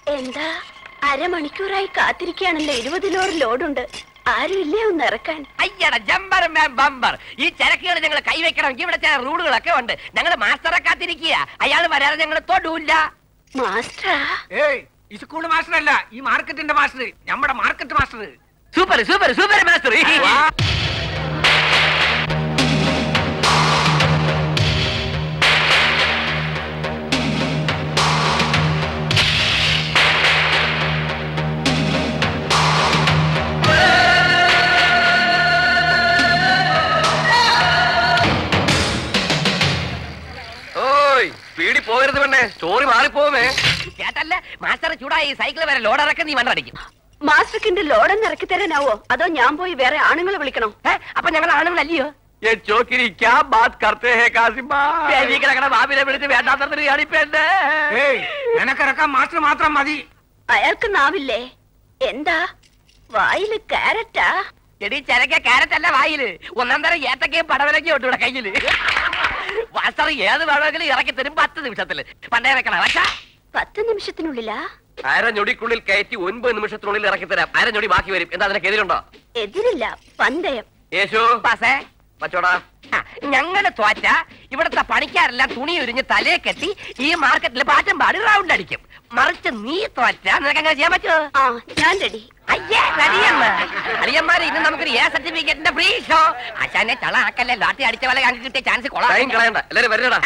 എന്താ അരമണിക്കൂറായി കാത്തിരിക്കുകയാണല്ലോ ഇരുപത് ലോഡ് ലോഡുണ്ട് ആരും ഇല്ലേ ഒന്ന് ഇറക്കാൻ അയ്യട ജമ്പർ മാം ബമ്പർ ഈ ചരക്കുകൾ ഞങ്ങൾ കൈവയ്ക്കണമെങ്കിൽ ഇവിടെ ചില റൂളുകളൊക്കെ ഉണ്ട് ഞങ്ങൾ മാസ്റ്ററെ കാത്തിരിക്കുക അയാൾ വരാതെ ഞങ്ങൾ തൊടൂല്ല മാസ്റ്ററാ ഏയ് ഈ സ്കൂൾ മാസ്റ്റർ അല്ല ഈ മാർക്കറ്റിന്റെ മാസ്റ്റർ നമ്മുടെ market master super super super master ഓയ് സ്പീഡിൽ പോകരുത് പെണ്ണെ സ്റ്റോറി മാറിപ്പോവേ കേട്ടല്ല മാസ്റ്റർ ചൂടായി സൈക്കിൾ വരെ ലോഡ് ഇറക്കാൻ നീ വണ്ടടിക്കും മാസ്റ്റർക്ക് ലോഡൊന്ന് ഇറക്കി തരാനാവോ അതോ ഞാൻ പോയി വേറെ ആണുങ്ങളെ വിളിക്കണോ അപ്പൊ ഞങ്ങൾ ആണുങ്ങളല്ലയോ ये चौकरी क्या बात करते हैं कासिम ബേബി കിടക്കണ ബാബിനെ വിളിച്ച് വേണ്ടാത്തതിന് കാണിപ്പേണ്ടേ ഏയ് നിനക്കിറക്കാൻ മാസ്റ്റർ മാത്രം മതി അയാൾക്ക് നാവില്ലേ എന്താ വായില് കാരറ്റാ എടി ചരക്ക കാരറ്റ് അല്ല വായില് ഒന്നാം തരം ഏത്തക്കയും പടവലക്കയും ഉണ്ട് ഇവിടെ കയ്യില് മാസ്റ്റർ ഏത് വേണമെങ്കിലും ഇറക്കി തരും പത്ത് നിമിഷത്തില് പണ്ടേ വെക്കണം പക്ഷാ പത്ത് നിമിഷത്തിനുള്ളിലാ അര ഞൊടിക്കുള്ളിൽ കയറ്റി ഒൻപത് നിമിഷത്തിനുള്ളിൽ ഇറക്കി തരാം അര ഞൊടി ബാക്കി വരും എന്താ നിനക്ക് എതിരുണ്ടോ എതിരില്ല പന്തയം യേശു പാസേ പച്ചോടാ ആ, ഞങ്ങള് തോറ്റ ഇവിടുത്തെ പണിക്കാരെല്ലാം തുണി ഉരിഞ്ഞ് തലയെ കെട്ടി ഈ മാർക്കറ്റിൽ പാറ്റം പാടി റൗണ്ട് അടിക്കും മറിച്ച് നീ തോറ്റ നിനക്ക് അങ്ങനെ ചെയ്യാൻ പറ്റുമോ ആ ഞാൻ റെഡി അയ്യേ റെഡിയമ്മ അളിയന്മാര് ഇന്ന് നമുക്കൊരു എ സർട്ടിഫിക്കറ്റിന്റെ ഫ്രീ ഷോ അച്ഛനെ ചള ആക്കല്ലേ ലാട്ടി അടിച്ച പോലെ ഞങ്ങൾക്ക് കിട്ടിയ ചാൻസ് ടൈം കൊള്ളാം കളയണ്ട എല്ലാരും വരണടാ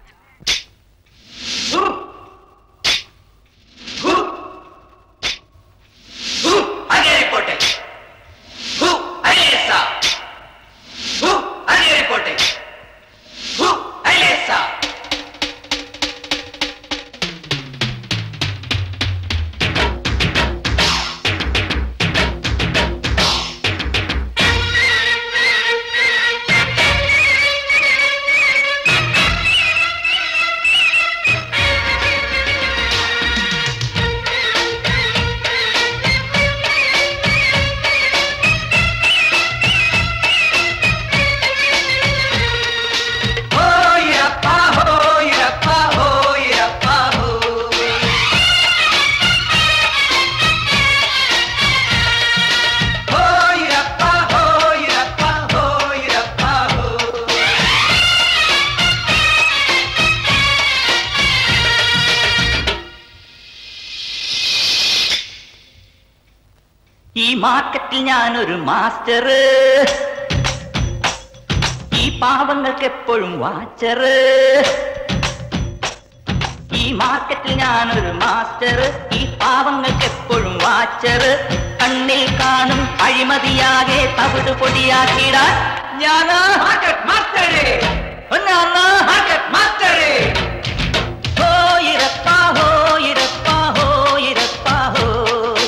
ഈ മാർക്കറ്റിൽ ഞാനൊരു മാസ്റ്റർ ഈ പാവങ്ങൾക്ക് എപ്പോഴും വാച്ചർ ഈ മാർക്കറ്റിൽ ഞാനൊരു മാസ്റ്റർ ഈ പാവങ്ങൾക്ക് എപ്പോഴും വാച്ചർ കണ്ണിൽ കാണും അഴിമതിയാകെ തവിട് പൊടിയാക്കിടാൻ ഞാനാ മാസ്റ്ററേ ഞാനാ മാസ്റ്ററേ ഹോയിരപ്പാ ഹോയിരപ്പാ ഹോയിരപ്പാ ഹോയ്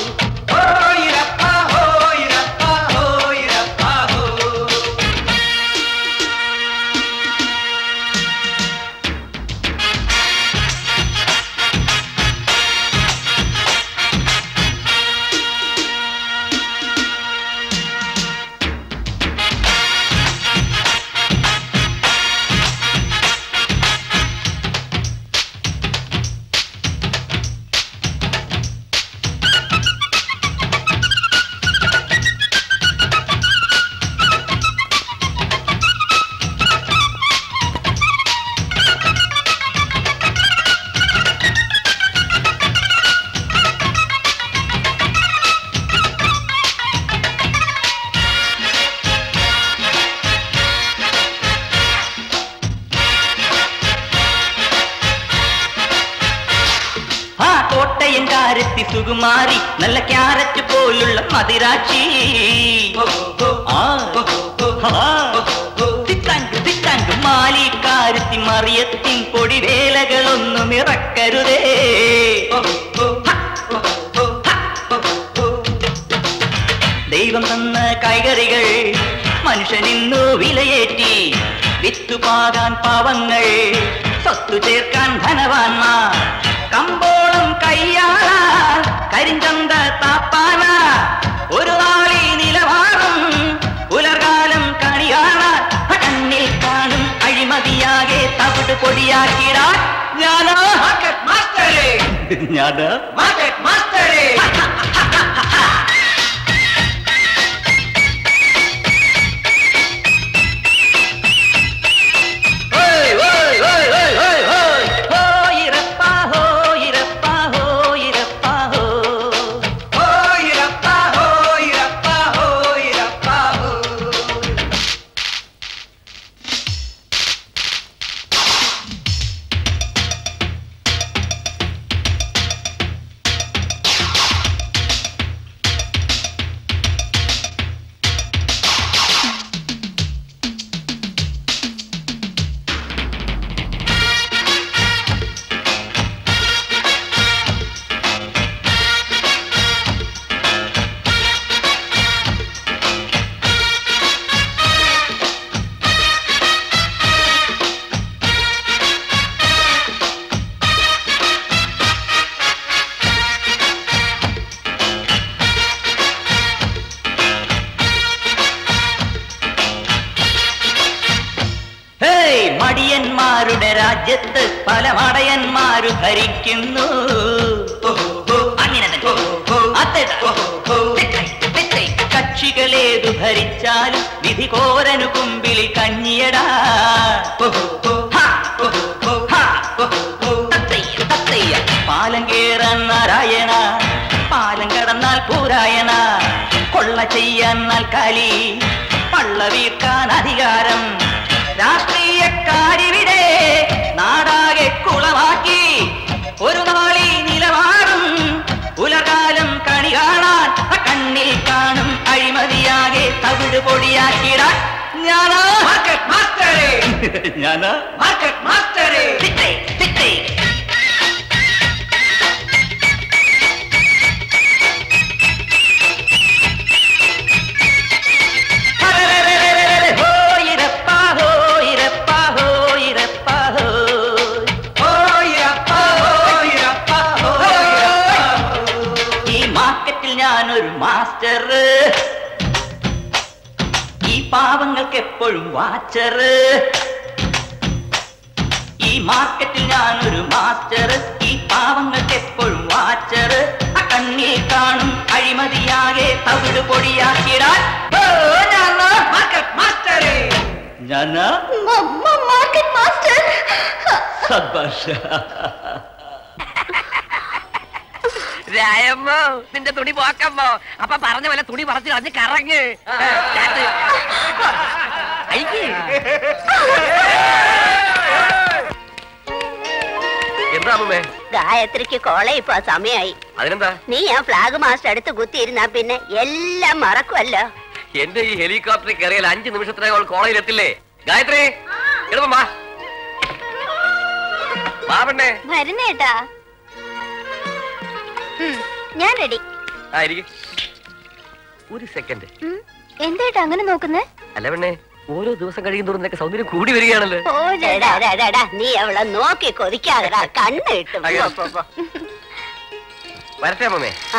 ആ കോട്ടയം കാരത്തി സുകുമാരി നല്ല ക്യാരറ്റ് പോലുള്ള മതിരാക്ഷി ആ, ആ, തിത്താങ്ക് തിത്താങ്ക് മാലിക്കാരത്തി മറിയത്തിൻ പൊടിവേലകളൊന്നും ഇറക്കരുതേ ദൈവം തന്ന കൈകറികൾ മനുഷ്യനിന്നു വിലയേറ്റി വിത്തുപാകാൻ പാവങ്ങൾ സ്വത്തു ചേർക്കാൻ ധനവാന്മാർ കമ്പോളം കയ്യാളാൽ കരിഞ്ചന്ത താപ്പാന ഒരു നാളി നിലവാറും പുലർകാലം കണിയാളാൽ കണ്ണിൽ കാണും അഴിമതിയാകെ തവിട് പൊടിയാക്കിടാൻ ഞാനാ മാസ്റ്ററേ ഞാന് മാർക്കറ്റ് മാസ്റ്ററേ ഹോയ്, ഹോയ്, ഹോയ്, ഹോയ്, ഹോയ്, ഹോയ്. ഹോയിരപ്പ, ഹോയിരപ്പ, ഹോയിരപ്പ, ഹോ. ഹോയിരപ്പ ഹോയിരപ്പ ഹോയിരപ്പ ഹോ ഹേയ് മടിയന്മാരുടെ രാജ്യത്ത് പല മടയന്മാരു ഭരിക്കുന്നു അങ്ങനെ തന്നെ. അതേതാ. തെറ്റായി, തെറ്റായി. കക്ഷികളേതു ഭരിച്ചാലും വിധി കോരനു കുമ്പിളി കഞ്ഞിയടാ ഹാ, ഹാ, തത്തയ്യ, തത്തയ്യ. പാലം കേറാൻ നാരായണ പാലം കടന്നാൽ പൂരായണ കൊള്ള ചെയ്യാൻ കലി പള്ള വീർക്കാൻ അധികാരം രാഷ്ട്രീയക്കാരിവിടെ നാടാകെ കുളമാക്കി ഒരു നാളി നിലവാറും പുലകാലം കണി കാണാൻ ആ കണ്ണിൽ കാണും അഴിമതിയാകെ തവിട് പൊടിയാക്കിടാൻ ഞാനാ മാർക്കറ്റ് മാസ്റ്ററേ ഞാനാ മാർക്കറ്റ് മാസ്റ്ററേ തിട്ടേ തിട്ടേ ഹരരരരരരര, ഹോയിരപ്പ, ഹോയിരപ്പ, ഹോയിരപ്പ, ഹോയ്. ഹോയിരപ്പ ഹോയിരപ്പ ഹോയിരപ്പ ഈ മാർക്കറ്റിൽ ഞാനൊരു മാസ്റ്റർ ഈ പാവങ്ങൾക്ക് എപ്പോഴും വാച്ചർ ഈ മാർക്കറ്റിൽ ഞാനൊരു മാസ്റ്റർ ഈ പാവങ്ങൾക്ക് എപ്പോഴും വാച്ചർ ആ കണ്ണിൽ കാണും അഴിമതിയാകെ തവിട് പൊടിയാക്കിടാൻ ഓ, ഞാനാ? മാർക്കറ്റ് മാസ്റ്ററേ ഞാനാ? Market master സബ്ബാഷ്. രായമ്മോ നിന്റെ തുണി പോക്കമ്മോ അപ്പൊ പറഞ്ഞ പോലെ തുണി പറിച്ച് കളഞ്ഞ് കറങ്ങ് ചാത്ത്. അയ്യേ. എന്താ അമ്മേ ഗായത്രിക്ക് കോളേജ് ഇപ്പൊ സമയായി അതിനെന്താ നീ ആ ഫ്ലാഗ് മാസ്റ്റർ അടുത്ത് കുത്തിയിരുന്നാ പിന്നെ എല്ലാം മറക്കുമല്ലോ എന്റെ ഈ ഹെലികോപ്റ്ററിൽ കയറിയാൽ അഞ്ച് നിമിഷത്തിനകം അവൾ കോളേജിൽ എത്തില്ലേ ഗായത്രി എളുപ്പം വാ വാ പെണ്ണേ വരുന്നേട്ടാ ഞാൻ റെഡി ആ ഇരിക്ക്. ഒരു സെക്കൻഡ് എന്തേട്ടാ അങ്ങനെ നോക്കുന്നേ അല്ല പെണ്ണേ ഓരോ ദിവസം കഴിയും തോറും നിനക്ക് സൗന്ദര്യം കൂടി വരികയാണല്ലോ ഓ ഡാ, ഡാ, ഡാ, ഡാ, നീ അവളെ നോക്കി കൊതിക്കാതെടാ കണ്ണ് കിട്ടും അയ്യോ. വരട്ടെ അമ്മേ ആ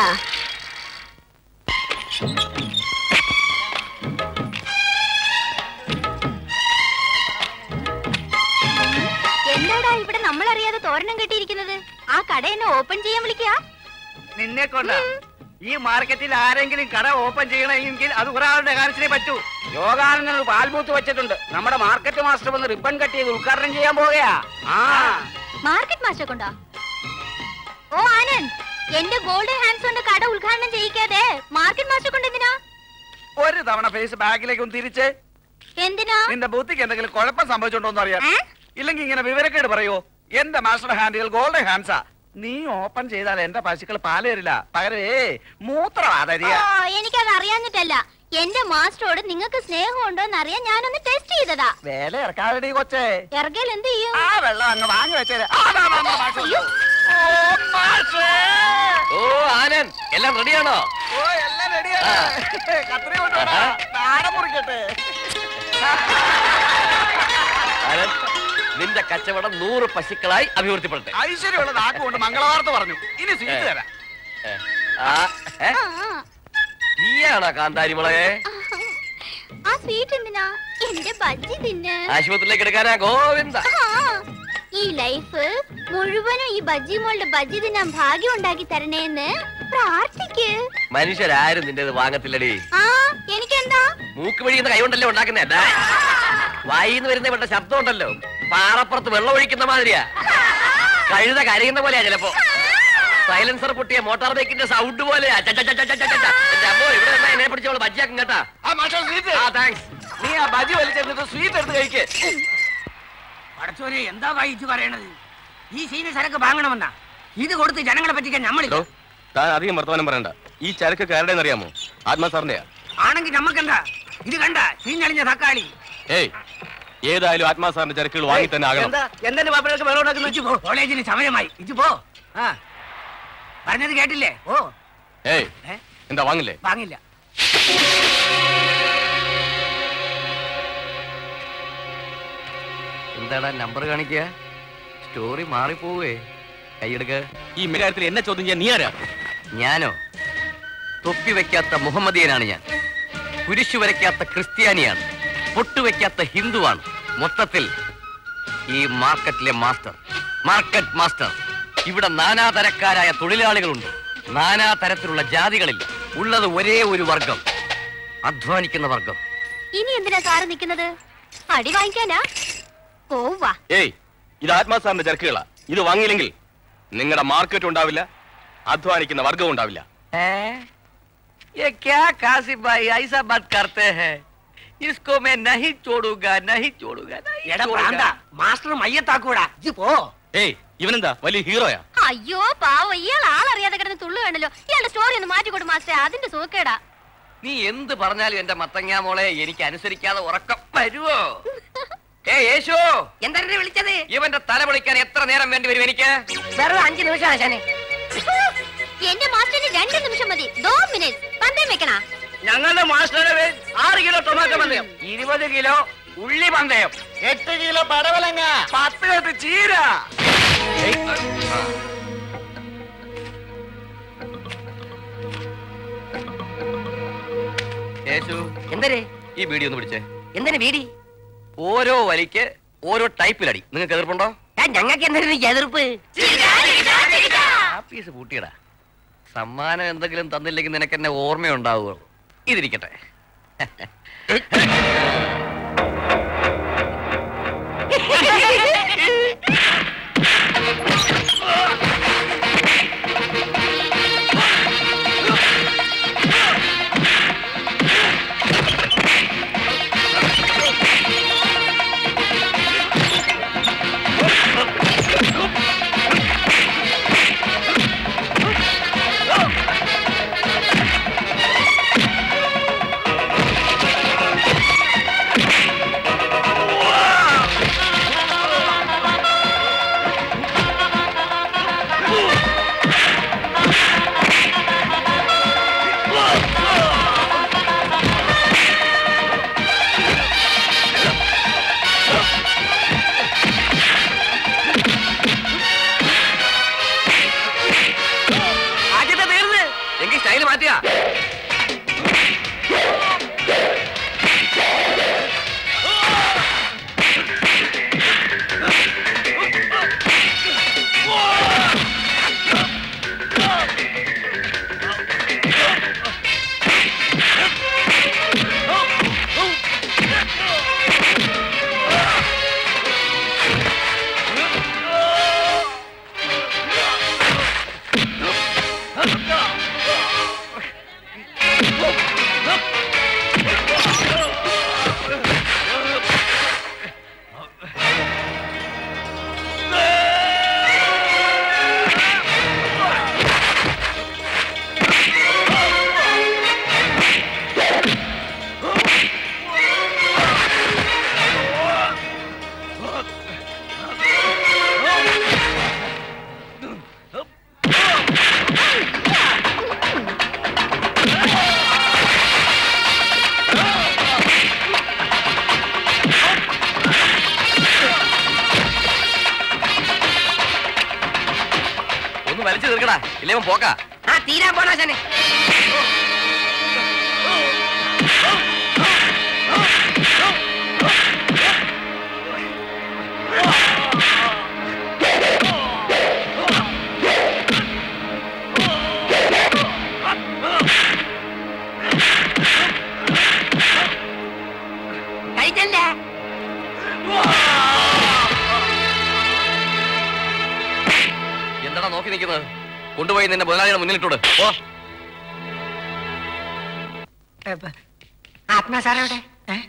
എന്താടാ ഇവിടെ നമ്മളറിയാതെ തോരണം കെട്ടിയിരിക്കുന്നത് ആ കട എന്നെ ഓപ്പൺ ചെയ്യാൻ വിളിക്കുക നിന്നെ കൊണ്ട ഈ മാർക്കറ്റിൽ ആരെങ്കിലും കട ഓപ്പൺ ചെയ്യണമെങ്കിൽ അത് ഒരാളുടെ കാര്യത്തിലേ പറ്റൂ യോഗാനന്ദൻ ഒരു പാൽബൂത്ത് വെച്ചിട്ടുണ്ട് നമ്മുടെ മാർക്കറ്റ് മാസ്റ്റർ വന്ന് റിബൺ കട്ട് ചെയ്ത് ഉദ്ഘാടനം ചെയ്യാൻ പോകുകയാ ആ മാർക്കറ്റ് മാസ്റ്റർ കൊണ്ടോ ഓ ആനന്ദ് എന്റെ ഗോൾഡൻ ഹാൻഡ്സ് കൊണ്ട് കട ഉദ്ഘാടനം ചെയ്യിക്കാതെ മാർക്കറ്റ് മാസ്റ്റർ കൊണ്ട് എന്തിനാ ഒരു തവണ ഫേസ് ബാക്കിലേക്ക് ഒന്ന് തിരിച്ച് എന്തിനാ നിന്റെ ബുദ്ധിക്ക് എന്തെങ്കിലും കുഴപ്പം സംഭവിച്ചോണ്ടോന്ന് അറിയാം ഏ? ഇല്ലെങ്കിൽ ഇങ്ങനെ വിവരക്കേട് പറയോ എന്റെ മാസ്റ്റർ ഹാൻഡുകൾ ഗോൾഡൻ ഹാൻഡ്സാ നീ ഓപ്പൺ ചെയ്താൽ എന്റെ പശുക്കൾ പാല് തരില്ല പകരമേ മൂത്രവാതരിയ ഓ എനിക്കത് അറിയാഞ്ഞിട്ടല്ല എന്റെ മാസ്റ്ററോട് നിങ്ങൾക്ക് സ്നേഹമുണ്ടോ എന്ന് അറിയാൻ ഞാനൊന്ന് ടെസ്റ്റ് ചെയ്തതാ വേല ഇറക്കാതെടി കൊച്ചേ ഇറങ്ങിയാൽ എന്ത് ചെയ്യും ആ വെള്ളം അങ്ങ് വാങ്ങി വെച്ചേ ആ, ദാ, ദാ, ദാ, മാഷ്. അയ്യോ. ഓ, മാഷേ. ഓ ആനന്ദ് എല്ലാം റെഡിയാണോ ഓ, എല്ലാം റെഡിയാണ് കത്രി കൊണ്ടുവാ താട മുറിക്കട്ടെ ആനന്ദ് നിന്റെ കച്ചവടം നൂറ് പശുക്കളായി അഭിവൃദ്ധിപ്പെടട്ടെ ഐശ്വര്യമുള്ള നാക്ക് കൊണ്ട് മംഗളവാർത്ത പറഞ്ഞു ഇനി സ്വീറ്റ് തരാം ഏ, ആ, ഏ, നീയാണോ കാന്താരി മുളകെ ആ സ്വീറ്റ് എന്തിനാ എന്റെ ബജ്ജി തിന്ന് ആശുപത്രിയിലേക്ക് എടുക്കാനാ ഗോവിന്ദ ആ, ഈ ലൈഫ് മുഴുവനും ഈ ബജ്ജി മോളുടെ ബജ്ജി തിന്നാൻ ഭാഗ്യം ഉണ്ടാക്കി തരണേന്ന് പ്രാർത്ഥിക്ക് മനുഷ്യരാരും നിന്റെ വാങ്ങത്തില്ലടി ആ എനിക്കെന്താ മൂക്ക് വഴിയുന്ന കൈകൊണ്ടല്ലേ ഉണ്ടാക്കുന്നേ വായിന്ന് വരുന്ന ഇവരുടെ ശബ്ദം ഉണ്ടല്ലോ പാറപ്പുറത്ത് വെള്ളം ഒഴിക്കുന്ന മാതിരിയാ കഴുത കരയുന്ന പോലെയാ ചിലപ്പോ സൈലൻസർ പൊട്ടിയ മോട്ടോർ ബൈക്കിന്റെ സൗണ്ട് പോലെയാ ച, ച, ച, ച, ച, ച, ച. എന്റെ അമ്മോ ഇവിടെ നിന്നാ എന്നെ പിടിച്ചോളൂ ബജ്ജിയാക്കും കേട്ടാ ആ മാഷ സ്വീറ്റ് ആ താങ്ക്സ് നീ ആ ബജി വലിച്ചെടുത്തിട്ട് സ്വീറ്റ് എടുത്ത് കഴിക്കേ പടച്ചോനെ എന്താ വായിച്ചു പറയണത് ഈ സീന സരക്ക് വാങ്ങണമെന്നാ ഇത് കൊടുത്ത് ജനങ്ങളെ പറ്റിക്കാൻ നമ്മളില്ല താൻ അധികം വർത്തമാനം പറയണ്ട ഈ ചരക്ക് ആരുടെ അറിയാമോ ആത്മാ സാറിന്റെയാ ആണെങ്കിൽ നമ്മക്കെന്താ ഇത് കണ്ട ചീഞ്ഞളിഞ്ഞ തക്കാളി ഏയ് ഏതായാലും ആത്മാ സാറിന്റെ ചരക്കുകൾ വാങ്ങി തന്നെ ആകണം എന്താ എന്തെന്റെ പാപ്പനൊക്കെ വെള്ളം ഉണ്ടാക്കുന്നത് ഇജ്ജ് പോ കോളേജിന് സമയമായി ഇജ്ജ് പോ ആ പറഞ്ഞത് കേട്ടില്ലേ ഓ ഏയ് ഏ? എന്താ വാങ്ങില്ലേ വാങ്ങില്ല എന്താടാ നമ്പർ കാണിക്കുക സ്റ്റോറി മാറിപ്പോവേ കൈയെടുക്ക ഈ കാര്യത്തിൽ എന്നെ ചോദ്യം ചെയ്യാൻ നീ ആരാ ഞാനോ തൊപ്പി വെക്കാത്ത മുഹമ്മദിയനാണ് ഞാൻ കുരിശു വരയ്ക്കാത്ത ക്രിസ്ത്യാനിയാണ് പൊട്ടുവെക്കാത്ത ഹിന്ദുവാണ് മൊത്തത്തിൽ ഈ മാർക്കറ്റിലെ മാസ്റ്റർ മാർക്കറ്റ് മാസ്റ്റർ ഇവിടെ നാനാതരക്കാരായ തൊഴിലാളികളുണ്ട് നാനാ തരത്തിലുള്ള ജാതികളില്ല ഉള്ളത് ഒരേ ഒരു വർഗം അധ്വാനിക്കുന്ന വർഗം ഇനി എന്തിനാ സാറ് നിക്കുന്നത് അടി വാങ്ങിക്കാനാ പോവാ ഏയ് ഇത് ആത്മാ സാറിന്റെ ചരക്കുകളാ ഇത് വാങ്ങിയില്ലെങ്കിൽ നിങ്ങളുടെ മാർക്കറ്റ് ഉണ്ടാവില്ല അധ്വാനിക്കുന്ന വർഗം ഉണ്ടാവില്ല ये क्या कासिम भाई ऐसा बात करते हैं इसको मैं नहीं छोड़ूंगा नहीं छोड़ूंगा नहीं എടാ छोड़ूंगा। പ്രാന്ത മാസ്റ്റർ മയ്യത്താക്കൂടാ ഇജ്ജ് പോ ഏയ് ഇവനെന്താ വലിയ ഹീറോയാ അയ്യോ പാവ ഇയാൾ ആളറിയാതെ കിടന്ന് തുള്ളു വേണല്ലോ ഇയാളുടെ സ്റ്റോറി ഒന്ന് മാറ്റിക്കൊടു മാസ്റ്റർ അതിന്റെ സുഖക്കേടാ നീ എന്ത് പറഞ്ഞാലും എന്റെ മത്തങ്ങ മോളെ എനിക്ക് അനുസരിക്കാതെ ഉറക്കം വരുവോ ഏ യേശു എന്താ വിളിച്ചത് ഇവന്റെ തല പൊളിക്കാൻ എത്ര നേരം വേണ്ടി വരും എനിക്ക് വെറും അഞ്ചു നിമിഷം ആശാനെ എന്റെ മാസ്റ്ററിന് രണ്ട് നിമിഷം മതി ദോ മിനിറ്റ് പന്തയം വെക്കണ ഞങ്ങളുടെ മാസ്റ്ററുടെ ആറ് കിലോ ടൊമാറ്റോ പന്തയം ഇരുപത് കിലോ ഉള്ളി പന്തയം എട്ട് കിലോ പടവലങ്ങ പത്ത് കത്ത് ചീര യേശു എന്തരേ ഈ വീഡിയോ ഒന്ന് പിടിച്ചേ എന്തിനു വീടി ഓരോ വരിക്ക് ഓരോ ടൈപ്പിലടി നിങ്ങൾക്ക് എതിർപ്പുണ്ടോ ഞങ്ങൾക്ക് എന്തിനു എതിർപ്പ് ആപ്പീസ് പൂട്ടിയടാ സമ്മാനം എന്തെങ്കിലും തന്നില്ലെങ്കിൽ നിനക്ക് എന്നെ ഓർമ്മയുണ്ടാവുള്ളൂ ഇതിരിക്കട്ടെ ആദ്യത്തെ തീർന്ന് എങ്കിൽ സ്റ്റൈൽ മാറ്റുക ഒന്ന് വലിച്ചു തീർക്കടാ ഇല്ലേ ഇവൻ പോക്കാ ആ തീരാൻ പോണ ആശാനെ കൊണ്ടുപോയി നിന്റെ മുതലാളിയുടെ മുന്നിലിട്ടോട് ഓ ആത്മാ സാർ എവിടെ ഏ?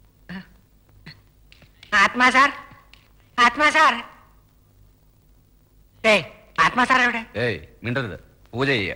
ആത്മാ സാർ ആത്മാ സാർ ഏ ആത്മാ സാർ എവിടെ ഏയ് മിണ്ടരുത് പൂജ ചെയ്യ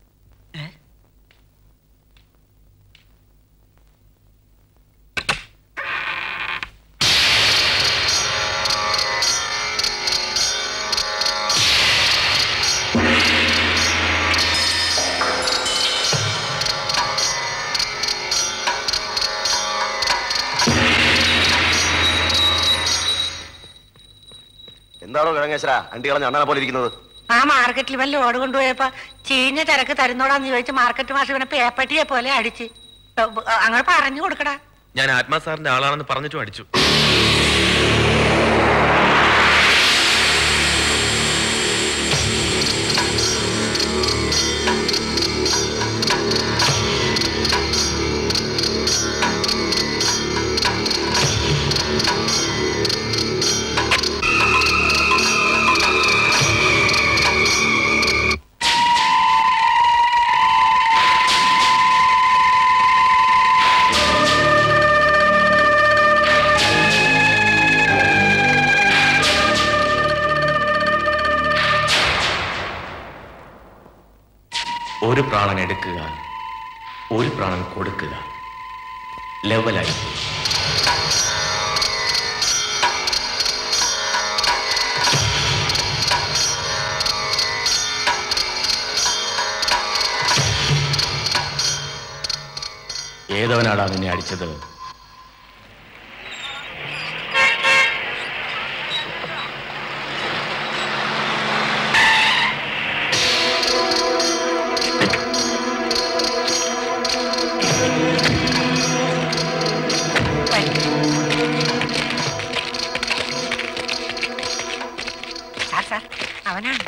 എന്താണോ കിഴങ്ങേശ്വര അണ്ടി കളഞ്ഞ അണ്ണനെ പോലെ ഇരിക്കുന്നത് ആ മാർക്കറ്റിൽ വല്ല ലോഡ് കൊണ്ടുപോയപ്പോ ചീഞ്ഞ ചരക്ക് തരുന്നോടാന്ന് ചോദിച്ച് മാർക്കറ്റ് മാഷ് ഇവനെ പേപ്പട്ടിയെ പോലെ അടിച്ച് ഏ, അങ്ങനെ പറഞ്ഞു കൊടുക്കടാ ഞാൻ ആത്മാ സാറിന്റെ ആളാണെന്ന് പറഞ്ഞിട്ടും അടിച്ചു ഒരു പ്രാണൻ എടുക്കുക ഒരു പ്രാണൻ കൊടുക്കുക ലെവലായി ഏതവനാടാ നിന്നെ അടിച്ചത് സാർ സാർ അവനാണ്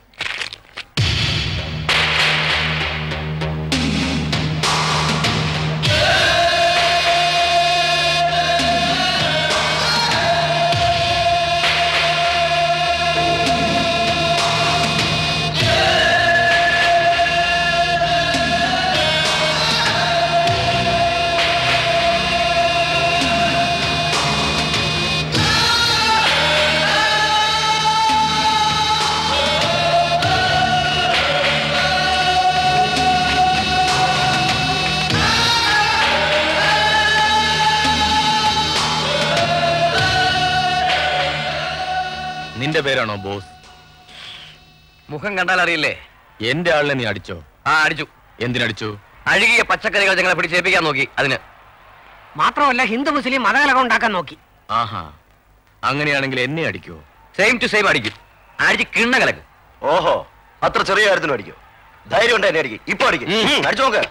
നിന്റെ പേരാണോ ബോസ് മുഖം കണ്ടാൽ അറിയില്ലേ എന്റെ ആളിനെ നീ അടിച്ചോ ആ അടിച്ചു എന്തിനടിച്ചു അഴുകിയ പച്ചക്കറികൾ ഞങ്ങളെ പിടിച്ചേൽപ്പിക്കാൻ നോക്കി അതിന് മാത്രമല്ല ഹിന്ദു മുസ്ലിം മതകലകം ഉണ്ടാക്കാൻ നോക്കി ആഹാ അങ്ങനെയാണെങ്കിൽ എന്നെ അടിക്കോ സെയിം ടു സെയിം അടിക്കും അടിച്ച് കിണ്ണ കലക്കും ഓഹോ അത്ര ചെറിയ കാര്യത്തിനും അടിക്കും ധൈര്യം ഉണ്ട് എന്നെ അടിക്കും ഇപ്പൊ അടിക്കും ഉം, അടിച്ചു നോക്ക്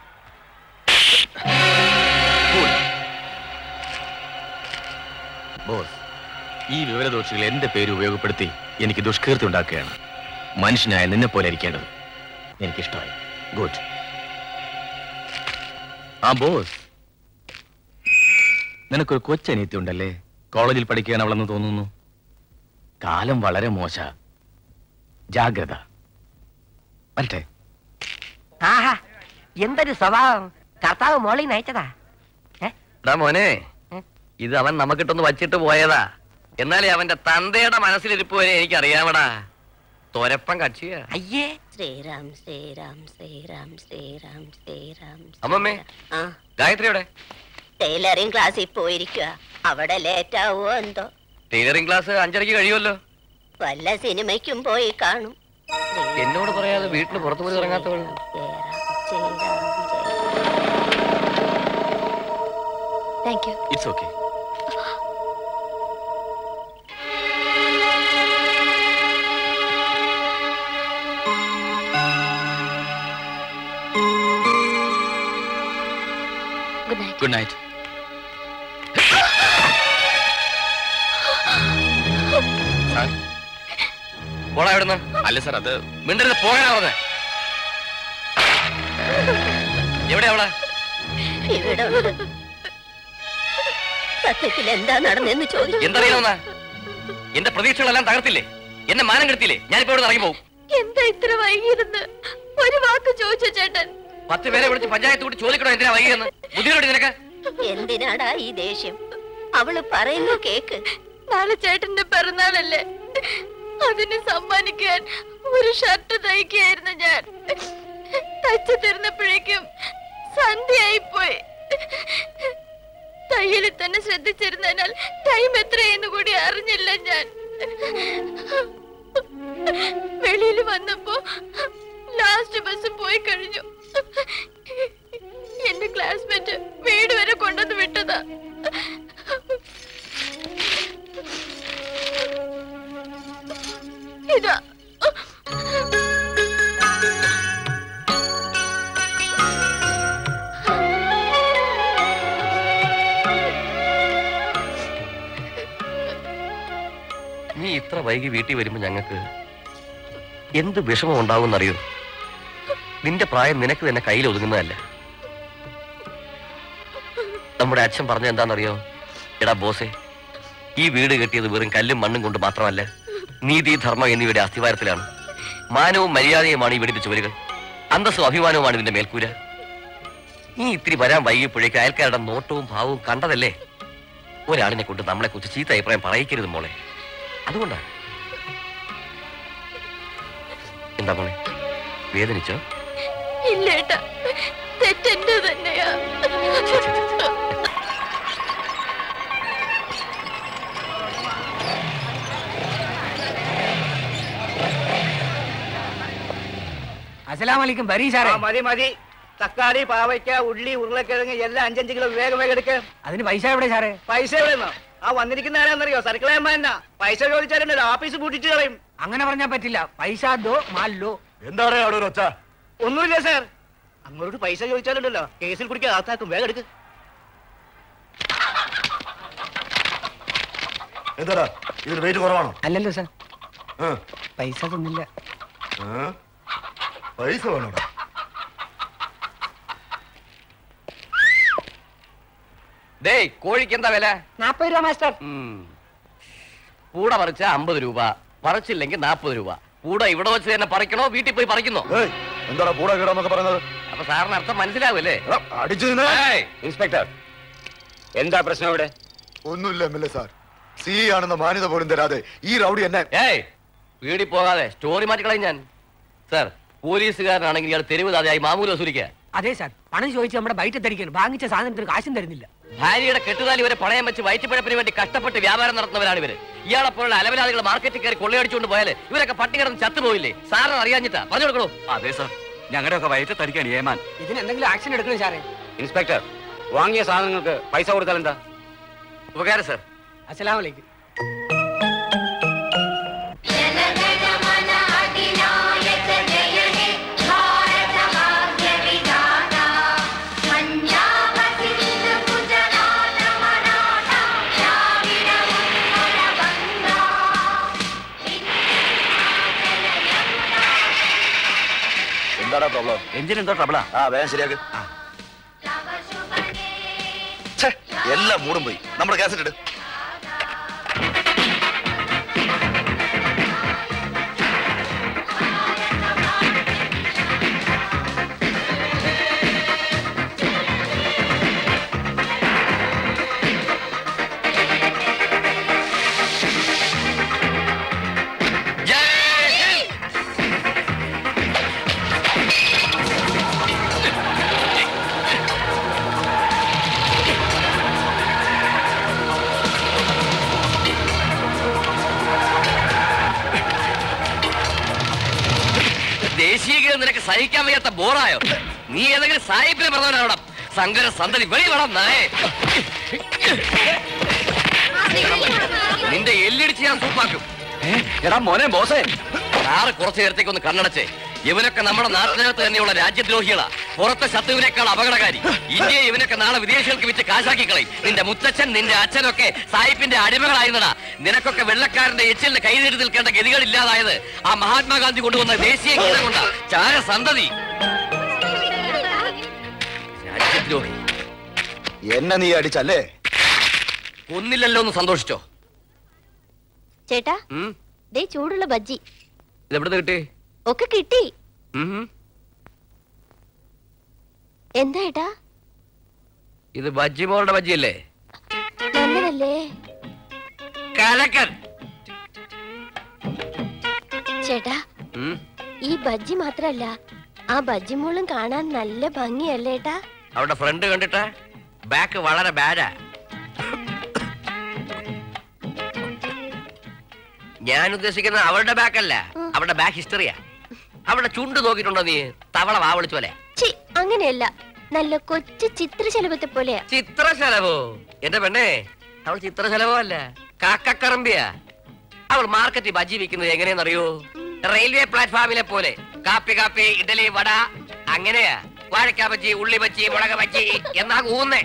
ബോസ് ഈ വിവരദോഷികൾ എന്റെ പേര് ഉപയോഗപ്പെടുത്തി എനിക്ക് ദുഷ്കീർത്തി ഉണ്ടാക്കുകയാണ് മനുഷ്യനായ നിന്നെ പോലെ ഇരിക്കേണ്ടത് എനിക്കിഷ്ടമായി ഗുഡ് ആ ബോസ് നിനക്കൊരു കൊച്ചനീത്തി ഉണ്ടല്ലേ കോളേജിൽ പഠിക്കാൻ അവളെന്ന് തോന്നുന്നു കാലം വളരെ മോശ ജാഗ്രത വരട്ടെ ആഹാ എന്തൊരു സ്വഭാവം കർത്താവ് മോളിൽ നയിച്ചതാ എടാ മോനെ ഏ? ഇത് അവൻ നമുക്കിട്ടൊന്ന് വച്ചിട്ട് പോയതാ എന്നാലേ അവന്റെ തന്തയുടെ മനസ്സിലിരിപ്പ് വരെ എനിക്കറിയാമടാ തൊരപ്പം കക്ഷിയാ അയ്യേ ശ്രീറാം ശ്രീറാം ശ്രീറാം ശ്രീറാം ശ്രീറാം അമ്മമ്മേ ആ ഗായത്രിയുടെ ടൈലറിംഗ് ക്ലാസ്സിൽ പോയിരിക്കുക അവിടെ ലേറ്റ് ആവുമോ എന്തോ ടൈലറിംഗ് ക്ലാസ് അഞ്ചരയ്ക്ക് കഴിയുമല്ലോ വല്ല സിനിമയ്ക്കും പോയി കാണും എന്നോട് പറയാതെ വീട്ടിൽ പുറത്തു പോയി ഇറങ്ങാത്തവൾ thank you it's okay good night good night sir പോടാ എവിടുന്ന് അല്ല സാർ അത് മിണ്ടരുത് പോകാനാ പറഞ്ഞേ എവിടെ അവിടെ ഇവിടെ ഉണ്ട് സത്യത്തിൽ എന്താ നടന്നെന്ന് ചോദിച്ചു എന്തറിയാവുന്ന എന്റെ പ്രതീക്ഷകളെല്ലാം തകർത്തില്ലേ എന്നെ മാനം കെടുത്തില്ലേ ഞാനിപ്പോ ഇവിടെ ഇറങ്ങി പോകും എന്താ ഇത്ര വൈകിയിരുന്ന് ഒരു വാക്ക് ചോദിച്ചു ചേട്ടൻ പത്ത് പേരെ വിളിച്ച് പഞ്ചായത്ത് കൂടി ചോദിക്കണോ എന്തിനാ വൈകിയെന്ന് ബുദ്ധിമുട്ടി നിനക്ക് എന്തിനാടാ ഈ ദേഷ്യം അവള് പറയുന്നു കേക്ക് നാളെ ചേട്ടന്റെ പിറന്നാളല്ലേ അതിന് സമ്മാനിക്കാൻ ഒരു ഷർട്ട് തയ്ക്കായിരുന്നു ഞാൻ തയ്ച്ചു തീർന്നപ്പോഴേക്കും സന്ധ്യയായി പോയി തയ്യലിൽ തന്നെ ശ്രദ്ധിച്ചിരുന്നതിനാൽ ടൈം എത്രയെന്ന് കൂടി അറിഞ്ഞില്ല ഞാൻ വെളിയിൽ വന്നപ്പോ ലാസ്റ്റ് ബസ് പോയി കഴിഞ്ഞു എന്റെ ക്ലാസ്മേറ്റ് വീട് വരെ കൊണ്ടുവന്ന് വിട്ടതാ ഇതാ നീ ഇത്ര വൈകി വീട്ടിൽ വരുമ്പോ ഞങ്ങൾക്ക് എന്ത് വിഷമം ഉണ്ടാവുമെന്നറിയോ നിന്റെ പ്രായം നിനക്ക് തന്നെ കയ്യിൽ ഒതുങ്ങുന്നതല്ല നമ്മുടെ അച്ഛൻ പറഞ്ഞ എന്താണെന്നറിയോ എടാ ബോസേ ഈ വീട് കെട്ടിയത് വെറും കല്ലും മണ്ണും കൊണ്ട് മാത്രമല്ല നീതി ധർമ്മം എന്നിവയുടെ അസ്ഥിവാരത്തിലാണ് മാനവും മര്യാദയുമാണ് ഈ വീടിന്റെ ചുവരുകൾ അന്തസ്സും അഭിമാനവുമാണ് ഇതിന്റെ മേൽക്കൂര നീ ഇത്തിരി വരാൻ വൈകിയപ്പോഴേക്ക് അയൽക്കാരുടെ നോട്ടവും ഭാവവും കണ്ടതല്ലേ ഒരാളിനെ കൊണ്ട് നമ്മളെ കുറിച്ച് ചീത്ത അഭിപ്രായം പറയിക്കരുത് മോളെ അതുകൊണ്ടാണ് എന്താ മോളെ വേദനിച്ചോ ഇല്ലേട്ടാ തെറ്റെന്റെ തന്നെയാ അസലാമലിക്കും ബരീ സാറേ മതി മതി തക്കാളി പാവയ്ക്ക ഉള്ളി ഉരുളക്കിഴങ്ങ് എല്ലാം അഞ്ചഞ്ച് കിലോ വേഗം വേഗം എടുക്ക അതിന് പൈസ എവിടെ സാറേ പൈസ എവിടെ ആ വന്നിരിക്കുന്ന ആരാന്നറിയോ സർക്കിളയമ്മ എന്നാ പൈസ ചോദിച്ചാലും ആഫീസ് പൂട്ടിച്ച് കളയും അങ്ങനെ പറഞ്ഞാൽ പറ്റില്ല പൈസ ദോ മാലോ എന്താണ് അവിടെ ഒരു ഒച്ച ഒന്നുമില്ല സാർ അങ്ങോട്ട് പൈസ ചോദിച്ചാലുണ്ടല്ലോ കേസിൽ കുടിക്കാൻ അകത്താക്കും വേഗം എടുക്ക് എന്താടാ ഇതിന് വെയിറ്റ് കുറവാണോ അല്ലല്ലോ സാർ ആ, പൈസ തന്നില്ല ആ? പൈസ വേണോടാ ഡേയ് കോഴിക്ക് എന്താ വില നാപ്പത് രൂപ മാസ്റ്റർ ഉം. പൂട പറിച്ച അമ്പത് രൂപ പറിച്ചില്ലെങ്കിൽ നാൽപ്പത് രൂപ പൂട ഇവിടെ വെച്ച് തന്നെ പറിക്കണോ വീട്ടിൽ പോയി പറിക്കുന്നോ ഏയ് എന്താടാ കൂടെ കിടാന്നൊക്കെ പറയുന്നത് അപ്പൊ സാറിന് അർത്ഥം മനസ്സിലാവല്ലേ എടാ, അടിച്ചു നിന്നെ ഏയ്, ഇൻസ്പെക്ടർ എന്താ പ്രശ്നം ഇവിടെ ഒന്നുമില്ല എം എൽ എ സാർ സി ആണെന്ന മാന്യത പോലും തരാതെ ഈ റൗഡി എന്നെ ഏയ് വീട്ടിൽ പോകാതെ സ്റ്റോറി മാറ്റിക്കളയും ഞാൻ സാർ പോലീസുകാരനാണെങ്കിൽ ഇയാൾ തെരുവ് താതെയായി മാമൂല് വസൂലിക്കുക അതെ സാർ പണം ചോദിച്ച് നമ്മുടെ ബൈറ്റ് തരിക്കണം വാങ്ങിച്ച സാധനത്തിന് കാശും തരുന്നില്ല ഭാര്യയുടെ കെട്ടുതാലി വരെ പണയം വെച്ച് വയറ്റുപഴപ്പിന് വേണ്ടി കഷ്ടപ്പെട്ട് വ്യാപാരം നടത്തുന്നവരാണ് ഇവര് ഇയാളെ പോലുള്ള അലവലാദികൾ മാർക്കറ്റിൽ കയറി കൊള്ളയടിച്ചുകൊണ്ട് പോയാല് ഇവരൊക്കെ പട്ടി കിടന്ന് ചത്തുപോയില്ലേ സാറിന് അറിയാഞ്ഞിട്ടാ പറഞ്ഞു കൊടുക്കണോ അതെ സാർ ഞങ്ങളുടെ ഒക്കെ വയറ്റ് തടിക്കാണ് ഏമാൻ ഇതിന് എന്തെങ്കിലും ആക്ഷൻ എടുക്കണം സാറേ ഇൻസ്പെക്ടർ വാങ്ങിയ സാധനങ്ങൾക്ക് പൈസ കൊടുത്താൽ എന്താ ഉപകാരം സാർ അസലാമലൈക്കും എന്താടാ പ്രോബ്ലം എഞ്ചിൻ എന്തോ ട്രബിളാ ആ വേഗം ശരിയാക്ക് ഛെ, എല്ലാം മൂടും പോയി നമ്മുടെ കാസറ്റ് ഇട് ദേശീയഗീതം നിനക്ക് സഹിക്കാൻ വയ്യാത്ത ബോറായോ നീ ഏതെങ്കിലും സാഹിബിനെ പറഞ്ഞവനാണോ സങ്കര സന്തതി വെളി വേണം നായേ നിന്റെ എല്ലിടിച്ച് ഞാൻ സൂപ്പാക്കും എടാ മോനെ ബോസേ സാറ് കുറച്ചു നേരത്തേക്ക് ഒന്ന് കണ്ണടച്ചേ ഇവനൊക്കെ നമ്മുടെ നാട്ടിനകത്ത് തന്നെയുള്ള രാജ്യദ്രോഹികളാ പുറത്തെ ശത്രുവിനേക്കാൾ അപകടകാരി ഇന്ത്യയെ ഇവനൊക്കെ നാളെ വിദേശികൾക്ക് വിറ്റ് കാശാക്കി കളയും നിന്റെ മുത്തച്ഛൻ നിന്റെ അച്ഛനൊക്കെ സായിപ്പിന്റെ അടിമകളായിരുന്നടാ നിനക്കൊക്കെ വെള്ളക്കാരന്റെ എച്ചിലിന് കൈനീട്ടി നിൽക്കേണ്ട ഗതികളില്ലാതായത് ആ മഹാത്മാഗാന്ധി കൊണ്ടുവന്ന ദേശീയ ഗീതം കൊണ്ടാ ചാര സന്തതി രാജ്യദ്രോഹി എന്നെ നീ അടിച്ചല്ലേ ഒന്നില്ലല്ലോ എന്ന് സന്തോഷിച്ചോ ചേട്ടാ ഉം ദേ ചൂടുള്ള ബജ്ജി ഇതെവിടെ കിട്ടി ഒക്കെ കിട്ടി ഉം. എന്താ ഏട്ടാ ഇത് ബജ്ജി മോളുടെ ബജ്ജിയല്ലേ നല്ലതല്ലേ കലക്കൻ ചേട്ടാ ഉം. ഈ ബജ്ജി മാത്രല്ല ആ ബജ്ജി മോളും കാണാൻ നല്ല ഭംഗിയല്ലേ ഏട്ടാ അവളുടെ ഫ്രണ്ട് കണ്ടിട്ട് ബാക്ക് വളരെ ബാഡാ ഞാൻ ഉദ്ദേശിക്കുന്ന അവളുടെ ബാക്ക് അല്ല ഉം. അവളുടെ ബാക്ക് ഹിസ്റ്ററിയാ അവളുടെ ചുണ്ട് നോക്കിയിട്ടുണ്ടോ നീ തവള വാ വിളിച്ച പോലെ ചി അങ്ങനെയല്ല നല്ല കൊച്ചു ചിത്രശലഭത്തെ പോലെയാ ചിത്രശലഭോ എന്റെ പെണ്ണേ അവൾ ചിത്രശലഭോ അല്ല കാക്കക്കറമ്പിയാ അവൾ മാർക്കറ്റിൽ ബജ്ജി വിൽക്കുന്നത് എങ്ങനെയെന്നറിയോ റെയിൽവേ പ്ലാറ്റ്ഫോമിലെ പോലെ കാപ്പി കാപ്പി ഇഡലി വട അങ്ങനെയാ വാഴക്ക ബജ്ജി ഉള്ളി ബജ്ജി മുളക് ബജ്ജി എന്നാ കൂന്നേ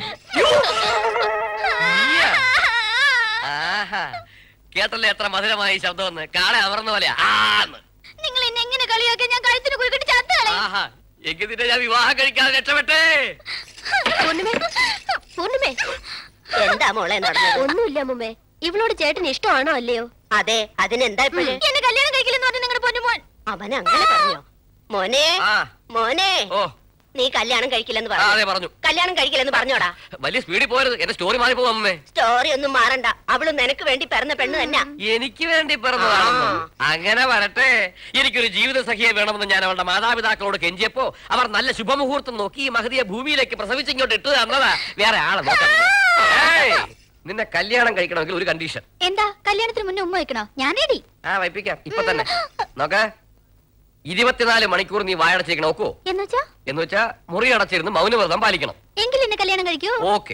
ആഹാ കേട്ടല്ലേ എത്ര മധുരമായി ശബ്ദമെന്ന് കാളെ അമർന്ന പോലെ ആന്ന് നിങ്ങൾ എന്നെ എങ്ങനെ കളിയാക്കി ഞാൻ കഴുത്തിന് കുരുക്കിട്ട് ചത്തുകളെ ആഹാ എങ്കിൽ നിന്നെ ഞാൻ വിവാഹം കഴിക്കാതെ രക്ഷപ്പെട്ടേ പൂർണിമേ പൂർണിമേ എന്താ മോളെ നടന്നത് ഒന്നുമില്ല അമ്മുമ്മേ ഇവളോട് ചേട്ടന് ഇഷ്ടമാണോ അല്ലയോ അതെ അതിനെന്താ ഇപ്പോഴേ എന്നെ കല്യാണം കഴിക്കില്ലെന്ന് പറഞ്ഞു നിങ്ങളുടെ പൊന്നുമോൻ അവൻ അങ്ങനെ പറഞ്ഞോ മോനെ ആ മോനെ ഓ നീ കല്യാണം കഴിക്കില്ലെന്ന് ആ, അതെ പറഞ്ഞു പറഞ്ഞു കല്യാണം കഴിക്കില്ലെന്ന് പറഞ്ഞോടാ വലിയ സ്പീഡിൽ പോരുത് എന്റെ സ്റ്റോറി മാറി പോകും അമ്മേ സ്റ്റോറി ഒന്നും മാറണ്ട അവള് നിനക്ക് വേണ്ടി പിറന്ന പെണ്ണ് തന്നെ എനിക്ക് വേണ്ടി പിറന്നതാണെന്നോ ആ. അങ്ങനെ വരട്ടെ എനിക്കൊരു ജീവിത സഖിയെ വേണമെന്ന് ഞാൻ അവളുടെ മാതാപിതാക്കളോട് കെഞ്ചിയപ്പോ അവർ നല്ല ശുഭമുഹൂർത്തം നോക്കി ഈ മഹതിയെ ഭൂമിയിലേക്ക് പ്രസവിച്ച് ഇങ്ങോട്ട് ഇട്ടു തന്നതാ വേറെ ആളെ നോക്കാൻ ഏയ്, നിന്നെ കല്യാണം കഴിക്കണമെങ്കിൽ ഒരു കണ്ടീഷൻ എന്താ കല്യാണത്തിന് മുന്നേ ഉമ്മ വെക്കണോ ഞാൻ റെഡി ആ വൈപ്പിക്കാം ഇപ്പൊ തന്നെ നോക്ക ഇരുപത്തിനാല് മണിക്കൂർ നീ വായടച്ചേക്കണം നോക്കൂ എന്നുവെച്ചാ എന്ന് വെച്ചാ മുറി അടച്ചിരുന്ന് മൗനവ്രതം പാലിക്കണം എങ്കിൽ എന്നെ കല്യാണം കഴിക്കൂ ഓക്കെ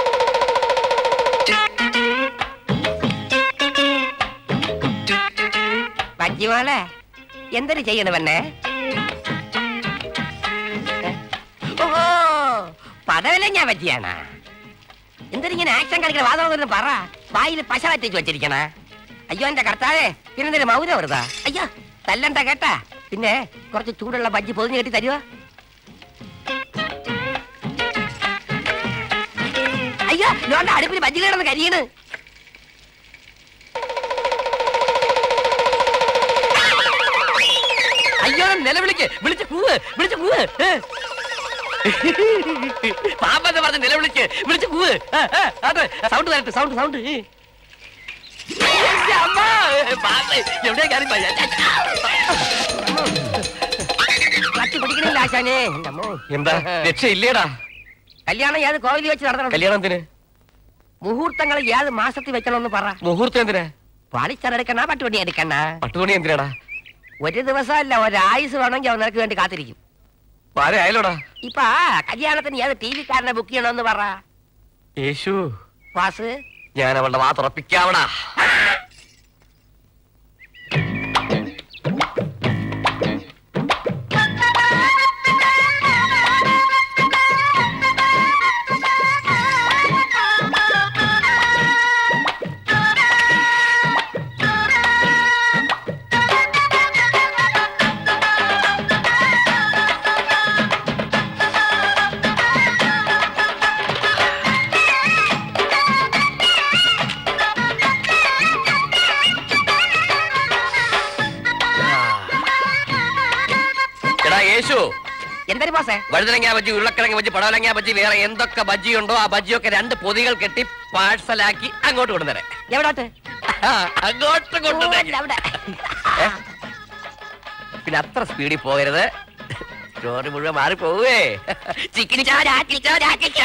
പജ്ജിമോളെ എന്തൊരു ചെയ്യണ പെണ്ണേ ഓ പടവല ഞാൻ പറ്റിയാണ് എന്തൊരിങ്ങനെ ആക്ഷൻ കളിക്കണ വാദം പറ വായിൽ പശ പറ്റിച്ച് വെച്ചിരിക്കണ അയ്യോ എന്റെ കർത്താവേ പിന്നെന്തൊരു മൗനം വെറുതാ അയ്യോ തല്ലണ്ട കേട്ടാ പിന്നെ കുറച്ച് ചൂടുള്ള ബജ്ജി പൊതിഞ്ഞ് കെട്ടി തരുവോ അയ്യോ ലോണ്ട അടുപ്പിൽ ബജ്ജി കിടന്ന് കരിയണ് അയ്യോ നിലവിളിക്ക് വിളിച്ച് കൂവ് വിളിച്ച് കൂവ് ഏ. പാമ്പെന്ന് പറഞ്ഞ് നിലവിളിക്ക് വിളിച്ച് കൂവ് ആ, ആ, അത് സൗണ്ട് വരട്ടെ സൗണ്ട് സൗണ്ട് എവിടെയാ കാര്യം കത്തി പിടിക്കണില്ല ആശാനെ എന്റെ അമ്മോ. എന്താ രക്ഷയില്ലേടാ കല്യാണം ഏത് കോവിലിൽ വെച്ച് നടത്തണം കല്യാണത്തിന് മുഹൂർത്തങ്ങൾ ഏത് മാസത്തിൽ വെക്കണമെന്ന് പറ മുഹൂർത്തം എന്തിനാ പാളിച്ചർ എടുക്കണ പട്ടുപണി എടുക്കണ പട്ടുമണി എന്തിനാടാ ഒരു ദിവസമല്ല ഒരായുസ് വേണമെങ്കിൽ അവൻ നിനക്ക് വേണ്ടി കാത്തിരിക്കും പാര ആയാലോടാ ഇപ്പൊ കല്യാണത്തിന് ഏത് ടി വിക്കാരനെ ബുക്ക് ചെയ്യണമെന്ന് പറ യേശു വാസ് ഞാൻ അവളുടെ വാ തുറപ്പിക്കാവടാ എടാ യേശു എന്തൊരു പാസേ വഴുതനങ്ങ ബജ്ജി ഉരുളക്കിഴങ്ങ് ബജ്ജി പടവലങ്ങ ബജ്ജി വേറെ എന്തൊക്കെ ബജ്ജി ഉണ്ടോ ആ ബജ്ജിയൊക്കെ രണ്ട് പൊതികൾ കെട്ടി പാഴ്സലാക്കി അങ്ങോട്ട് കൊണ്ടുതരാം എവിടോട്ട് അങ്ങോട്ട് കൊണ്ടുതരാം അവിടെ ഏ? പിന്നെ അത്ര സ്പീഡിൽ പോകരുത് സ്റ്റോറി മുഴുവൻ മാറി പോവേ ചിക്കിനി ചാരാ ചിച്ചാരാ ചിച്ചാ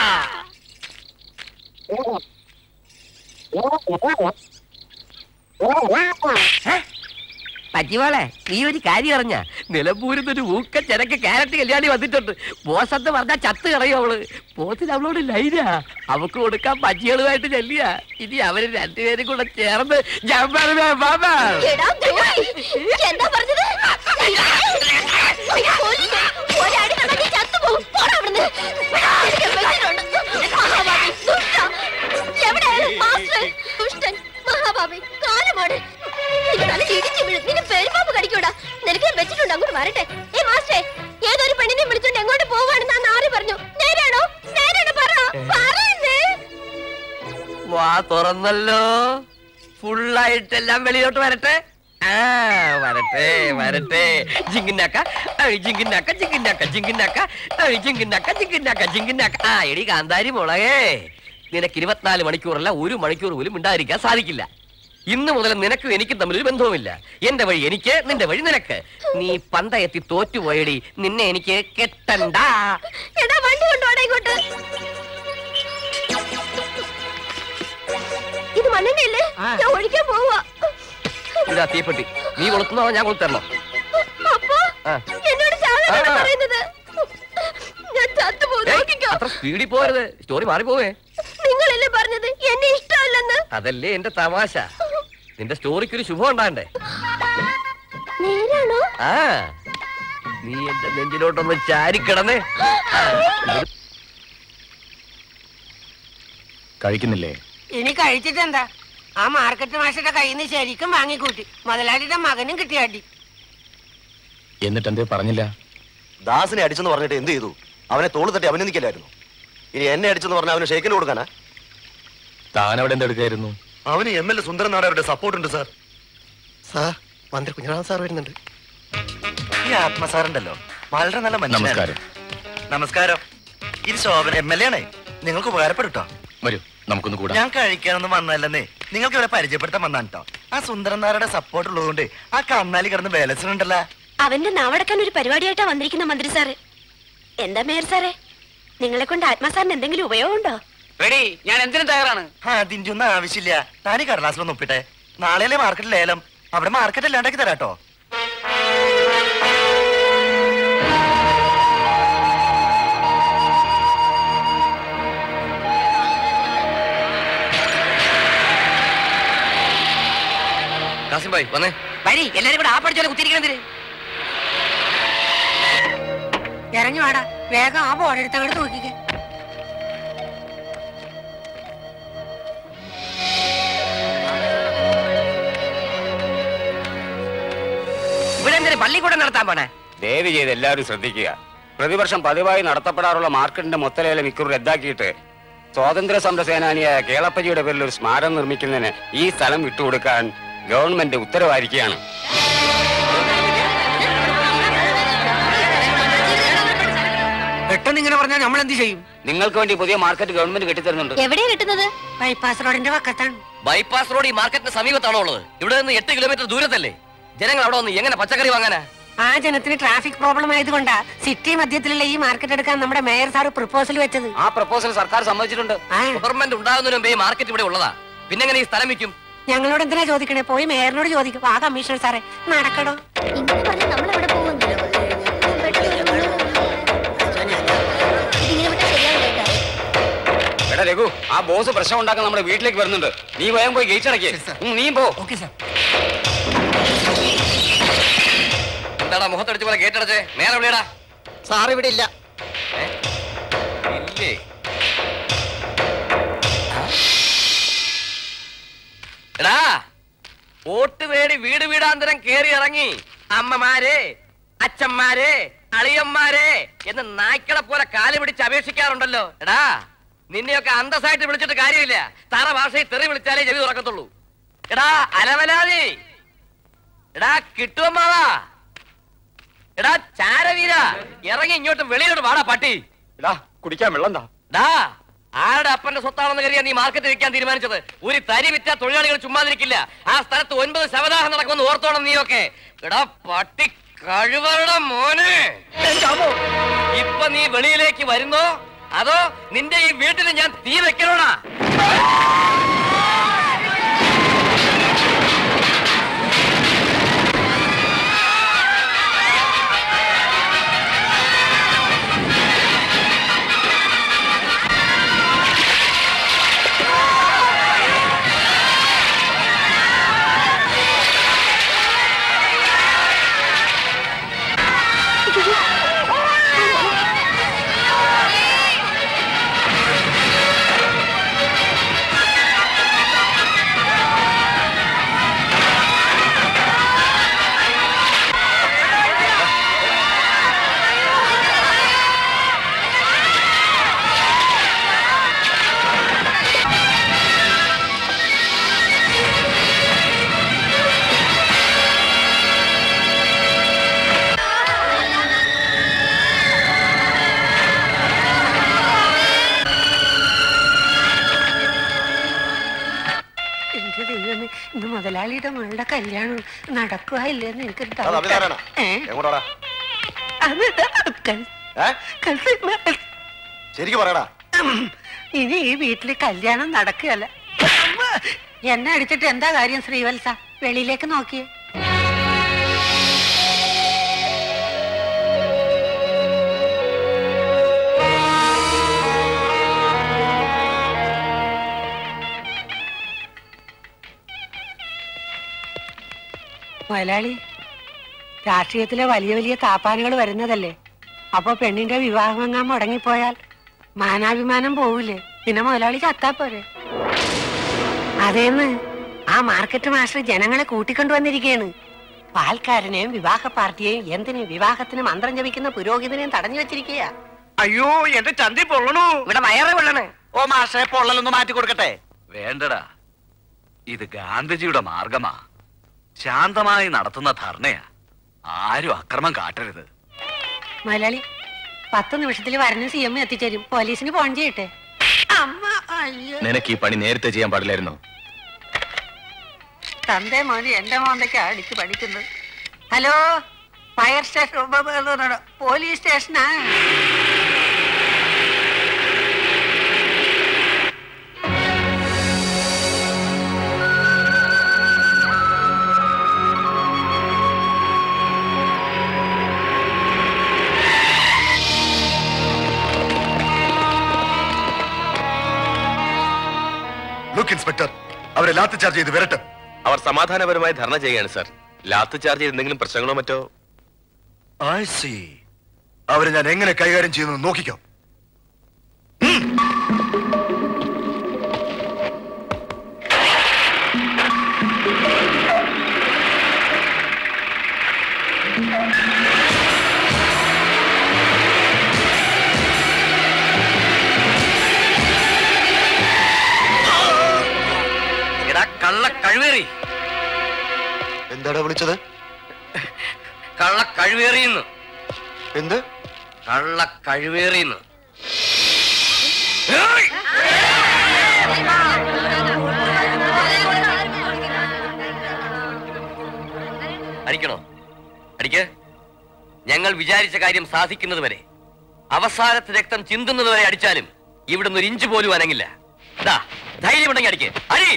പറ്റിമോളെ നീ ഒരു കാര്യം അറിഞ്ഞ നിലമ്പൂരിന്ന് ഒരു ഊക്ക ചരക്ക് ക്യാരറ്റ് കല്യാണി വന്നിട്ടുണ്ട് ബോസ് എന്ന് പറഞ്ഞാ ചത്ത് കളയും അവള് ബോസിന് അവളോട് ലൈനാ അവക്ക് കൊടുക്കാൻ ബജ്ജികളുമായിട്ട് ചെല്ലിയ ഇനി അവര് രണ്ടുപേരും കൂടെ ചേർന്ന് ജമ്പറ ബാബാ എടാ ദ്രോഹി. എന്താ പറഞ്ഞത് കൊല്ലും. ഒരടി തന്നാൽ നീ ചത്തുപോകും. പോടാ അവിടുന്ന്. എനിക്ക് വെച്ചിട്ടുണ്ട്. മഹാഭാവി, ദുഷ്ട. എവിടെയാണ് മാസ്റ്റർ? ദുഷ്ടൻ, മഹാഭാവി, കാലമോട്. നിന്റെ തല ഇടിച്ച് വീഴും. നിന്നെ പെരുമ്പാമ്പ് കടിക്കൂടാ. നിനക്ക് ഞാൻ വെച്ചിട്ടുണ്ട് അങ്ങോട്ട് വരട്ടെ ഏ മാസ്റ്റേ ഏതൊരു പെണ്ണിനെ വിളിച്ചോണ്ട് എങ്ങോട്ട് പോവാണെന്ന് ആ നാറി പറഞ്ഞു നേരാണോ നേരാണോ പറ പറയുന്നേ വാ തുറന്നല്ലോ ഫുള്ളായിട്ടെല്ലാം വെളിയിലോട്ട് വരട്ടെ ആ വരട്ടെ വരട്ടെ ജിങ്കിനാക്ക അഴി ജിങ്കിനാക്ക ജിങ്കിനാക്ക ജിങ്കിനാക്ക അഴി ജിങ്കിനാക്ക ജിങ്കിനാക്ക ജിങ്കിനാക്ക ആ എടി കാന്താരി മുളകേ നിനക്ക് ഇരുപത്തിനാല് മണിക്കൂറല്ല ഒരു മണിക്കൂർ പോലും ഉണ്ടായിരിക്കാൻ സാധിക്കില്ല ഇന്ന് മുതൽ നിനക്കും എനിക്കും തമ്മിൽ ഒരു ബന്ധവുമില്ല എന്റെ വഴി എനിക്ക് നിന്റെ വഴി നിനക്ക് നീ പന്തയത്തി തോറ്റുപോയടി നിന്നെ എനിക്ക് കെട്ടണ്ട എടാ വണ്ടി കൊണ്ടുപോടാ ഇങ്ങോട്ട് ഇത് മണ്ണെണ്ണയല്ലേ ഞാൻ ഒഴിക്കാൻ പോവാ ഇതാ തീപ്പെട്ടി നീ കൊളുത്തുന്നോ ഞാൻ കൊളുത്തരണോ അപ്പോ ആ. എന്നോട് ചാകാനാണ് ആ. പറയുന്നത് ഞാൻ ചത്തുപോകും ഏയ്, നോക്കിക്കോ അത്ര സ്പീഡിൽ പോരുത് സ്റ്റോറി മാറിപ്പോവേ നിങ്ങളല്ലേ പറഞ്ഞത് എന്നെ ഇഷ്ടമല്ലെന്ന് അതല്ലേ എന്റെ തമാശ നിന്റെ സ്റ്റോറിക്ക് ഒരു ശുഭം ഉണ്ടാണ്ടേ നേരാണോ ആ നീ എന്റെ നെഞ്ചിലോട്ടൊന്ന് ചാരിക്കിടന്നേ ആ, ഇത് കഴിക്കുന്നില്ലേ ഇനി കഴിച്ചിട്ടെന്താ ആ മാർക്കറ്റ് മാഷിന്റെ കയ്യിൽ നിന്ന് ശരിക്കും വാങ്ങിക്കൂട്ടി മുതലാളിയുടെ മകനും കിട്ടിയാട്ടി എന്നിട്ട് എന്തേ പറഞ്ഞില്ല ദാസിനെ അടിച്ചെന്ന് പറഞ്ഞിട്ട് എന്ത് ചെയ്തു അവനെ തോള് തട്ടി അഭിനന്ദിക്കില്ലായിരുന്നു ഇനി എന്നെ അടിച്ചെന്ന് പറഞ്ഞ അവന് ഷേക്കിന് കൊടുക്കാനാ താൻ അവിടെ എന്തെടുക്കായിരുന്നു അവന് എം എൽ എ സുന്ദരൻ നാടരുടെ സപ്പോർട്ട് ഉണ്ട് സാർ സാർ മന്ത്രി കുഞ്ഞിറാം സാർ വരുന്നുണ്ട് ഈ ആത്മസാറുണ്ടല്ലോ വളരെ നല്ല മനുഷ്യനാണ് നമസ്കാരം നമസ്കാരം ഇത് ശോഭന എം എൽ എ ആണേ നിങ്ങൾക്ക് ഉപകാരപ്പെട്ടോ വരൂ നമുക്കൊന്ന് കൂടാം ഞാൻ കഴിക്കാനൊന്നും വന്നല്ലെന്നേ നിങ്ങൾക്ക് ഇവിടെ പരിചയപ്പെടുത്താൻ വന്നാണ് കേട്ടോ ആ സുന്ദരനാരുടെ സപ്പോർട്ട് ഉള്ളതുകൊണ്ട് ആ കന്നാലി കിടന്ന് വേലസിനുണ്ടല്ലോ അവന്റെ നാവടക്കാൻ ഒരു പരിപാടിയായിട്ടാ വന്നിരിക്കുന്ന മന്ത്രി സാറ് എന്താ മേയർ സാറേ നിങ്ങളെ കൊണ്ട് ആത്മാസാറിന് എന്തെങ്കിലും ഉപയോഗമുണ്ടോ റെഡി ഞാൻ എന്തിനും തയ്യാറാണ് ആ അതിന്റെ ഒന്നും ആവശ്യമില്ല താൻ ഈ കടലാസിലൊന്ന് ഒപ്പിട്ടെ നാളെയല്ലേ മാർക്കറ്റിൽ ലേലം അവിടെ മാർക്കറ്റ് ഇല്ലാണ്ടാക്കി തരാട്ടോ കാസിം ഭായ് വന്നേ വരി എല്ലാരും കൂടെ ആ പഠിച്ചോലെ കുത്തിരിക്കണെന്തിന് ഇറങ്ങി വാടാ വേഗം ആ ബോർഡെടുത്ത് അങ്ങോട്ട് നോക്കിക്കേ ഇവിടെ എന്തിന് പള്ളിക്കൂടം നടത്താൻ പോണേ ദയവ് ചെയ്ത് എല്ലാവരും ശ്രദ്ധിക്കുക പ്രതിവർഷം പതിവായി നടത്തപ്പെടാറുള്ള മാർക്കറ്റിന്റെ മൊത്തലേലം ഇക്കുറി റദ്ദാക്കിയിട്ട് സ്വാതന്ത്ര്യ സമര സേനാനിയായ കേളപ്പജിയുടെ പേരിൽ ഒരു സ്മാരകം നിർമ്മിക്കുന്നതിന് ഈ സ്ഥലം വിട്ടുകൊടുക്കാൻ ഗവൺമെന്റ് ഉത്തരവായിരിക്കുകയാണ് പെട്ടെന്ന് ഇങ്ങനെ പറഞ്ഞാൽ നമ്മൾ എന്ത് ചെയ്യും നിങ്ങൾക്ക് വേണ്ടി പുതിയ മാർക്കറ്റ് ഗവൺമെന്റ് കെട്ടിത്തരുന്നുണ്ട് എവിടെയാ കിട്ടുന്നത് ബൈപ്പാസ് റോഡിന്റെ പക്കത്താണ് ബൈപ്പാസ് റോഡ് ഈ മാർക്കറ്റിന് സമീപത്താണോ ഉള്ളത് ഇവിടെ നിന്ന് എട്ട് കിലോമീറ്റർ ദൂരത്തല്ലേ ജനങ്ങൾ അവിടെ വന്ന് എങ്ങനെ പച്ചക്കറി വാങ്ങാനാ ആ ജനത്തിന് ട്രാഫിക് പ്രോബ്ലം ആയതുകൊണ്ടാ സിറ്റി മധ്യത്തിലുള്ള ഈ മാർക്കറ്റ് എടുക്കാൻ നമ്മുടെ മേയർ സാർ പ്രപ്പോസൽ വെച്ചത് ആ പ്രപ്പോസൽ സർക്കാർ സമ്മതിച്ചിട്ടുണ്ട് ആ, ഗവൺമെന്റ് ഉണ്ടാകുന്നതിന് മുമ്പേ ഈ മാർക്കറ്റ് ഇവിടെ ഉള്ളതാ പിന്നെ എങ്ങനെ ഈ സ്ഥലം വിൽക്കും ഞങ്ങളോട് എന്തിനാ ചോദിക്കണേ പോയി മേയറിനോട് ചോദിക്കും ആ കമ്മീഷണർ സാറേ നടക്കടോ ഇങ്ങനെ പറഞ്ഞാൽ നമ്മൾ എവിടെ പോകുന്നു ഇതിങ്ങനെ വിട്ടാൽ ശരിയാവില്ല കേട്ടോ. എടാ രഘു ആ ബോസ് പ്രശ്നം ഉണ്ടാക്കാൻ നമ്മുടെ വീട്ടിലേക്ക് വരുന്നുണ്ട് നീ വേഗം പോയി ഗേറ്റ് അടയ്ക്കേ നീ പോ ഓക്കെ സാർ എന്താടാ മുഖത്തടിച്ച പോലെ ഗേറ്റ് നേരെ എവിടെയാടാ സാർ ഇവിടെ ഇല്ല ഇല്ലേ എടാ വോട്ട് തേടി വീട് വീടാന്തരം കേറി ഇറങ്ങി അമ്മമാരെ അച്ഛന്മാരെ അളിയന്മാരെ എന്ന് നായ്ക്കളെ പോലെ കാല് പിടിച്ച് അപേക്ഷിക്കാറുണ്ടല്ലോ എടാ നിന്നെയൊക്കെ അന്തസ്സായിട്ട് വിളിച്ചിട്ട് കാര്യമില്ല തറ ഭാഷയിൽ തെറി വിളിച്ചാലേ ചെവി തുറക്കത്തുള്ളൂ എടാ അലവലാതി എടാ കിട്ടുവമ്മാവാ എടാ ചാരവീര ഇറങ്ങി ഇങ്ങോട്ട് വെളിയിലോട്ട് വാടാ പട്ടി എടാ കുടിക്കാൻ വെള്ളം എന്താ ഡാ ആരുടെ അപ്പന്റെ സ്വത്താണെന്ന് കരുതിയാ നീ മാർക്കറ്റ് വിൽക്കാൻ തീരുമാനിച്ചത് ഒരു തരി വിറ്റ തൊഴിലാളികൾ ചുമ്മാതിരിക്കില്ല ആ സ്ഥലത്ത് ഒൻപത് ശവദാഹം നടക്കുമെന്ന് ഓർത്തോണം നീയൊക്കെ എടാ പട്ടി കഴിവരുടെ മോനെ ഇപ്പൊ നീ വെളിയിലേക്ക് വരുന്നോ അതോ നിന്റെ ഈ വീട്ടിൽ ഞാൻ തീ വെക്കണോടാ ആ മുതലാളിയുടെ മകളുടെ കല്യാണം നടക്കുക ഇല്ലെന്ന് എനിക്കൊരു അത് അഭിധാനാണ് ഏ? എങ്ങോട്ടാടാ അത് കൽ- ഏ കൽ- ശരിക്കും പറയടാ ഇനി ഈ വീട്ടില് കല്യാണം നടക്കുകയല്ല എന്നെ അടിച്ചിട്ട് എന്താ കാര്യം ശ്രീവത്സ വെളിയിലേക്ക് നോക്കിയേ മുതലാളി രാഷ്ട്രീയത്തിലെ വലിയ വലിയ താപ്പാനുകൾ വരുന്നതല്ലേ അപ്പൊ പെണ്ണിന്റെ വിവാഹം എങ്ങാൻ മുടങ്ങിപ്പോയാൽ മാനാഭിമാനം പോവില്ലേ പിന്നെ മുതലാളി ചത്താ പോരെ അതേന്ന് ആ മാർക്കറ്റ് മാസ്റ്റർ ജനങ്ങളെ കൂട്ടിക്കൊണ്ടുവന്നിരിക്കുകയാണ് പാൽക്കാരനെയും വിവാഹ പാർട്ടിയെയും എന്തിന് വിവാഹത്തിന് മന്ത്രം ജപിക്കുന്ന പുരോഹിതനെയും തടഞ്ഞു വെച്ചിരിക്കുക അയ്യോ എന്റെ ചന്തി പൊള്ളണു ഇവിടെ വയറ് കൊള്ളണ് ഓ മാഷെ പൊള്ളലൊന്ന് മാറ്റി കൊടുക്കട്ടെ വേണ്ടടാ ഇത് ഗാന്ധിജിയുടെ മാർഗമാ ശാന്തമായി നടത്തുന്ന ധർണയാ ആരും അക്രമം കാട്ടരുത് മുതലാളി പത്ത് നിമിഷത്തിൽ വരന് സി എം എത്തിച്ചേരും പോലീസിന് ഫോൺ ചെയ്യട്ടെ അമ്മ അയ്യോ നിനക്ക് ഈ പണി നേരത്തെ ചെയ്യാൻ പാടില്ലായിരുന്നോ തന്റെ മോന് എന്റെ മോന്തൊക്കെ അടിച്ച് പഠിക്കുന്നത് ഹലോ ഫയർ സ്റ്റേഷൻ പോലീസ് സ്റ്റേഷനാ ലുക്ക് ഇൻസ്പെക്ടർ അവരെ ലാത്തി ചാർജ് ചെയ്ത് വരട്ടെ അവർ സമാധാനപരമായി ധർണ ചെയ്യുകയാണ് സർ ലാത്ത് ചാർജ് ചെയ്ത് എന്തെങ്കിലും പ്രശ്നങ്ങളോ മറ്റോ ഐ സി അവരെ ഞാൻ എങ്ങനെ കൈകാര്യം ചെയ്യുന്നു നോക്കിക്കോ എടാ കള്ള കഴിവേറി എന്താടാ വിളിച്ചത് കള്ള കഴിവേറിയെന്ന് എന്ത് കള്ള കഴിവേറിയെന്ന് അടിക്കണോ അടിക്ക് ഞങ്ങൾ വിചാരിച്ച കാര്യം സാധിക്കുന്നത് വരെ അവസാനത്തെ രക്തം ചിന്തുന്നത് വരെ അടിച്ചാലും ഇവിടുന്ന് ഒരു ഇഞ്ച് പോലും അനങ്ങില്ല ദാ ധൈര്യമുണ്ടെങ്കിൽ അടിക്ക് അടി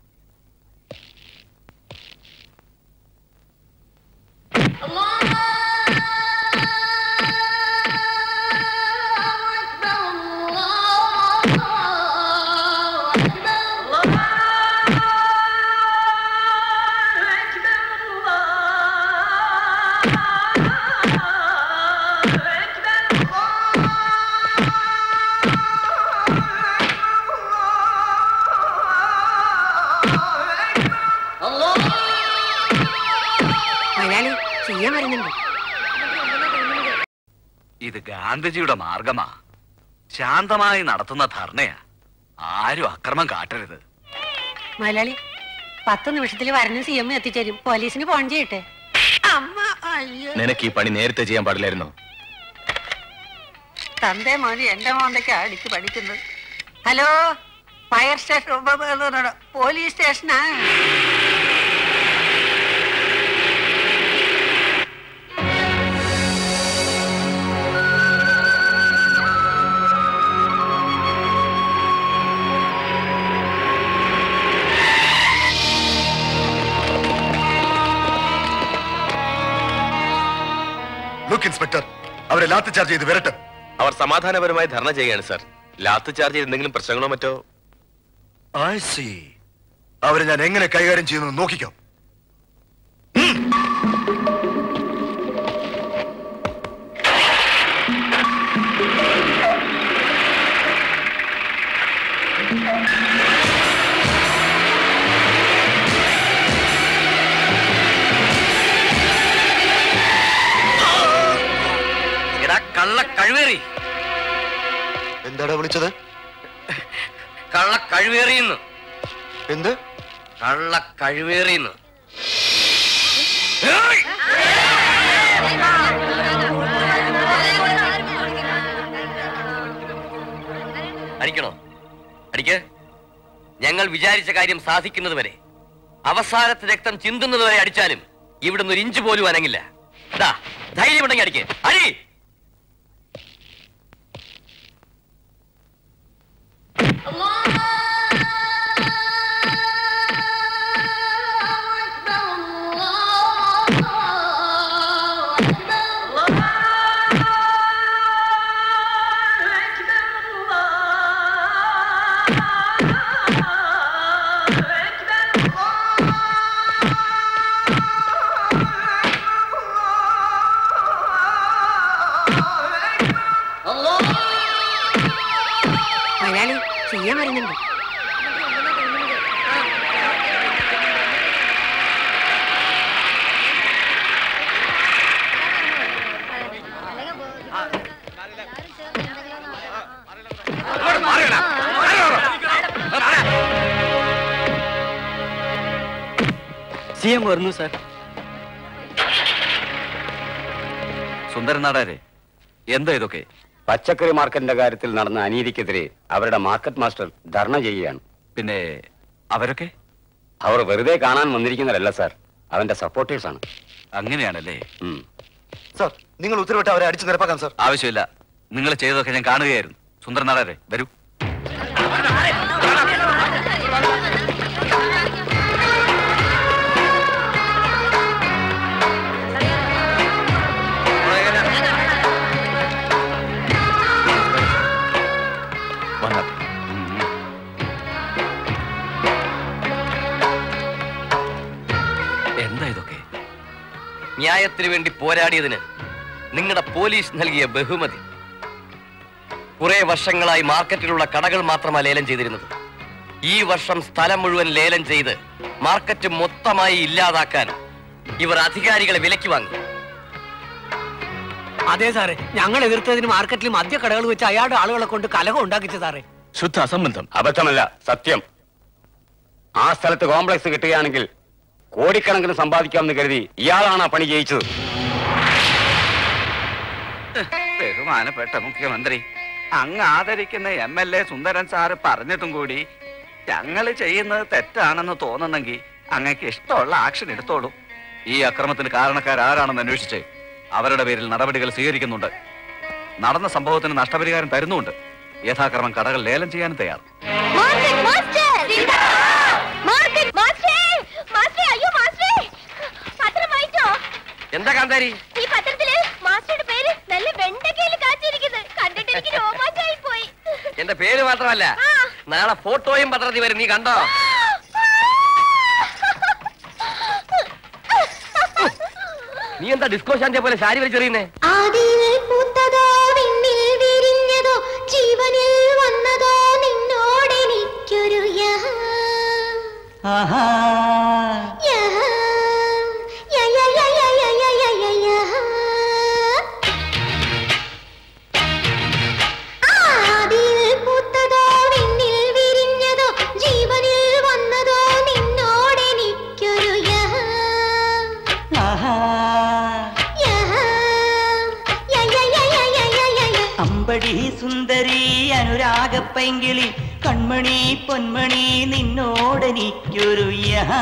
മുതലാളി സി എം വരുന്നുണ്ട് ഇത് ഗാന്ധിജിയുടെ മാർഗമാ ശാന്തമായി നടത്തുന്ന ധർണയാ ആരും അക്രമം കാട്ടരുത് മുതലാളി പത്ത് നിമിഷത്തിൽ വരന് സി എം എത്തിച്ചേരും പോലീസിന് ഫോൺ ചെയ്യട്ടെ അമ്മ അയ്യോ നിനക്ക് ഈ പണി നേരത്തെ ചെയ്യാൻ പാടില്ലായിരുന്നോ തന്റെ മോന് എന്റെ മോന്തൊക്കെ അടിച്ച് പഠിക്കുന്നത് ഹലോ ഫയർ സ്റ്റേഷൻ പോലീസ് സ്റ്റേഷനാ ലുക്ക് ഇൻസ്പെക്ടർ അവരെ ലാത്തി ചാർജ് ചെയ്ത് വരട്ടെ അവർ സമാധാനപരമായി ധർണ ചെയ്യുകയാണ് സർ ലാത്ത് ചാർജ് ചെയ്ത് എന്തെങ്കിലും പ്രശ്നങ്ങളോ മറ്റോ ഐ സി അവരെ ഞാൻ എങ്ങനെ കൈകാര്യം ചെയ്യുന്നു നോക്കിക്കോ എടാ കള്ള കഴിവേറി എന്താടാ വിളിച്ചത് കള്ള കഴിവേറിയെന്ന് എന്ത് കള്ള കഴിവേറിയെന്ന് അടിക്കണോ അടിക്ക് ഞങ്ങൾ വിചാരിച്ച കാര്യം സാധിക്കുന്നത് വരെ അവസാനത്തെ രക്തം ചിന്തുന്നത് വരെ അടിച്ചാലും ഇവിടുന്ന് ഒരു ഇഞ്ച് പോലും അനങ്ങില്ല ദാ ധൈര്യമുണ്ടെങ്കിൽ അടിക്ക് അടി മലയാളി ചെയ്യാൻ വരുന്നുണ്ട് സി എം വരുന്നു സാർ സുന്ദരൻ നാടാരെ എന്താ ഇതൊക്കെ പച്ചക്കറി മാർക്കറ്റിന്റെ കാര്യത്തിൽ നടന്ന അനീതിക്കെതിരെ അവരുടെ മാർക്കറ്റ് മാസ്റ്റർ ധർണ ചെയ്യുകയാണ് പിന്നെ അവരൊക്കെ അവർ വെറുതെ കാണാൻ വന്നിരിക്കുന്നതല്ല സാർ അവന്റെ സപ്പോർട്ടേഴ്സ് ആണ് അങ്ങനെയാണല്ലേ സാർ നിങ്ങൾ ഉത്തരവിട്ട് അവരെ അടിച്ചു നിരപ്പാക്കാം സാർ ആവശ്യമില്ല നിങ്ങൾ ചെയ്തതൊക്കെ ഞാൻ കാണുകയായിരുന്നു സുന്ദരൻ നാടാരെ വരൂ വന്ന എന്താ ഇതൊക്കെ ന്യായത്തിന് വേണ്ടി പോരാടിയതിന് നിങ്ങളുടെ പോലീസ് നൽകിയ ബഹുമതി കുറെ വർഷങ്ങളായി മാർക്കറ്റിലുള്ള കടകൾ മാത്രമാണ് ലേലം ചെയ്തിരുന്നത് ഈ വർഷം സ്ഥലം മുഴുവൻ ലേലം ചെയ്ത് മാർക്കറ്റ് മൊത്തമായി ഇല്ലാതാക്കാൻ ഇവർ അധികാരികളെ വിലക്ക് വാങ്ങി അതെ സാറേ ഞങ്ങൾ എതിർത്തതിന് മാർക്കറ്റിൽ മദ്യക്കടകൾ വെച്ച് അയാളുടെ ആളുകളെ കൊണ്ട് കലഹം ഉണ്ടാക്കിച്ചു സാറേ ശുദ്ധ അസംബന്ധം അബദ്ധമല്ല സത്യം ആ സ്ഥലത്ത് കോംപ്ലക്സ് കിട്ടുകയാണെങ്കിൽ കോടിക്കണക്കിന് സമ്പാദിക്കാമെന്ന് കരുതി ഇയാളാണ് ആ പണി ജയിച്ചത് ബഹുമാനപ്പെട്ട മുഖ്യമന്ത്രി അങ്ങ് ആദരിക്കുന്ന M L A Sundaran sir പറഞ്ഞിട്ടും കൂടി ഞങ്ങൾ ചെയ്യുന്നത് തെറ്റാണെന്ന് തോന്നുന്നെങ്കിൽ അങ്ങക്ക് ഇഷ്ടമുള്ള ആക്ഷൻ എടുത്തോളൂ ഈ അക്രമത്തിന് കാരണക്കാരാരാണെന്ന് അന്വേഷിച്ച് അവരുടെ പേരിൽ നടപടികൾ സ്വീകരിക്കുന്നുണ്ട് നടന്ന സംഭവത്തിന് നഷ്ടപരിഹാരം തരുന്നുണ്ട് യഥാക്രമം കടകൾ ലേലം ചെയ്യാനും തയ്യാർ master master market master master അയ്യോ മാസ്റ്റർ പത്രം വായിച്ചോ എന്താ കാന്താരി ഈ പത്രത്തില് മാസ്റ്ററുടെ പേര് നല്ല വെണ്ടക്കയിൽ കാച്ചിരിക്കുന്നത് കണ്ടിട്ട് എനിക്ക് രോമാഞ്ചായി പോയി എന്റെ പേര് മാത്രമല്ല നാളെ ഫോട്ടോയും പത്രത്തിൽ വരും നീ കണ്ടോ നീ എന്താ ഡിസ്കോ ശാന്തിയെ പോലെ സാരി വലിച്ചെറിയുന്നേ ആദിയിൽ പൂത്തതോ വിണ്ണിൽ വിരിഞ്ഞതോ ജീവനിൽ വന്നതോ നിന്നോടെനിക്കൊരു യഹ യഹ യ യ യ യ യ യ യ യ യഹ. ആദിയിൽ പൂത്തതോ വിണ്ണിൽ വിരിഞ്ഞതോ ജീവനിൽ വന്നതോ നിന്നോടെനിക്കൊരു യഹ യഹ യ യ യ യ യ യ യ യ. അമ്പടി സുന്ദരി അനുരാഗപ്പൈങ്കിളി കൺമണി പൊന്മണി നിന്നോടെനിക്കൊരു യഹാ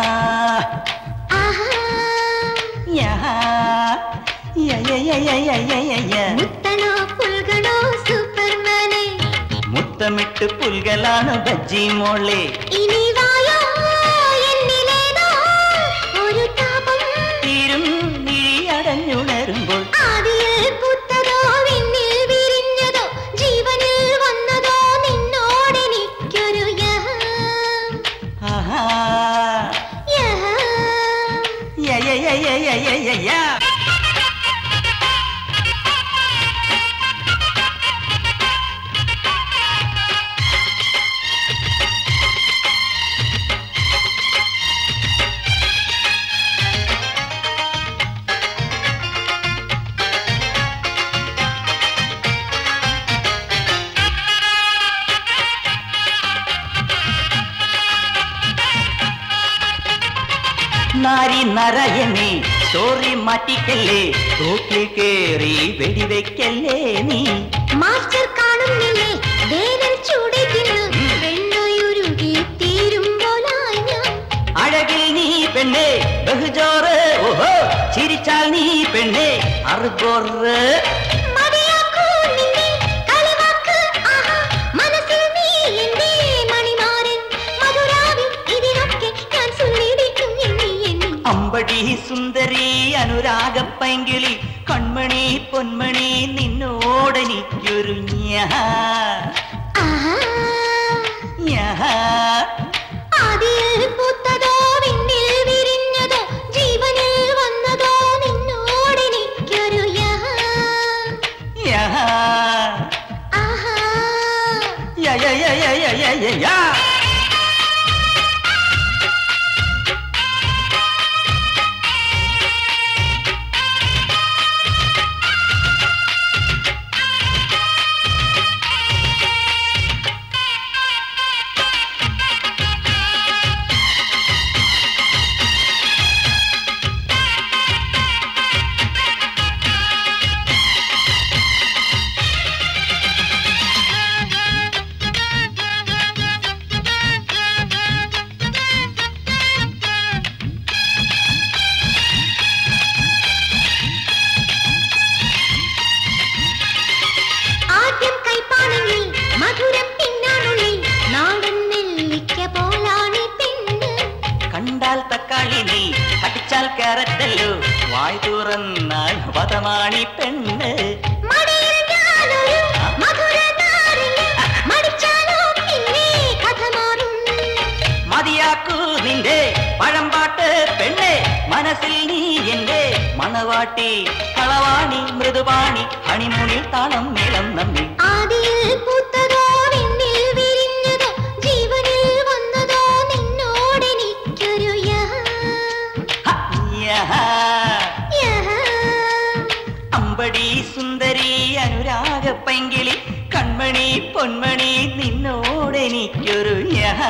യഹാ യ യ യ യ യ യ യ യ. മുത്തണോ പുൽകണോ സൂപ്പർമാനെ മുത്തമിട്ട് പുൽകലാണ് ബജ്ജി മോളെ ഇനി വായോ എന്നിലേതോ ഒരു താപം തീരും മിഴിയടഞ്ഞുണരുമ്പോൾ ആദിയിൽ പൂത്തതോ വിണ്ണിൽ വിരിഞ്ഞതോ ജീവനിൽ വന്നതോ നിന്നോടെനിക്കൊരു യഹ ആഹാ യഹ യ യ യ യ യ യ യ യ. നാരി നരയനെ സ്റ്റോറി മാറ്റിക്കല്ലേ തോക്കിൽ കേറി വെടിവെക്കല്ലേ നീ മാസ്റ്റർ കാണുന്നില്ലേ വേനൽ ചൂടേക്കുന്നു വെണ്ണയുരുകി തീരുമ്പോലായി ഞാൻ അഴകിൽ നീ പെണ്ണേ ബഹുജോറ് ഓഹോ ചിരിച്ചാൽ നീ പെണ്ണേ അറുകോറ് മതിയാക്കൂ നിന്നെ കളിവാക്ക് ആഹാ മനസ്സിൽ നീ എന്റെ മണിമാരൻ മധുരാവിൽ ഇതിനൊക്കെ ഞാൻ സുന്ദരിക്കും എണ്ണി എണ്ണി അമ്പടി സുന്ദരി അനുരാഗപ്പൈങ്കിളി കൺമണി പൊന്മണി നിന്നോടെനിക്കൊരു ഞാ ആഹാ ഞാ ആദിയിൽ പൂത്തതോ വിണ്ണിൽ വിരിഞ്ഞതോ ജീവനിൽ വന്നതോ നിന്നോടെനിക്കൊരു യഹ. യാ ആഹാ യാ യാ യാ യാ യാ യാ യാ യാ ആദ്യം കൈപ്പാണെങ്കിൽ മധുരം പിന്നാണുള്ളിൽ നാടൻ നെല്ലിക്ക പോലാണ് പെണ്ണ് കണ്ടാൽ തക്കാളി നീ അടിച്ചാൽ കാരറ്റല്ലോ വായ് തുറന്നാൽ വതമാണി പെണ്ണ് മടിയിൽ ഞാനൊരു മധുര നാരങ്ങ മടിച്ചാലോ പിന്നെ കഥ മാറും മതിയാക്കൂ നിന്റെ പഴമ്പാട്ട് പെണ്ണെ മനസ്സിൽ നീ എന്റെ മണവാട്ടി കളവാണി മൃദുവാണി ഹണിമൂണിൽ താളം നീളം നമ്മി ആദിയിൽ പൂത്തതോ വിണ്ണിൽ വിരിഞ്ഞതോ ജീവനിൽ വന്നതോ നിന്നോടെനിക്കൊരു യഹ. യഹാ. യഹ. അമ്പടി സുന്ദരി അനുരാഗ പൈങ്കിളി കൺമണി പൊന്മണി നിന്നോടെനിക്കൊരു യഹാ.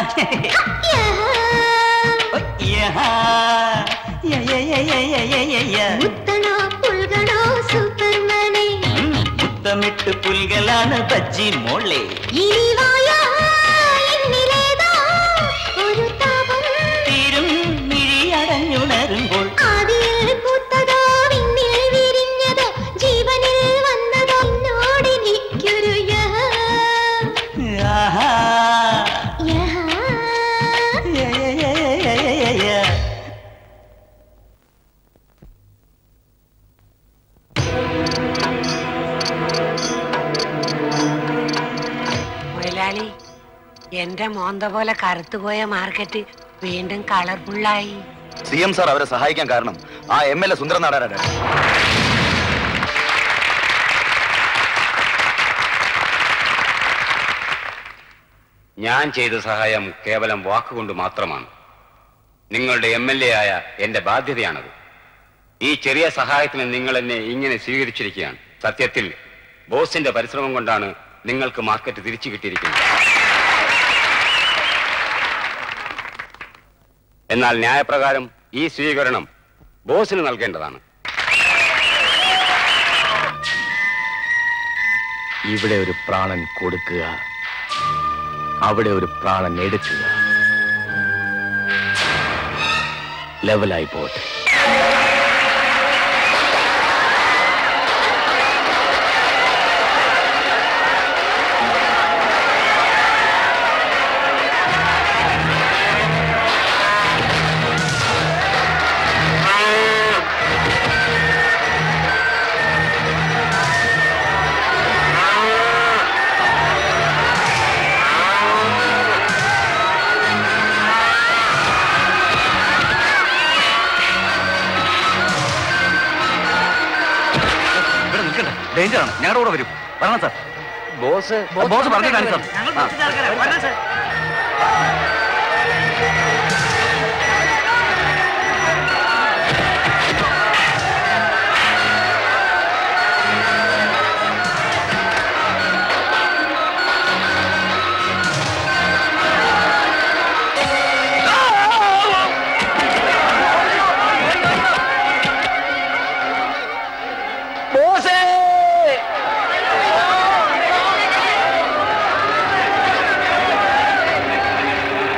യഹാ. യ യ യ യ യ യ യ യ. മുത്തണോ പുൽകണോ സൂപ്പർമാനെ മുത്തമിട്ട് പുൽകലാണ് ബജ്ജി മോളെ ഇനി വായാ എന്നിലേതോ ഒരു താപം തീരും മിഴിയടഞ്ഞുണരുമ്പോൾ ആദിയിൽ പൂത്തതോ വിണ്ണിൽ വിരിഞ്ഞതോ ജീവനിൽ വന്നതോ എന്നോടെനിക്കൊരു യഹ. ആഹാ. യഹ. യ യ യ യ യ യ യ. മുതലാളി എന്റെ മോന്ത പോലെ കറുത്തുപോയ മാർക്കറ്റ് വീണ്ടും കളർഫുള്ളായി സി എം സാർ അവരെ സഹായിക്കാൻ കാരണം ആ എം എൽ എ സുന്ദരൻ നാടാരാണ് ഞാൻ ചെയ്ത സഹായം കേവലം വാക്കുകൊണ്ട് മാത്രമാണ് നിങ്ങളുടെ എം എൽ എ ആയ എന്റെ ബാധ്യതയാണത് ഈ ചെറിയ സഹായത്തിന് നിങ്ങൾ എന്നെ ഇങ്ങനെ സ്വീകരിച്ചിരിക്കുകയാണ് സത്യത്തിൽ ബോസിന്റെ പരിശ്രമം കൊണ്ടാണ് നിങ്ങൾക്ക് മാർക്കറ്റ് തിരിച്ചു കിട്ടിയിരിക്കുന്നത് എന്നാൽ ന്യായപ്രകാരം ഈ സ്വീകരണം ബോസിന് നൽകേണ്ടതാണ് ഇവിടെ ഒരു പ്രാണൻ കൊടുക്കുക അവിടെ ഒരു പ്രാണൻ എടുക്കുക ലെവലായി പോട്ടെ ഇവിടെ നിൽക്കണ്ട ഡേഞ്ചർ ആണ് ഞങ്ങളുടെ കൂടെ വരും വരണം സാർ ബോസ് ബോസ് പറഞ്ഞിട്ടാണ് സാർ ആ. ആ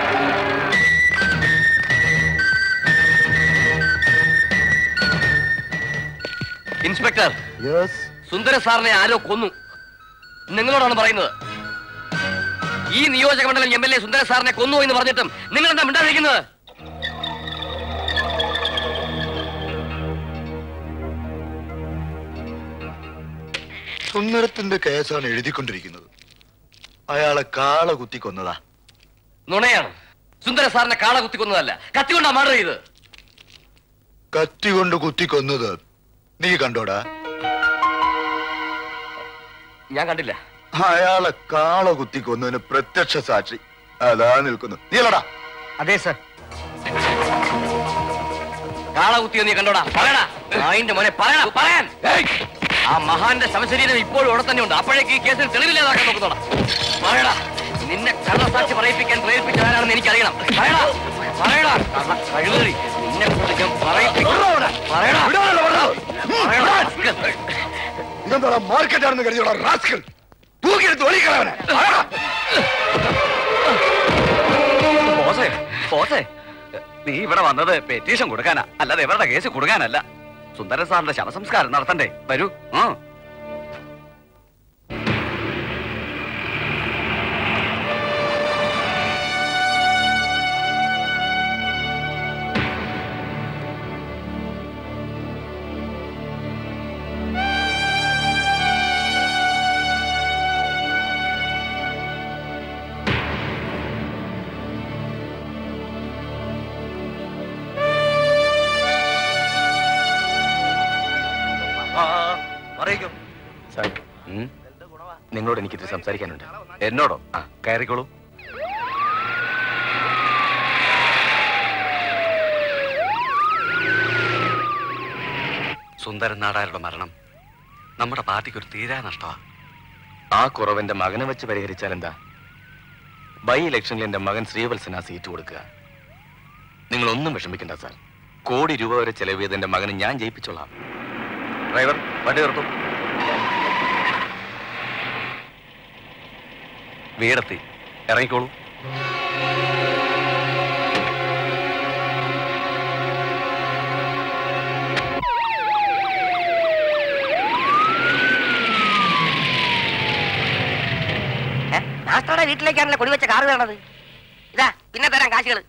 ഇൻസ്പെക്ടർ സുന്ദര സാറിനെ ആരോ കൊന്നു നിങ്ങളോടാണ് പറയുന്നത് ഈ നിയോജക മണ്ഡലം എം എൽ എ സുന്ദര സാറിനെ കൊന്നു എന്ന് പറഞ്ഞിട്ടും നിങ്ങൾ എന്താ മിണ്ടാതിരിക്കുന്നത് സുന്ദരത്തിന്റെ കേസാണ് എഴുതിക്കൊണ്ടിരിക്കുന്നത് അയാളെ കാള കുത്തി കൊന്നതാ നുണയാണ് സുന്ദര സാറിനെ കാള കുത്തി കൊന്നതല്ല കത്തി കൊണ്ടാ മർഡർ ചെയ്ത് കത്തി കൊണ്ട് കുത്തി കൊന്നത് നീ കണ്ടോടാ ഞാൻ കണ്ടില്ല അയാളെ കാള കുത്തി കൊന്നതിന് പ്രത്യക്ഷ സാക്ഷി അതാ നിൽക്കുന്നു നീ അല്ലടാ അതെ സർ കാള കുത്തിയോ നീ കണ്ടോടാ പറയടാ അതിന്റെ മോനെ പറയടാ പറയാൻ ആ മഹാന്റെ ശവശരീരം ഇപ്പോഴും അവിടെ തന്നെ ഉണ്ട് അപ്പോഴേക്ക് ഈ കേസിൽ തെളിവില്ലാതാക്കാൻ നോക്കുന്നോടാ പറയടാ നിന്നെ കള്ളസാക്ഷി പറയിപ്പിക്കാൻ പ്രേരിപ്പിച്ച ആരാണെന്ന് എനിക്കറിയണം പറയടാ പറയടാ കള്ള കഴിവേറി നിന്നെ കൊണ്ട് ഞാൻ പറയിപ്പിക്കും പറയടാ പറയടാ ഇതെന്താ മാർക്കറ്റാണെന്ന് കരുതിയോടാ റാസ്കൽ തൂക്കിയെടുത്ത് ഒളിക്കളവനെ ബോസേ ബോസേ നീ ഇവിടെ വന്നത് പെറ്റീഷൻ കൊടുക്കാനാ അല്ലാതെ ഇവരുടെ കേസ് കൊടുക്കാനല്ല സുന്ദരൻ സാറിന്റെ ശവസംസ്കാരം നടത്തണ്ടേ വരൂ ആ പറയിക്കും സാർ നിങ്ങളോട് എനിക്കിത് സംസാരിക്കാനുണ്ട് എന്നോടോ ആ കയറിക്കോളൂ സുന്ദരൻ നാടാരുടെ മരണം നമ്മുടെ പാർട്ടിക്ക് ഒരു തീരാ നഷ്ടമാണ് ആ കുറവെന്റെ മകനെ വെച്ച് പരിഹരിച്ചാൽ എന്താ ബൈ ഇലക്ഷനിൽ എന്റെ മകൻ ശ്രീവത്സന സീറ്റ് കൊടുക്കുക നിങ്ങൾ ഒന്നും വിഷമിക്കണ്ട സാർ കോടി രൂപ വരെ ചെലവ് ചെയ്ത് എന്റെ മകനെ ഞാൻ ജയിപ്പിച്ചോളാം ഡ്രൈവർ വണ്ടി നിർത്തും വീടെത്തി ഇറങ്ങിക്കോളൂ മാസ്റ്ററുടെ വീട്ടിലേക്കാണല്ലോ കൊടിവെച്ച കാറ് വേണത് ഇതാ പിന്നെ തരാം കാശുകൾ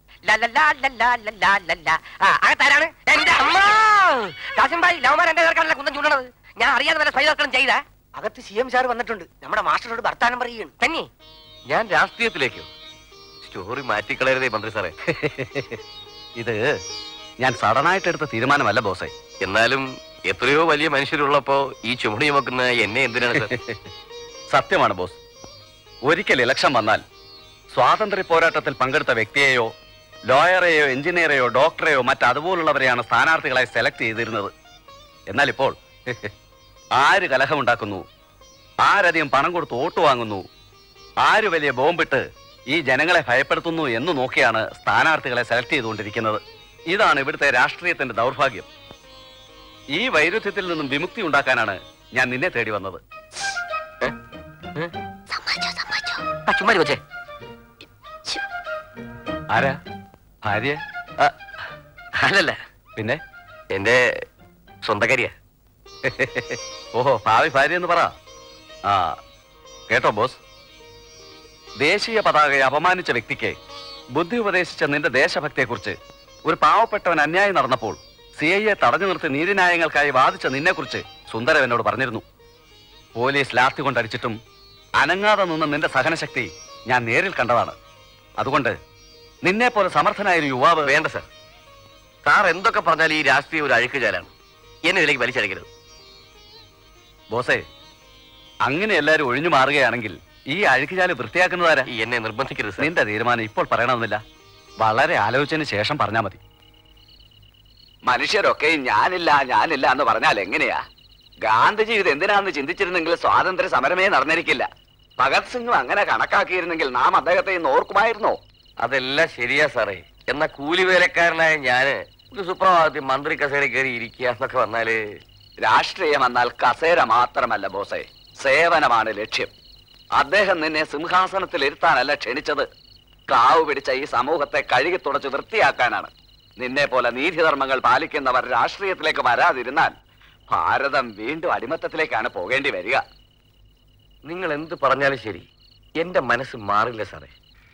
അകത്താരാണ് എന്റെ അമ്മ കാശുംബായി ലവമാർ എന്റെ നേർക്കാണല്ലോ കുന്തം ചൂണ്ടണത് ഞാൻ അറിയാതെ വല്ല സ്വൈതർക്കം ചെയ്ത അകത്ത് സി എം സാർ വന്നിട്ടുണ്ട് നമ്മുടെ മാസ്റ്ററോട് വർത്താനം പറയുകയാണ് തന്നെ ഞാൻ രാഷ്ട്രീയത്തിലേക്കോ സ്റ്റോറി മാറ്റിക്കളയരുതേ മന്ത്രി സാറേ ഇത് ഞാൻ സഡനായിട്ട് എടുത്ത തീരുമാനമല്ല ബോസേ എന്നാലും എത്രയോ വലിയ മനുഷ്യരുള്ളപ്പോ ഈ ചുമടി ചുമക്കുന്ന എന്നെ എന്തിനാണ് സാർ സത്യമാണ് ബോസ് ഒരിക്കൽ ഇലക്ഷൻ വന്നാൽ സ്വാതന്ത്ര്യ പോരാട്ടത്തിൽ പങ്കെടുത്ത വ്യക്തിയെയോ ലോയറെയോ എഞ്ചിനീയറെയോ ഡോക്ടറെയോ മറ്റതുപോലുള്ളവരെയാണ് സ്ഥാനാർത്ഥികളായി സെലക്ട് ചെയ്തിരുന്നത് എന്നാൽ ഇപ്പോൾ ആര് കലഹമുണ്ടാക്കുന്നു ആരധികം പണം കൊടുത്ത് വോട്ട് വാങ്ങുന്നു ആര് വലിയ ബോംബിട്ട് ഈ ജനങ്ങളെ ഭയപ്പെടുത്തുന്നു എന്ന് നോക്കിയാണ് സ്ഥാനാർത്ഥികളെ സെലക്ട് ചെയ്തുകൊണ്ടിരിക്കുന്നത് ഇതാണ് ഇവിടുത്തെ രാഷ്ട്രീയത്തിന്റെ ദൗർഭാഗ്യം ഈ വൈരുദ്ധ്യത്തിൽ നിന്നും വിമുക്തി ഉണ്ടാക്കാനാണ് ഞാൻ നിന്നെ തേടി വന്നത് ചുമ്മാരി കൊച്ചേ ആരാ ഭാര്യ അല്ലല്ല പിന്നെ എന്റെ സ്വന്തക്കാരിയാ ഓഹോ ഭാവി ഭാര്യ എന്ന് പറ ആ കേട്ടോ ബോസ് ദേശീയ പതാകയെ അപമാനിച്ച വ്യക്തിക്ക് ബുദ്ധി ഉപദേശിച്ച നിന്റെ ദേശഭക്തിയെക്കുറിച്ച് ഒരു പാവപ്പെട്ടവൻ അന്യായം നടന്നപ്പോൾ സി ഐ എ തടഞ്ഞു നിർത്തി നീതിന്യായങ്ങൾക്കായി വാദിച്ച നിന്നെക്കുറിച്ച് സുന്ദരം എന്നോട് പറഞ്ഞിരുന്നു പോലീസ് ലാത്തി കൊണ്ടടിച്ചിട്ടും അനങ്ങാതെ നിന്ന നിന്റെ സഹനശക്തി ഞാൻ നേരിൽ കണ്ടതാണ് അതുകൊണ്ട് നിന്നെ പോലെ സമർത്ഥനായ ഒരു യുവാവ് വേണ്ട സർ സാർ എന്തൊക്കെ പറഞ്ഞാലും ഈ രാഷ്ട്രീയ ഒരു അഴുക്കുചാലാണ് എന്നെ ഇതിലേക്ക് വലിച്ചഴക്കരുത് ബോസേ അങ്ങനെ എല്ലാരും ഒഴിഞ്ഞു മാറുകയാണെങ്കിൽ ഈ അഴുക്കുചാല് വൃത്തിയാക്കുന്നതാരാ എന്നെ നിർബന്ധിക്കരുത് നിന്റെ തീരുമാനം ഇപ്പോൾ പറയണമെന്നില്ല വളരെ ആലോചിച്ചതിന് ശേഷം പറഞ്ഞാൽ മതി മനുഷ്യരൊക്കെ ഞാനില്ല ഞാനില്ല എന്ന് പറഞ്ഞാൽ എങ്ങനെയാ ഗാന്ധിജി ഇത് എന്തിനാന്ന് ചിന്തിച്ചിരുന്നെങ്കിൽ സ്വാതന്ത്ര്യ സമരമേ നടന്നിരിക്കില്ല ഭഗത് സിംഗും അങ്ങനെ കണക്കാക്കിയിരുന്നെങ്കിൽ നാം അദ്ദേഹത്തെ ഇന്ന് ഓർക്കുമായിരുന്നോ അതെല്ലാം ശരിയാ സാറേ എന്നാ കൂലിവേലക്കാരനായ ഞാന് ഒരു സുപ്രഭാതത്തിൽ മന്ത്രി കസേര കയറി ഇരിക്കുക എന്നൊക്കെ വന്നാല് രാഷ്ട്രീയം എന്നാൽ കസേര മാത്രമല്ല ബോസേ സേവനമാണ് ലക്ഷ്യം അദ്ദേഹം നിന്നെ സിംഹാസനത്തിൽ ഇരുത്താനല്ല ക്ഷണിച്ചത് കാവ് പിടിച്ച ഈ സമൂഹത്തെ കഴുകി തുടച്ച് വൃത്തിയാക്കാനാണ് നിന്നെ പോലെ നീതിധർമ്മങ്ങൾ പാലിക്കുന്നവർ രാഷ്ട്രീയത്തിലേക്ക് വരാതിരുന്നാൽ ഭാരതം വീണ്ടും അടിമത്തത്തിലേക്കാണ് പോകേണ്ടി വരിക നിങ്ങൾ എന്ത് പറഞ്ഞാലും ശരി എന്റെ മനസ്സ് മാറില്ല സാറേ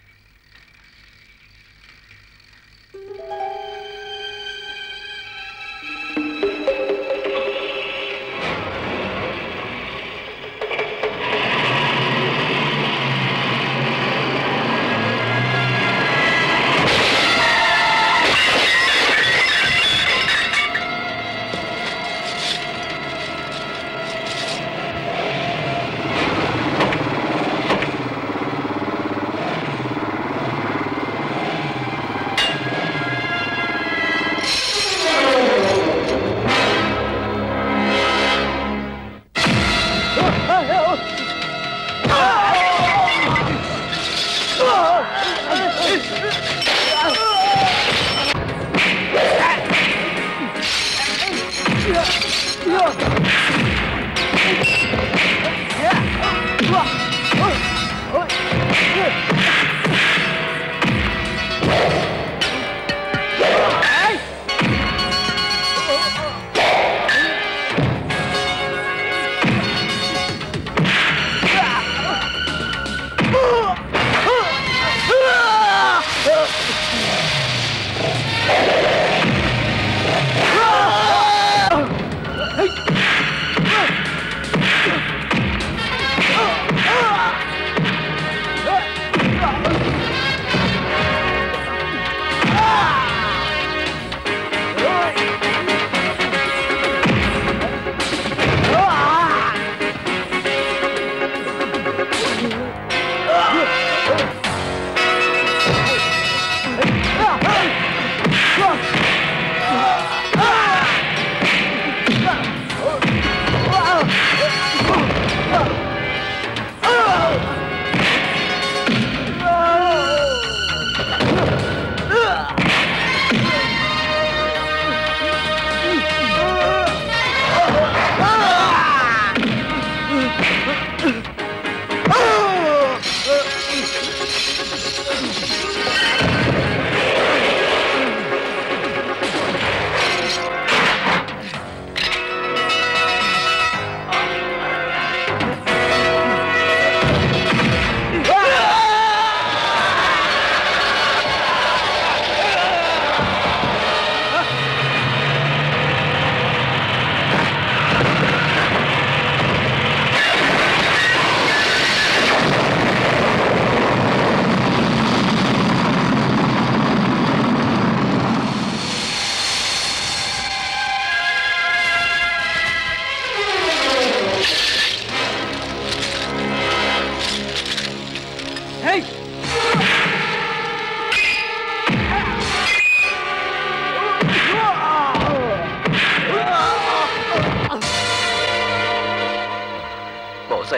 ബോസേ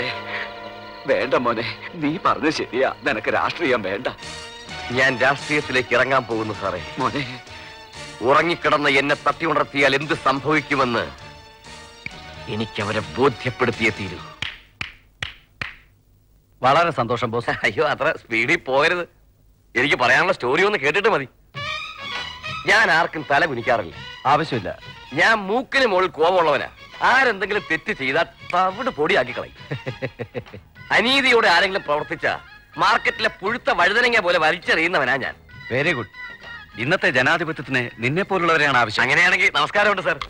വേണ്ട മോനെ നീ പറഞ്ഞത് ശരിയാ നിനക്ക് രാഷ്ട്രീയം വേണ്ട ഞാൻ രാഷ്ട്രീയത്തിലേക്ക് ഇറങ്ങാൻ പോകുന്നു സാറേ മോനെ ഉറങ്ങിക്കിടന്ന് എന്നെ തട്ടി ഉണർത്തിയാൽ എന്ത് സംഭവിക്കുമെന്ന് എനിക്കവരെ ബോധ്യപ്പെടുത്തിയേ തീരൂ വളരെ സന്തോഷം ബോസ് അയ്യോ അത്ര സ്പീഡിൽ പോകരുത് എനിക്ക് പറയാനുള്ള സ്റ്റോറി ഒന്ന് കേട്ടിട്ട് മതി ഞാൻ ആർക്കും തല കുനിക്കാറില്ല ആവശ്യമില്ല ഞാൻ മൂക്കിന് മുകളിൽ കോപമുള്ളവനാ ആരെന്തെങ്കിലും തെറ്റ് ചെയ്താൽ തവിട് പൊടിയാക്കി കളയും അനീതിയോടെ ആരെങ്കിലും പ്രവർത്തിച്ച മാർക്കറ്റിലെ പുഴുത്ത വഴുതനങ്ങ പോലെ വലിച്ചെറിയുന്നവനാ ഞാൻ വെരി ഗുഡ് ഇന്നത്തെ ജനാധിപത്യത്തിന് നിന്നെ പോലുള്ളവരെയാണ് ആവശ്യം അങ്ങനെയാണെങ്കിൽ നമസ്കാരമുണ്ട് സാർ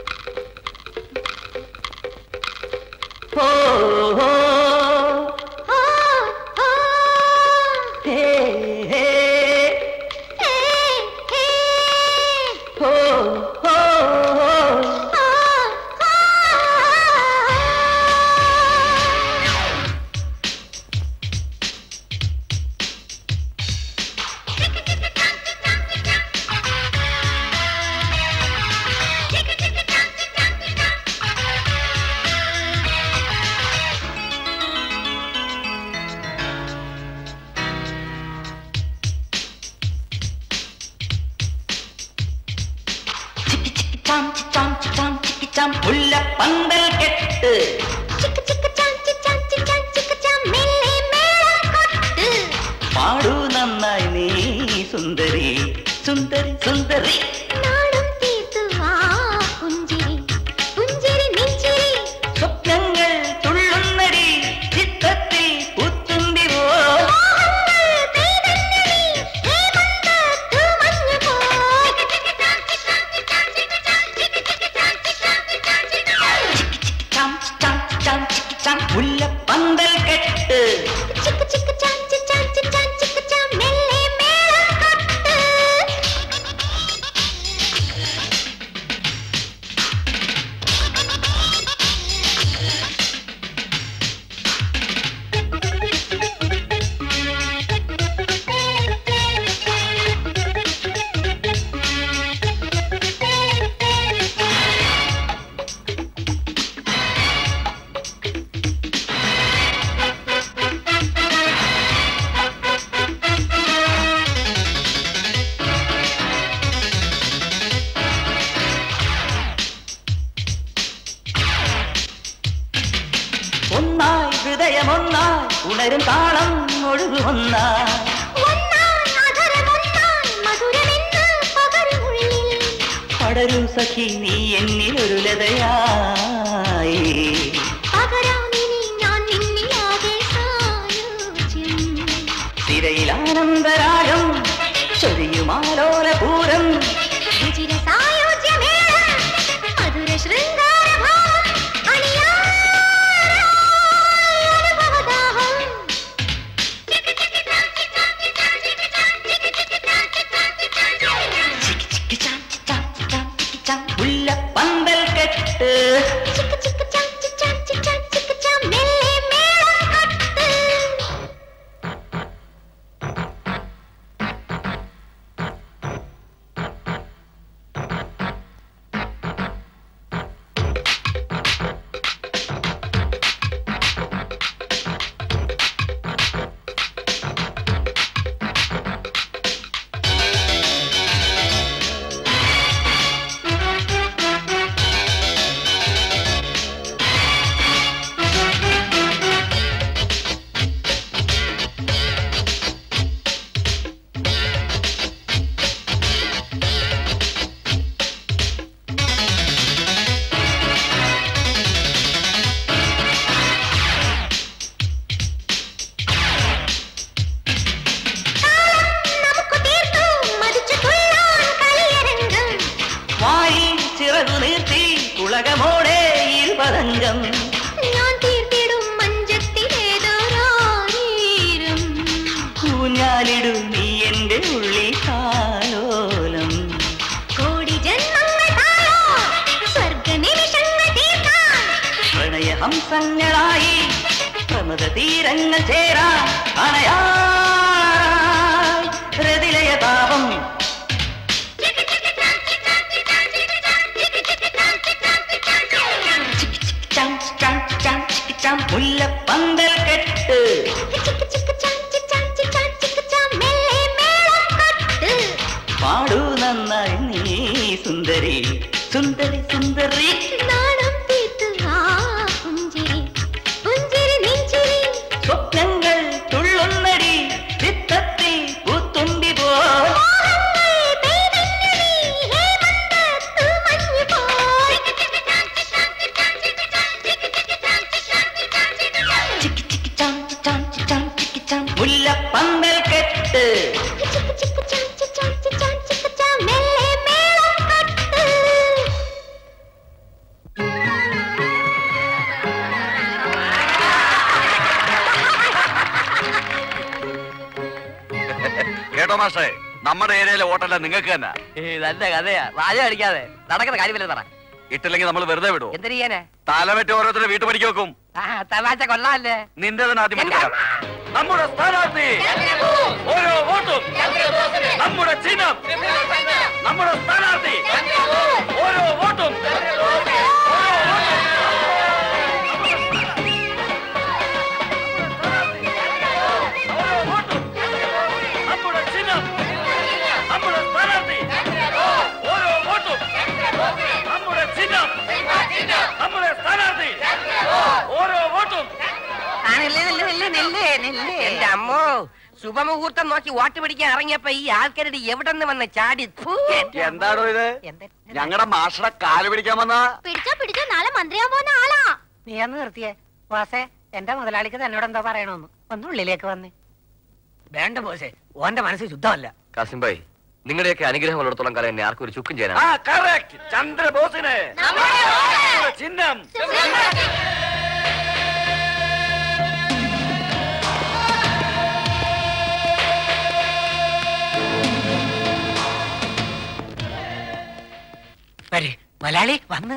മുല്ലപ്പന്തൽ കെട്ട് പാടൂ നന്നായി നീ സുന്ദരി സുന്ദരി സുന്ദരി നാടും തീർത്തു വാ പുഞ്ചിരി പുഞ്ചിരി ചാ മുല്ലപ്പന്തൽ കെട്ട് ചിക്ക് ചിക്ക് ചാൻ ചി ചാൻ ചി ചാൻ ചിക്ക് ചാൻ മെല്ലെ മേളം കൊട്ട് ഒന്നായി ഹൃദയം ഒന്നായി ഉണരും താളം ഒഴുകുമൊന്നായി ഒന്നായി അധരമൊന്നായി മധുരമെന്ന് പകരുമുള്ളിൽ പടരും സഖി നീ എന്നിൽ ഒരു ലതയായി പകരാമിനി ഞാൻ നിന്നിലാകെ സായോജ്യം തിരയിലാനന്ദരാഗം ചൊരിയുമാലോല പൂരം രുചിര സായോജ്യമേളം മധുര ശൃംഗാരഭാവം അണിയാറായി അനുഭവദാഹം മുല്ലപ്പന്തൽ കെട്ട് ചിക്ക് ചിക്ക് ചാൻ ചി ചാൻ ചി ചാൻ ചിക്ക് ചാൻ മെല്ലെ മേളം കൊട്ട് നമുക്ക് തീർത്തു മതിച്ചു തുള്ളാൻ കളിയരങ്ങം വായിൽ ചിറകു നീർത്തി ഉലകമോടെ ഇരുപതംഗം ഞാൻ തീർത്തിടും മഞ്ചത്തിലേതോരായിരം ഊഞ്ഞാലിടു നീ എന്റെ ഉള്ളിൽ കാലോലം കോടി ജന്മങ്ങൾ താഴോ സ്വർഗ നിമിഷങ്ങൾ തീർക്കാൻ പ്രണയഹംസങ്ങളായി പ്രമദ തീരങ്ങൾ ചേരാ അണയായി ഹൃദിലയ താപം ചം ചം ചം ചിക്ക് ചം മുല്ലപ്പന്തൽ കെട്ട് ചിക്ക് ചിക്ക് ചാൻ ചി ചാൻ ചി ചാൻ ചിക്ക് ചാൻ മെല്ലെ മേളം കൊട്ട് പാടൂ നന്നായി നീ സുന്ദരി സുന്ദരി സുന്ദരി നാണം തീർത്ത് ആ പുഞ്ചിരി പുഞ്ചിരി നെഞ്ചിരി സ്വപ്നങ്ങൾ തുള്ളുന്നടി ചിത്തത്തിൽ പൂത്തുമ്പി പോ മോഹങ്ങൾ പെയ്തെന്നടി ഹേമന്തത്ത് മഞ്ഞ് പോൽ ചിക്കി ചിക്കി ചാം ചാം ചാം ചിക്കി ചാം മുല്ലപ്പന്തൽ കെട്ട് ചിക്ക് ചിക്ക് ചാൻ ചി ചാൻ ചി ചാൻ ചിക്ക് ചാൻ മെല്ലെ മേളം കൊട്ട് കേട്ടോ മാഷേ നമ്മുടെ ഏരിയയിലെ വോട്ടല്ല നിങ്ങൾക്ക് തന്നെ നല്ല കഥയാ വാച അടിക്കാതെ നടക്കുന്ന കാര്യമില്ല പറ ഇട്ടില്ലെങ്കിൽ നമ്മൾ വെറുതെ വിടും എന്ത് ചെയ്യാനാ തലവെട്ടി ഓരോരുത്തരെ വീട്ടുപണിക്ക് വെക്കും ആ തമാശ കൊള്ളാല്ലേ നിന്റെ തന്നെ ആദ്യം മനസ്സിലാക്കാം. നമ്മുടെ സ്ഥാനാർത്ഥി ഓരോ വോട്ടും നമ്മുടെ ചിഹ്നം നമ്മുടെ സ്ഥാനാർത്ഥി ഓരോ വോട്ടും നമ്മുടെ ചിഹ്നം നമ്മുടെ സ്ഥാനാർത്ഥി ഓരോ വോട്ടും നമ്മുടെ ചിഹ്നം നമ്മുടെ സ്ഥാനാർത്ഥി ഓരോ വോട്ടും എന്റെ അമ്മോ ശുഭമുഹൂർത്തം നോക്കി വോട്ട് പിടിക്കാൻ ഇറങ്ങിയപ്പോ ഈ ആൾക്കാരുടെ എവിടെ നിന്ന് വന്ന ചാടി ഫൂ. എന്താണോ ഇത് ഞങ്ങളുടെ മാഷയുടെ കാല് പിടിക്കാൻ വന്ന പിടിച്ചോ പിടിച്ചോ നാളെ മന്ത്രിയാൻ പോകുന്ന ആളാ നീ അന്ന് നിർത്തിയേ വാസേ എന്റെ മുതലാളിക്ക് തന്നോട് എന്താ പറയണോന്ന് ഒന്ന് ഉള്ളിലേക്ക് വന്നേ വേണ്ട ബോസേ ഓന്റെ മനസ്സ് ശുദ്ധമല്ല കാസിം ഭായ് നിങ്ങളുടെയൊക്കെ അനുഗ്രഹം ഉള്ളിടത്തോളം കാലം എന്നെ ആർക്കും ഒരു ചുക്കും ആ ചെയ്യാനാണ് കറക്റ്റ് ചന്ദ്രബോസിന് നമ്മുടെ ചിഹ്നം മലയാളി വന്ന്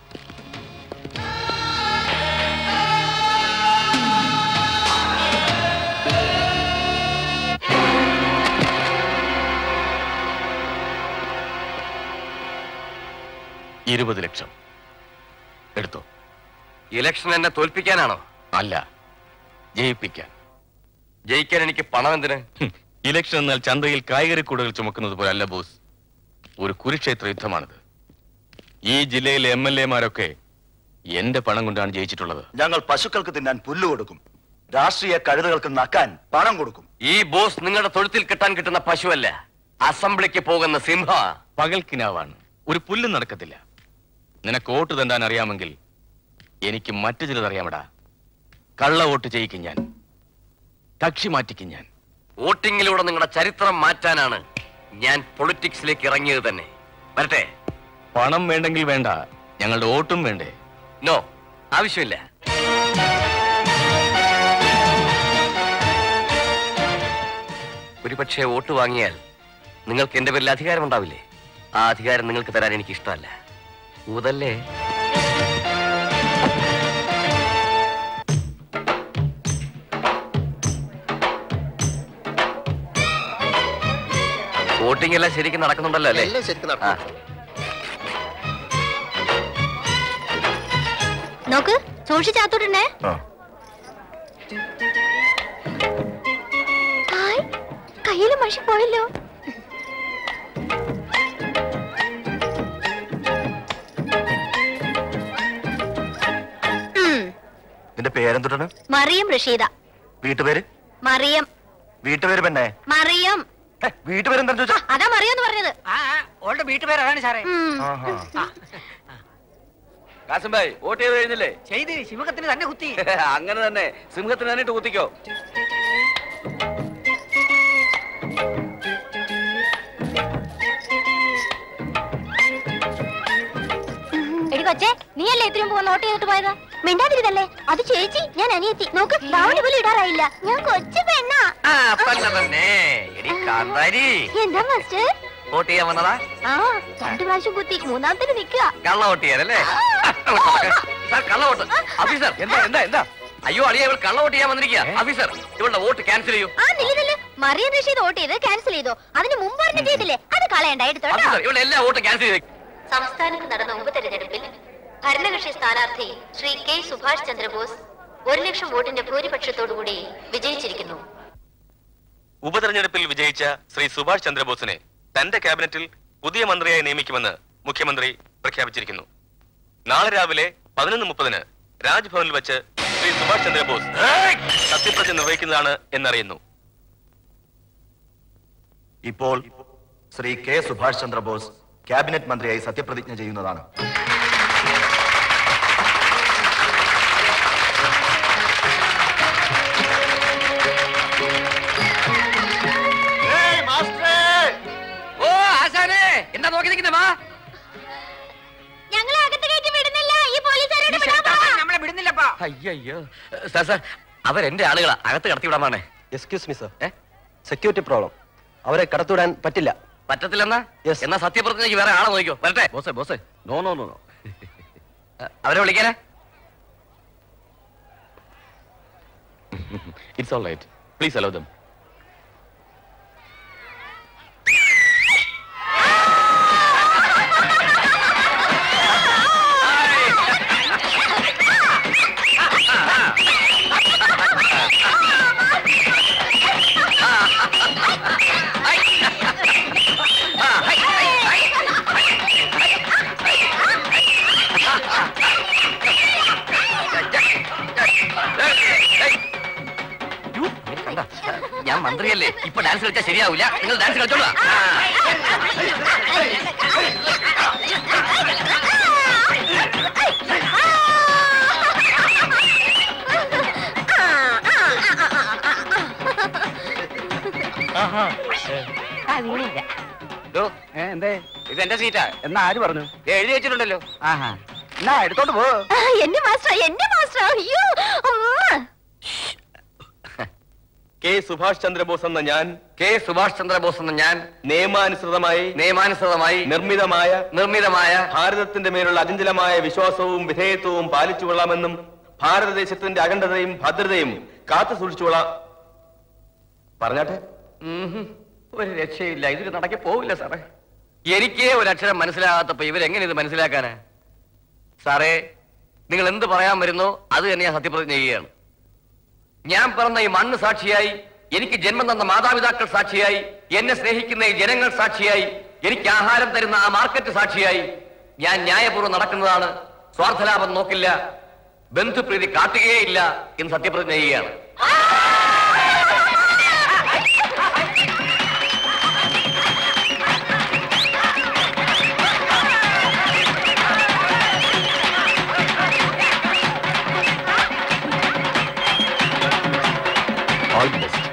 ഇരുപത് ലക്ഷം എടുത്തോ ഇലക്ഷൻ എന്നെ തോൽപ്പിക്കാനാണോ അല്ല ജയിപ്പിക്കാൻ ജയിക്കാൻ എനിക്ക് പണം എന്തിന് ഹും, ഇലക്ഷൻ എന്നാൽ ചന്തയിൽ കായികരക്കൂടുകൾ ചുമക്കുന്നത് പോലെ അല്ല ബോസ് ഒരു കുരുക്ഷേത്ര യുദ്ധമാണിത് ഈ ജില്ലയിലെ എം എൽ എമാരൊക്കെ എന്റെ പണം കൊണ്ടാണ് ജയിച്ചിട്ടുള്ളത് ഞങ്ങൾ പശുക്കൾക്ക് തിന്നാൻ പുല്ല് കൊടുക്കും രാഷ്ട്രീയ കഴുതകൾക്ക് നക്കാൻ പണം കൊടുക്കും ഈ ബോസ് നിങ്ങളുടെ തൊഴുത്തിൽ കിട്ടാൻ കിട്ടുന്ന പശുവല്ല അസംബ്ലിക്ക് പോകുന്ന സിംഹ പകൽക്കിനാവാണ് ഒരു പുല്ലും നടക്കത്തില്ല നിനക്ക് വോട്ട് തണ്ടാൻ അറിയാമെങ്കിൽ എനിക്ക് മറ്റു ചിലത് അറിയാമടാ കള്ള വോട്ട് ചെയ്യിക്കും ഞാൻ കക്ഷി മാറ്റിക്കും ഞാൻ വോട്ടിങ്ങിലൂടെ നിങ്ങളുടെ ചരിത്രം മാറ്റാനാണ് ഞാൻ പൊളിറ്റിക്സിലേക്ക് ഇറങ്ങിയത് തന്നെ വരട്ടെ പണം വേണ്ടെങ്കിൽ വേണ്ട ഞങ്ങളുടെ വോട്ടും വേണ്ടേ നോ ആവശ്യമില്ല ഒരുപക്ഷെ വോട്ട് വാങ്ങിയാൽ നിങ്ങൾക്ക് എന്റെ പേരിൽ അധികാരം ഉണ്ടാവില്ലേ ആ അധികാരം നിങ്ങൾക്ക് തരാൻ എനിക്ക് ഇഷ്ടമല്ല ഊതല്ലേ വോട്ടിംഗ് എല്ലാം ശരിക്കും നടക്കുന്നുണ്ടല്ലോ അല്ലേ എല്ലാം ശരിക്കും ആ. നടക്കും നോക്ക് സൂക്ഷിച്ചാത്തോട്ടേ ഹായ് കയ്യില് മഷി പോയല്ലോ ഉം, നിന്റെ പേരെന്തുട്ടാണ് മറിയം റഷീദ വീട്ടുപേര് മറിയം വീട്ടുപേര് പെണ്ണേ മറിയം ഹെ, വീട്ടുപേരെന്താ ചോദിച്ചാ അതാ മറിയം എന്ന് പറഞ്ഞത് ആ ആ, ഓളുടെ വീട്ടുപേര് അതാണ് സാറേ ഉം. കാസം ഭായ് വോട്ട് ചെയ്ത് കഴിഞ്ഞില്ലേ ചെയ്ത് ശിവകത്തിന് തന്നെ കുത്തി അങ്ങനെ തന്നെ സിംഹത്തിന് തന്നെ ഇട്ട് കുത്തിക്കോ എടി കൊച്ചേ നീയല്ലേ ഇത്രയും പോകുന്ന നോട്ട് ചെയ്തിട്ട് പോയത് മിണ്ടാതിരുതല്ലേ അത് ചേച്ചി ഞാൻ അനിയത്തി നോക്ക് ബാവണി പോലും ഇടാറായില്ല ഞാൻ കൊച്ചു പെണ്ണാ ആ തന്നെ തന്നെ എടി കാന്താരി എന്താ മാസ്റ്റർ വോട്ട് ചെയ്യാൻ വന്നതാ ആ രണ്ടു പ്രാവശ്യം കുത്തി മൂന്നാമത്തിന് നിക്കുക കള്ള വോട്ട് ചെയ്യാനല്ലേ സാർ കള്ള വോട്ട് ഓഫീസർ എന്താ എന്താ എന്താ അയ്യോ അളിയ ഇവൾ കള്ള വോട്ട് ചെയ്യാൻ വന്നിരിക്കുക ഓഫീസർ ഇവളുടെ വോട്ട് ക്യാൻസൽ ചെയ്യൂ ആ നില്ല് നില്ല് മറിയം റഷീദ് വോട്ട് ചെയ്ത് ക്യാൻസൽ ചെയ്തോ അതിന് മുമ്പ് പറഞ്ഞ ചെയ്തില്ലേ അത് കളയണ്ട എടുത്തോട്ടോ ഓഫീസർ ഇവളുടെ എല്ലാ വോട്ടും ക്യാൻസൽ ചെയ്തു സംസ്ഥാനത്ത് നടന്ന ഉപതെരഞ്ഞെടുപ്പിൽ ഭരണകക്ഷി സ്ഥാനാർത്ഥി ശ്രീ കെ സുഭാഷ് ചന്ദ്രബോസ് ഒരു ലക്ഷം വോട്ടിന്റെ ഭൂരിപക്ഷത്തോടുകൂടി വിജയിച്ചിരിക്കുന്നു ഉപതെരഞ്ഞെടുപ്പിൽ വിജയിച്ച ശ്രീ സുഭാഷ് ചന്ദ്രബോസിനെ തന്റെ ക്യാബിനറ്റിൽ പുതിയ മന്ത്രിയായി നിയമിക്കുമെന്ന് മുഖ്യമന്ത്രി പ്രഖ്യാപിച്ചിരിക്കുന്നു നാളെ രാവിലെ പതിനൊന്ന് മുപ്പതിന് രാജ്ഭവനിൽ വെച്ച് ശ്രീ സുഭാഷ് ചന്ദ്രബോസ് സത്യപ്രതിജ്ഞ നിർവഹിക്കുന്നതാണ് എന്നറിയുന്നു ഇപ്പോൾ ശ്രീ കെ സുഭാഷ് ചന്ദ്രബോസ് ക്യാബിനറ്റ് മന്ത്രിയായി സത്യപ്രതിജ്ഞ ചെയ്യുന്നതാണ് ഓ ആശാനെ എന്താ നോക്കി നിൽക്കുന്നേ വാ ഞങ്ങളെ അകത്ത് കയറ്റി വിടുന്നില്ല ഈ പോലീസുകാരോട് വിടാമോ നമ്മളെ വിടുന്നില്ലപ്പാ അയ്യോ സാർ സാർ അവരെന്റെ ആളുകളാ അകത്ത് കടത്തി വിടാമാണേ excuse me sir security problem അവരെ കടത്തിവിടാൻ പറ്റില്ല പറ്റത്തില്ലെന്നാ എന്നാ സത്യപ്രതിജ്ഞയ്ക്ക് വേറെ ആളെ നോക്കിക്കോ വരട്ടെ ബോസേ ബോസേ നോ നോ നോ നോ അവരെ വിളിക്കാനേ it's all right please hello ദം ഞാൻ മന്ത്രിയല്ലേ ഇപ്പൊ ഡാൻസ് കളിച്ചാൽ ശരിയാവില്ല നിങ്ങൾ ഡാൻസ് കളിച്ചോളൂ എന്തേ ഇത് എന്റെ സീറ്റാ എന്നാ ആര് പറഞ്ഞു എഴുതി വെച്ചിട്ടുണ്ടല്ലോ ആഹാ എന്നാ എടുത്തോണ്ട് പോ ആ, എന്റെ മാസ്റ്റർ എന്റെ മാസ്റ്റർ അയ്യോ ഉമ്മ. കെ സുഭാഷ് ചന്ദ്രബോസ് എന്ന ഞാൻ കെ സുഭാഷ് ചന്ദ്രബോസ് എന്ന ഞാൻ നിയമാനുസൃതമായി നിയമാനുസൃതമായി നിർമ്മിതമായ നിർമ്മിതമായ ഭാരതത്തിന്റെ മേലുള്ള അചഞ്ചലമായ വിശ്വാസവും വിധേയത്വവും പാലിച്ചുകൊള്ളാമെന്നും ഭാരതദേശത്തിന്റെ അഖണ്ഡതയും ഭദ്രതയും കാത്തു സൂക്ഷിച്ചുകൊള്ളാം പറഞ്ഞാട്ടെ ഉംഹും. ഒരു രക്ഷയില്ല ഇതൊരു നടക്കി പോവില്ല സാറേ എനിക്കേ ഒരു അക്ഷരം മനസ്സിലാകാത്തപ്പോ ഇവരെങ്ങനെ ഇത് മനസ്സിലാക്കാനാ സാറേ നിങ്ങൾ എന്ത് പറയാൻ വരുന്നോ അത് തന്നെ ഞാൻ സത്യപ്രതിജ്ഞ ചെയ്യുകയാണ് ഞാൻ പറഞ്ഞ ഈ മണ്ണ് സാക്ഷിയായി എനിക്ക് ജന്മം തന്ന മാതാപിതാക്കൾ സാക്ഷിയായി എന്നെ സ്നേഹിക്കുന്ന ഈ ജനങ്ങൾ സാക്ഷിയായി എനിക്ക് ആഹാരം തരുന്ന ആ മാർക്കറ്റ് സാക്ഷിയായി ഞാൻ ന്യായപൂർവ്വം നടക്കുന്നതാണ് സ്വാർത്ഥലാഭം നോക്കില്ല ബന്ധുപ്രീതി കാട്ടുകയേ ഇല്ല എന്ന് സത്യപ്രതിജ്ഞ ചെയ്യുകയാണ് ഓൾ ദി ബെസ്റ്റ്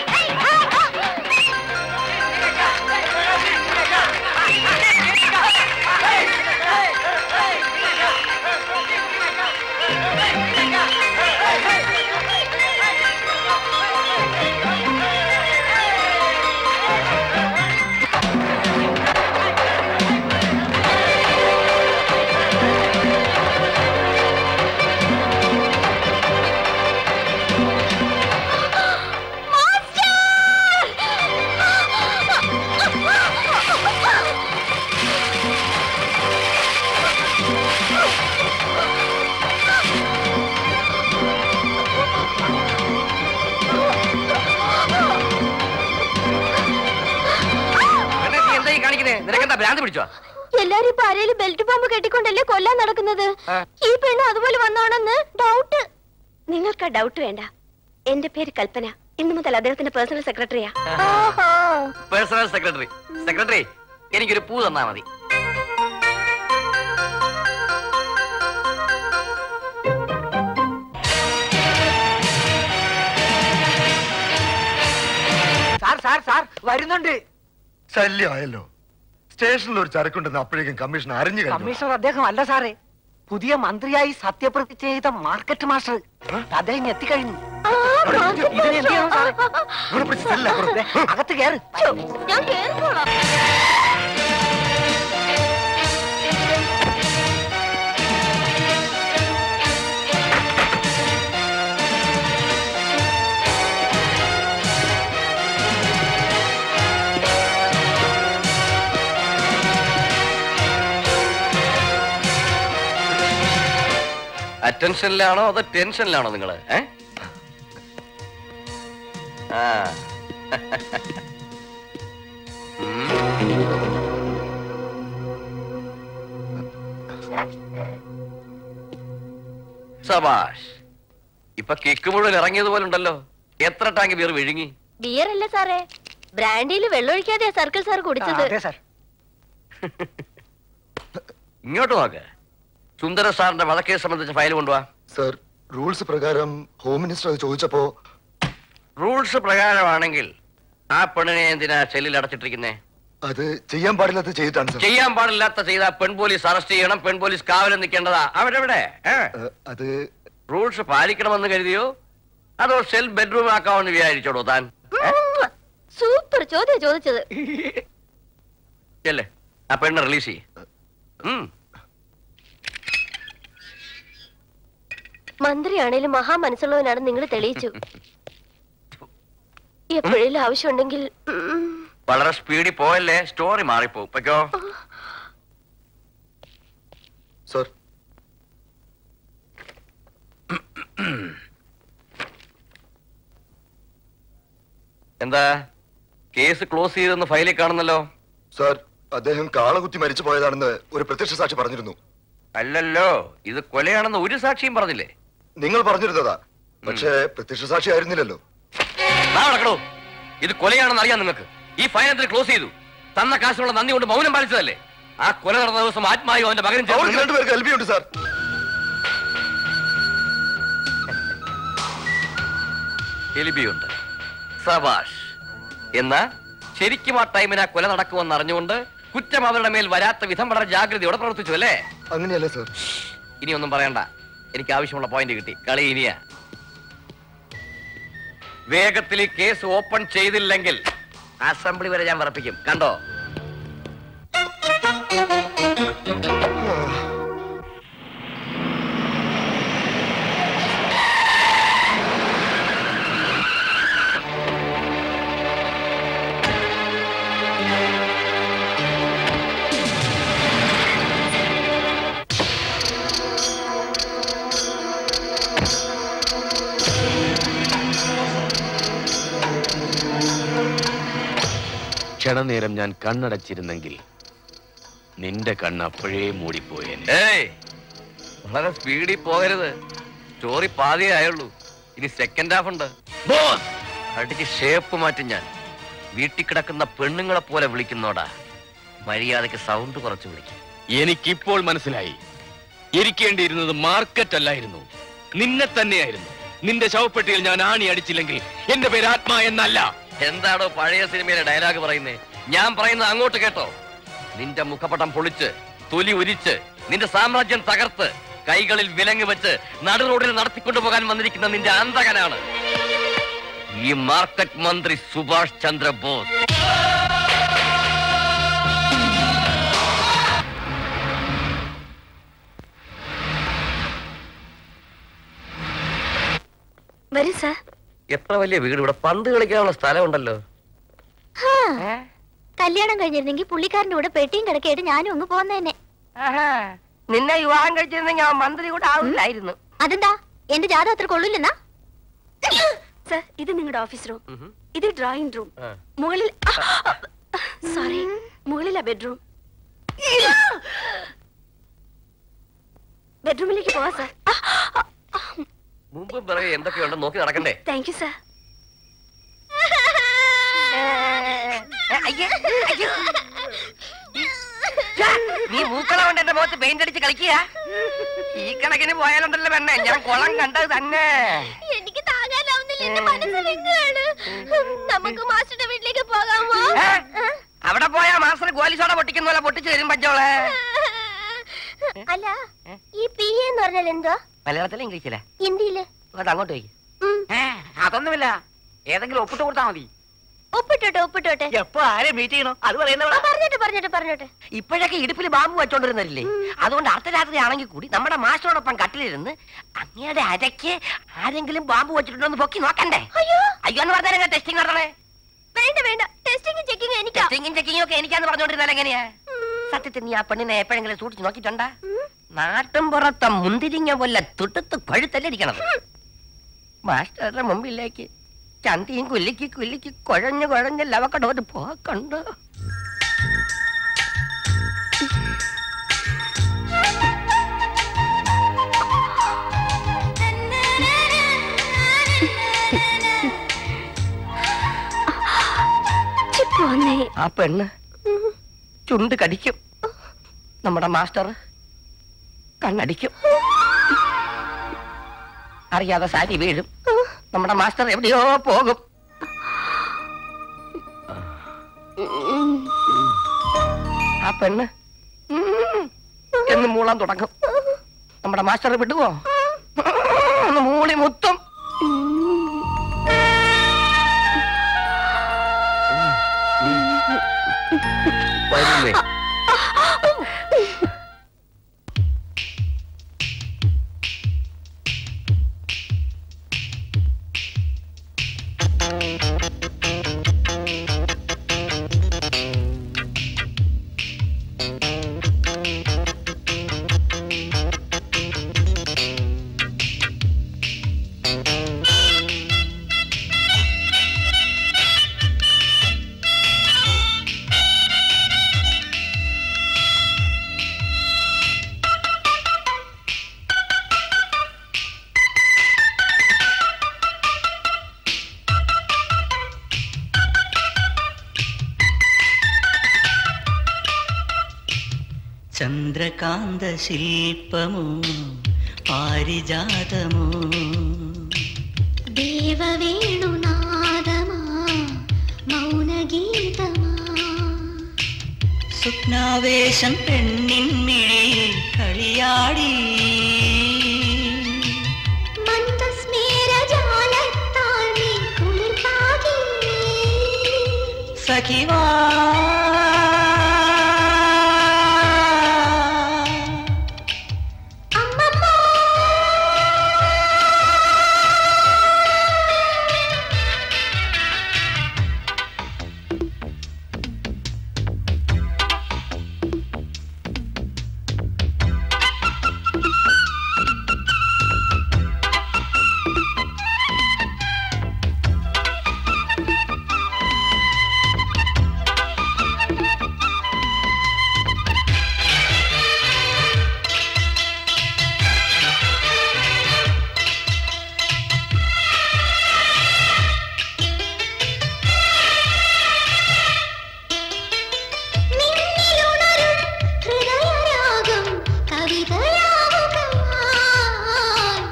പെണ്ണെ, നീ എന്താ ഈ കാണിക്കുന്നേ നിനക്കെന്താ ഭ്രാന്ത് പിടിച്ചോ എല്ലാരും ഇപ്പൊ ആരേലും ബെൽറ്റ് പമ്പ് കെട്ടിക്കൊണ്ടല്ലേ കൊല്ലാൻ നടക്കുന്നത് ഈ പെണ്ണ് അതുപോലെ വന്നോണെന്ന് ഡൗട്ട് നിങ്ങൾക്ക് ആ ഡൗട്ട് വേണ്ട എന്റെ പേര് കൽപ്പന ഇന്നു മുതൽ അദ്ദേഹത്തിന്റെ പേഴ്സണൽ സെക്രട്ടറിയാ പേഴ്സണൽ സെക്രട്ടറി സെക്രട്ടറി എനിക്കൊരു പൂ തന്നാ മതി സാർ സാർ സാർ വരുന്നുണ്ട് ശല്യമായല്ലോ സ്റ്റേഷനിൽ ഒരു ചരക്കുണ്ടെന്ന് അപ്പോഴേക്കും കമ്മീഷൻ അറിഞ്ഞു കഴിഞ്ഞു കമ്മീഷണർ അദ്ദേഹം അല്ല സാറേ പുതിയ മന്ത്രിയായി സത്യപ്രതിജ്ഞ ചെയ്ത മാർക്കറ്റ് മാസ്റ്റർ അദ്ദേഹം എത്തിക്കഴിഞ്ഞു ഇത് എന്ത് ചെയ്യണം സാറേ? ദേ, അകത്ത് കയറ് ഞാൻ കേറിക്കോളാം അറ്റൻഷനിലാണോ അതോ ടെൻഷനിലാണോ നിങ്ങള് ഏ ആ ഉം. സബാഷ് ഇപ്പൊ കിക്ക് മുഴുവൻ ഇറങ്ങിയതുപോലെ ഉണ്ടല്ലോ എത്ര ടാങ്ക് ബിയർ വിഴുങ്ങി ബിയർ അല്ല സാറേ ബ്രാൻഡിയിൽ വെള്ളമൊഴിക്കാതെയാ സർക്കിൾ സാർ കുടിച്ചത് സാർ ഇങ്ങോട്ട് നോക്ക് സുന്ദര സാറിന്റെ വധക്കേസ് സംബന്ധിച്ച ഫയൽ കൊണ്ടുവാ സർ റൂൾസ് പ്രകാരം ഹോം മിനിസ്റ്റർ അത് ചോദിച്ചപ്പോ റൂൾസ് പ്രകാരമാണെങ്കിൽ ആ പെണ്ണിനെ എന്തിനാ സെല്ലിൽ അടച്ചിട്ടിരിക്കുന്നേ അത് ചെയ്യാൻ പാടില്ലാത്ത ചെയ്തിട്ടാണ് സർ ചെയ്യാൻ പാടില്ലാത്ത ചെയ്ത പെൺ പോലീസ് അറസ്റ്റ് ചെയ്യണം പെൺ പോലീസ് കാവലം നിൽക്കേണ്ടതാ അവരെവിടെ അത് റൂൾസ് പാലിക്കണമെന്ന് കരുതിയോ അതോ സെൽ ബെഡ്റൂം ആക്കാമെന്ന് വിചാരിച്ചോടോ താൻ സൂപ്പർ ചോദ്യം ചോദിച്ചത് ചെല്ലേ ആ പെണ്ണ് റിലീസ് ചെയ്യ് ഉം. മന്ത്രിയാണേലും മഹാ മനസ്സുള്ളവനാണ് നിങ്ങൾ തെളിയിച്ചു എപ്പോഴേലും ആവശ്യമുണ്ടെങ്കിൽ ഉം, വളരെ സ്പീഡിൽ പോയല്ലേ സ്റ്റോറി മാറിപ്പോവും പൊയ്ക്കോ സർ എന്താ കേസ് ക്ലോസ് ചെയ്തെന്ന് ഫയലിൽ കാണുന്നല്ലോ സർ അദ്ദേഹം കാളകുത്തി മരിച്ചു പോയതാണെന്ന് ഒരു പ്രത്യക്ഷ സാക്ഷി പറഞ്ഞിരുന്നു അല്ലല്ലോ ഇത് കൊലയാണെന്ന് ഒരു സാക്ഷിയും പറഞ്ഞില്ലേ നിങ്ങൾ പറഞ്ഞിരുന്നതാ പക്ഷേ പ്രത്യക്ഷ സാക്ഷി ആയിരുന്നില്ലല്ലോ ദാ നടക്കണോ ഇത് കൊലയാണെന്ന് അറിയാം നിങ്ങൾക്ക് ഈ ഫയൽ എന്തിന് ക്ലോസ് ചെയ്തു തന്ന കാശുള്ള നന്ദി കൊണ്ട് മൗനം പാലിച്ചതല്ലേ ആ കൊല നടന്ന ദിവസം ആത്മായോ അവന്റെ മകനും ചേർന്ന് അവർക്ക് രണ്ടുപേർക്ക് എൽബിയുണ്ട് സാർ എലിബിയുണ്ട് സബാഷ് എന്നാ ശരിക്കും ആ ടൈമിന് ആ കൊല നടക്കുമെന്ന് അറിഞ്ഞുകൊണ്ട് കുറ്റം അവരുടെ മേൽ വരാത്ത വിധം വളരെ ജാഗ്രതയോടെ പ്രവർത്തിച്ചു അല്ലേ അങ്ങനെയല്ല സാർ ഇനി ഒന്നും പറയണ്ട എനിക്ക് ആവശ്യമുള്ള പോയിന്റ് കിട്ടി കളി ഇനിയാ വേഗത്തിൽ ഈ കേസ് ഓപ്പൺ ചെയ്തില്ലെങ്കിൽ അസംബ്ലി വരെ ഞാൻ വിറപ്പിക്കും കണ്ടോ ക്ഷണനേരം ഞാൻ കണ്ണടച്ചിരുന്നെങ്കിൽ നിന്റെ കണ്ണ് അപ്പോഴേ മൂടിപ്പോയേനെ ഏയ് വളരെ സ്പീഡിൽ പോകരുത് സ്റ്റോറി പാതിയേ ആയുള്ളൂ ഇനി സെക്കൻഡ് ഹാഫ് ഉണ്ട് ബോസ് അടിച്ച് ഷേപ്പ് മാറ്റും ഞാൻ വീട്ടിൽ കിടക്കുന്ന പെണ്ണുങ്ങളെ പോലെ വിളിക്കുന്നോടാ മര്യാദക്ക് സൗണ്ട് കുറച്ച് വിളിക്കും എനിക്കിപ്പോൾ മനസ്സിലായി ഇരിക്കേണ്ടിയിരുന്നത് മാർക്കറ്റ് അല്ലായിരുന്നു നിന്നെ തന്നെയായിരുന്നു നിന്റെ ശവപ്പെട്ടിയിൽ ഞാൻ ആണി അടിച്ചില്ലെങ്കിൽ എന്റെ പേര് ആത്മാ എന്നല്ല എന്താണോ പഴയ സിനിമയിലെ ഡയലോഗ് പറയുന്നേ ഞാൻ പറയുന്നത് അങ്ങോട്ട് കേട്ടോ നിന്റെ മുഖപടം പൊളിച്ച് തൊലി ഉരിച്ച് നിന്റെ സാമ്രാജ്യം തകർത്ത് കൈകളിൽ വിലങ്ങ് വെച്ച് നടു റോഡിൽ നടത്തിക്കൊണ്ടുപോകാൻ വന്നിരിക്കുന്ന നിന്റെ അന്തകനാണ് ഈ മാർക്കറ്റ് മന്ത്രി സുഭാഷ് ചന്ദ്ര ബോസ് വരൂ സാർ എത്ര വലിയ വീട് ഇവിടെ പന്ത് കളിക്കാനുള്ള സ്ഥലമുണ്ടല്ലോ ഹാ. കല്യാണം കഴിഞ്ഞിരുന്നെങ്കിൽ പുള്ളിക്കാരന്റെ കൂടെ പെട്ടിയും കിടക്കായിട്ട് ഞാനും അങ്ങ് പോന്നേനെ നിന്നെ വിവാഹം കഴിച്ചിരുന്നെങ്കിൽ അവൻ മന്ത്രി കൂടെ ആവില്ലായിരുന്നു അതെന്താ എന്റെ ജാതകം അത്ര കൊള്ളില്ലെന്നാ സർ ഇത് നിങ്ങളുടെ ഓഫീസ് റൂം ഇത് ഡ്രോയിങ് റൂം മുകളിൽ സോറി മുകളിലാ ബെഡ്റൂം ബെഡ്റൂമിലേക്ക് പോവാ സർ മുമ്പ് പറയും എന്തൊക്കെയുണ്ട് നോക്കി നടക്കണ്ടേ താങ്ക് യു സർ അയ്യേ, അയ്യോ. ഛ, നീ മൂക്കള കൊണ്ട് എന്റെ മുഖത്ത് പെയിന്റ് അടിച്ച് കളിക്കുക ഈ കണക്കിന് പോയാലുണ്ടല്ലോ പെണ്ണെ ഞാൻ കുളം കണ്ടത് തന്നെ എനിക്ക് താങ്ങാനാവുന്നില്ല എന്റെ മനസ്സ് വെക്കുകയാണ് നമുക്ക് മാസ്റ്ററുടെ വീട്ടിലേക്ക് പോകാമോ ഏ? അവിടെ പോയാ മാസ്റ്റർ ഗോലി സോഡ പൊട്ടിക്കുന്ന പോലെ പൊട്ടിച്ചു തരും പച്ചോളെ അല്ല ഈ പി എന്ന് പറഞ്ഞാൽ എന്തോ മലയാളത്തിലും ഇംഗ്ലീഷിലെ ഹിന്ദിയില് അങ്ങോട്ട് അങ്ങോട്ട് പോയി അതൊന്നുമില്ല ഏതെങ്കിലും ഒപ്പിട്ട് കൊടുത്താൽ മതി ഒപ്പിട്ടോട്ടെ ഒപ്പിട്ടോട്ടെ എപ്പോ ആരെ മീറ്റ് ചെയ്യണോ അത് ആ, പറയുന്നവിടെ പറഞ്ഞോട്ടെ പറഞ്ഞോട്ടെ പറഞ്ഞോട്ടെ ഇപ്പോഴൊക്കെ ഇടുപ്പിൽ ബാമ്പ് വെച്ചോണ്ടിരുന്നില്ലേ അതുകൊണ്ട് അർദ്ധരാത്രി ആണെങ്കിൽ കൂടി നമ്മുടെ മാസ്റ്ററോടൊപ്പം കട്ടിലിരുന്ന് അങ്ങയുടെ അരയ്ക്ക് ആരെങ്കിലും ബാമ്പ് വെച്ചിട്ടുണ്ടോ എന്ന് പൊക്കി നോക്കണ്ടേ അയ്യോ അയ്യോ എന്ന് പറഞ്ഞാൽ ടെസ്റ്റിംഗ് നടത്തണേ വേണ്ട വേണ്ട ടെസ്റ്റിംഗ് ചെക്കിംഗ് എനിക്കാ ടെസ്റ്റിംഗും ചെക്കിങ്ങും ഒക്കെ എനിക്കാന്ന് പറഞ്ഞോണ്ടിരുന്നാൽ എങ്ങനെയാ സത്യത്തിൽ നീ ആ പെണ്ണിനെ എപ്പോഴെങ്കിലും സൂക്ഷിച്ച് നോക്കിയിട്ടുണ്ടാ നാട്ടും പുറത്തെ മുന്തിരിങ്ങ പോലെ തുട്ടത്ത് പഴുത്തല്ലടിക്കണം മാസ്റ്ററുടെ മുമ്പിലേക്ക് ചന്തിയും കുല്ലിക്ക് കുല്ലിക്ക് കുഴഞ്ഞു കുഴഞ്ഞ് ലവക്കട ഒരു പോക്കണ്ട് പോന്നേ ആ പെണ്ണ് ചുണ്ട് കടിക്കും നമ്മുടെ മാസ്റ്റർ കണ്ണടിക്കും അറിയാതെ സാരി വീഴും നമ്മുടെ മാസ്റ്റർ എവിടെയോ പോകും ആ പെണ്ണ് ഉം എന്ന് മൂളാൻ തുടങ്ങും നമ്മുടെ മാസ്റ്റർ വിടുവോ ഒന്ന് മൂളി മുത്തും വരുന്നേ చంద్రకాంత శిల్పము పారిజాతము ദേവവേണുനാദമാ മൗനഗീതമാ സ്വപ്നാവേശം പെണ്ണിൻ മിഴിയിൽ കളിയാടി മന്ദസ്മേരജാലത്താൽ നീ കുളിർ സഖിവാ ഹൃദയരാഗം കവിതയാവുകയാൽ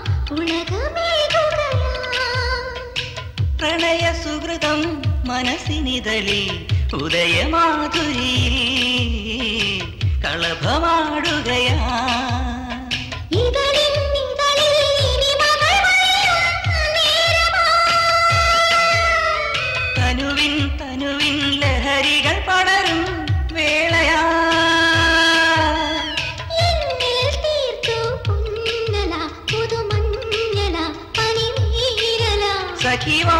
ഉലകമേകുകയാൽ പ്രണയ സുഹൃതം മനസ്സിനിതളിൽ ഉദയമാധുരി കളഭമാടുകയാ ഇതളിൻ ഇതളിൽ ഇനിമകൾ വഴിയും തനുവിൻ തനുവിൻ ലഹരികൾ പടരും വേളയാ എന്നിൽ തീർത്തു പുന്നല പുതുമഞ്ഞല പനിനീരല സഖിവാ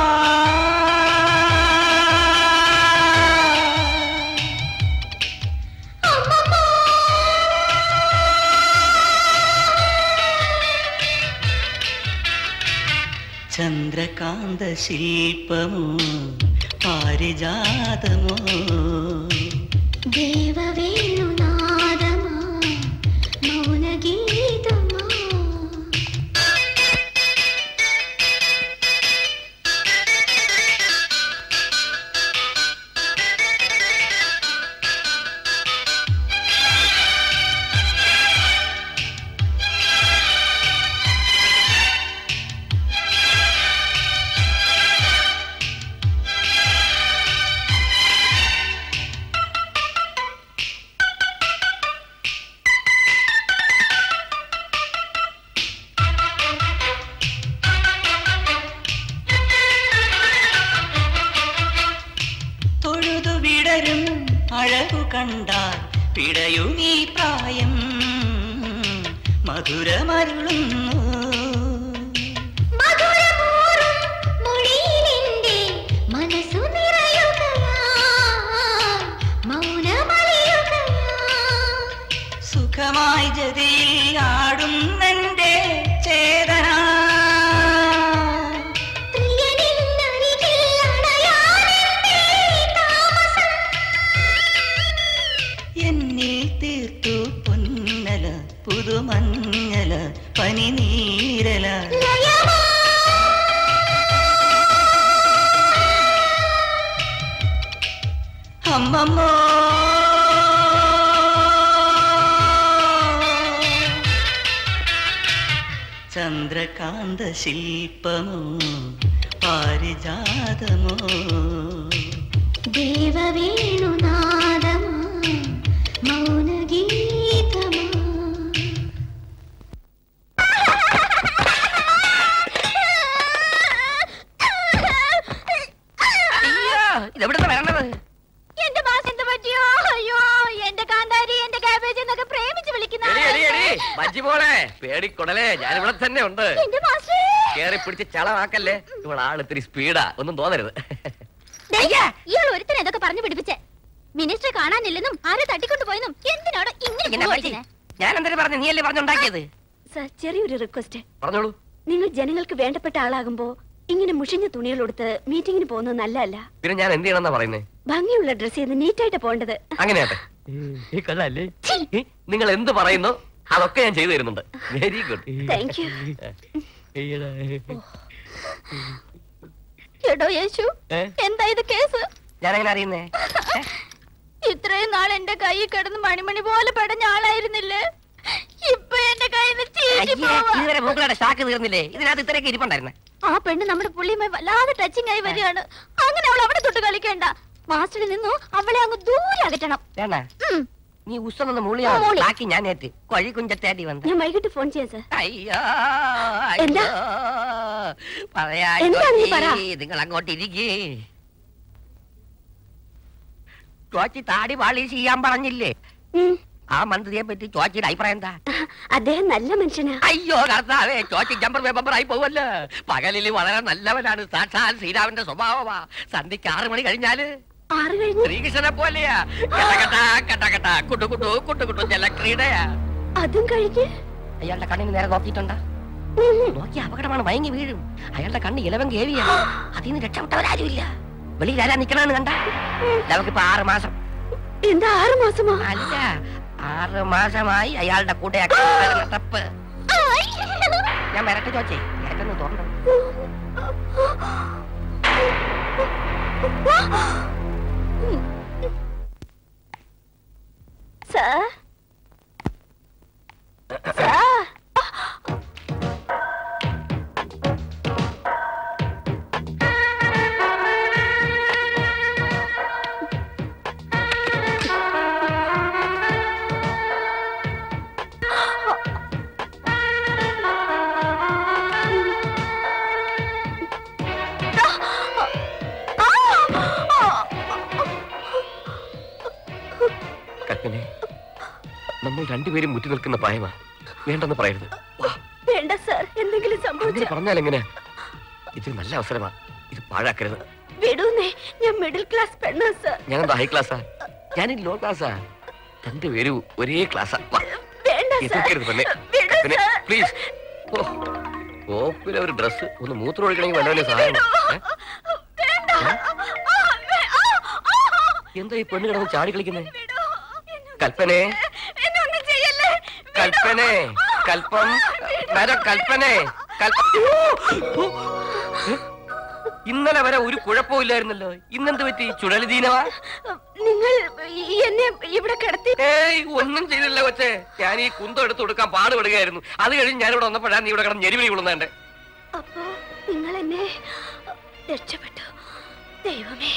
ചന്ദ്രകാന്ത ശില്പമോ പാരിജാതമോ ദേവവേണുനാദമാ മൗനഗീതമാ തൊഴുതു വിടരും അഴകു കണ്ടാൽ പിടയും ഈ പ്രായം മധുരമരുളുന്നു മധുരമൂറും മൊഴിയിലെന്റെ മനസ്സു നിറയുകയാ മൗനമലിയുകയാ സുഖമായി ജതിയിൽ ആടുന്നെന്റെ ചേതന പ്രിയനിന്നരികിൽ അണയാനെന്തേ താമസം എന്നിൽ തീർത്തു പൊന്നല പുതുമഞ്ഞല പനിനീരല ലയമാ അമ്മമ്മോ ചന്ദ്രകാന്ത ശില്പമോ പാരിജാതമോ ദേവവേണുനാദമാ മൗനഗീതമാ അയ്യോ ഇതെവിടുന്ന് വരണത് എന്റെ മാസം എന്ത് പറ്റിയോ അയ്യോ എന്റെ കാന്താരി എന്റെ കാബേജ് എന്നൊക്കെ പ്രേമിച്ച് വിളിക്കുന്ന എടി, എടി, എടി, ബജ്ജി മോളെ പേടിക്കൊടലേ ഞാൻ ഇവിടെ തന്നെ ഉണ്ട് എന്റെ മാസ്റ്റേ കേറി പിടിച്ച് ചളമാക്കല്ലേ ഇവിടെ ആൾ ഇത്തിരി സ്പീഡാ ഒന്നും തോന്നരുത് ഇയാൾ ഒരുത്തനെ ഇതൊക്കെ പറഞ്ഞു പിടിപ്പിച്ചേ മിനിസ്റ്ററെ കാണാനില്ലെന്നും ആരെ തട്ടിക്കൊണ്ടു പോയെന്നും എന്തിനാണ് ഇങ്ങനെ ഇങ്ങനെ പറ്റി. പോയിരിക്കുന്നെ? ഞാൻ എന്തൊരു പറഞ്ഞു നീ അല്ലേ പറഞ്ഞുണ്ടാക്കിയത് സർ ചെറിയൊരു റിക്വസ്റ്റ് പറഞ്ഞോളൂ നിങ്ങൾ ജനങ്ങൾക്ക് വേണ്ടപ്പെട്ട ആളാകുമ്പോ ഇങ്ങനെ മുഷിഞ്ഞ തുണികൾ കൊടുത്ത് മീറ്റിംഗിന് പോകുന്നത് നല്ലതല്ല പിന്നെ ഞാൻ എന്ത് ചെയ്യണമെന്നാ പറയുന്നേ ഭംഗിയുള്ള ഡ്രസ് ചെയ്ത് നീറ്റായിട്ട് പോകേണ്ടത് അങ്ങനെയാട്ടെ ഈ കള്ളല്ലേ നിങ്ങൾ എന്ത് പറയുന്നു അതൊക്കെ ഞാൻ ചെയ്തു തരുന്നുണ്ട് വെരി ഗുഡ് താങ്ക് യു എടോ യേശു എന്താ ഇത് കേസ് ഞാൻ എങ്ങനെ അറിയുന്നേ ഇത്രയും നാൾ എന്റെ കൈ കിടന്ന് മണിമണി പോലെ പെടഞ്ഞ ആളായിരുന്നില്ലേ ഇപ്പൊ എന്റെ കയ്യിൽ നിന്ന് ചീറ്റി അയ്യേ, പോവാ. ഇതുവരെ മൂക്കളുടെ ഷാക്ക് തീർന്നില്ലേ ഇതിനകത്ത് ഇത്രയൊക്കെ ഇരിപ്പുണ്ടായിരുന്നെ ആ പെണ്ണ് നമ്മുടെ പുള്ളിയുമായി വല്ലാതെ ടച്ചിങ് ആയി വരികയാണ് അങ്ങനെ അവൾ അവിടെ തൊട്ട് കളിക്കണ്ട മാസ്റ്ററിൽ നിന്നു അവളെ അങ്ങ് ദൂരെ അകറ്റണം വേണ്ട ഉം. നീ ഉസ്സൊന്ന് മൂളിയാ ആ, മൂളി. ബാക്കി ഞാൻ ഏറ്റ് കൊഴി കുഞ്ചത്തേടി വന്ന് ഞാൻ വൈകിട്ട് ഫോൺ ചെയ്യാം സർ അയ്യോ എന്താ? പറയാ എന്താ നീ പറ? നിങ്ങൾ അങ്ങോട്ട് ഇരിക്കേ ചോച്ചി താടി പാളീസ് ചെയ്യാൻ പറഞ്ഞില്ലേ ആ മന്ത്രിയെ പറ്റി ചോച്ചിയുടെ അഭിപ്രായം എന്താ അദ്ദേഹം നല്ല മനുഷ്യനാ അയ്യോ കർത്താവേ ചോച്ചി ജമ്പർ പേപ്പറായി പോവല്ലോ പകലിൽ വളരെ നല്ലവനാണ് സാക്ഷാൽ ശ്രീരാമന്റെ സ്വഭാവമാ സന്ധ്യക്ക് ആറു മണി കഴിഞ്ഞാല് ആറ് കഴിഞ്ഞു ശ്രീകൃഷ്ണനെ പോലെയാ കട്ടകട്ട കട്ടകട്ട കുട്ടു കുട്ടു കുട്ടു കുട്ടു ജലക്രീഡയാ അതും കഴിഞ്ഞ് അയാളുടെ കണ്ണിന് നേരെ നോക്കിയിട്ടുണ്ടാ നോക്കി അപകടമാണ് മയങ്ങി വീഴും അയാളുടെ കണ്ണ് ഇലവൻ കേവിയാ അതിൽ നിന്ന് രക്ഷപ്പെട്ടവരാരുമില്ല വെളിയിൽ ആരാ നിക്കണെന്ന് കണ്ട നമുക്കിപ്പോ ആറ് മാസം എന്താ ആറ് മാസമോ അല്ല ആറ് മാസമായി അയാളുടെ കൂടെ തപ്പ് ഞാൻ വരട്ടെ ചോച്ചേ ഏറ്റൊന്ന് തോന്നണം സാർ സാർ കൽപ്പനെ നമ്മൾ രണ്ടുപേരും മുറ്റി നിൽക്കുന്ന പ്രായമാ വേണ്ടെന്ന് പറയരുത് വേണ്ട സാർ എന്തെങ്കിലും അങ്ങനെ സംഭവിച്ച പറഞ്ഞാൽ എങ്ങനെ ഇത് നല്ല അവസരമാ ഇത് പാഴാക്കരുത് വിടൂന്നേ ഞാൻ മിഡിൽ ക്ലാസ് പെണ്ണാ സാർ ഞാൻ എന്താ ഹൈ ക്ലാസ്സാ ഞാൻ ലോ ക്ലാസ്സാ രണ്ടുപേരും ഒരേ ക്ലാസ്സാ വാ, വേണ്ട സാർ എതിർക്കരുത് പെണ്ണെ വിടൂ പെണ്ണെ സാർ പ്ലീസ് ഓപ്പിലെ ഒരു ഡ്രസ് ഒന്ന് മൂത്രം ഒഴിക്കണമെങ്കിൽ വല്ലവനെ സഹായം എന്താ ഈ പെണ്ണ് കിടന്ന് ചാടി കളിക്കുന്നേ കൽപ്പനെ എന്നൊന്നും ചെയ്യല്ലേ കൽപ്പനെ കൽപ്പം വരെ കൽപ്പനെ കൽപ്പ ഇന്നലെ വരെ ഒരു കുഴപ്പമില്ലായിരുന്നല്ലോ ഇന്നെന്ത് പറ്റി ചുഴലിദീനവാ നിങ്ങൾ ഈ എന്നെ ഇവിടെ കിടത്തി ഏയ് ഒന്നും ചെയ്തില്ല കൊച്ചേ ഞാൻ ഈ കുന്തം എടുത്ത് കൊടുക്കാൻ പാടുപെടുകയായിരുന്നു അത് കഴിഞ്ഞ് ഞാനിവിടെ വന്നപ്പോഴാണ് നീ ഇവിടെ കിടന്ന് ഞെരിവിളി കൊള്ളുന്നേന്റെ അപ്പോ നിങ്ങൾ എന്നെ രക്ഷപ്പെട്ടു ദൈവമേ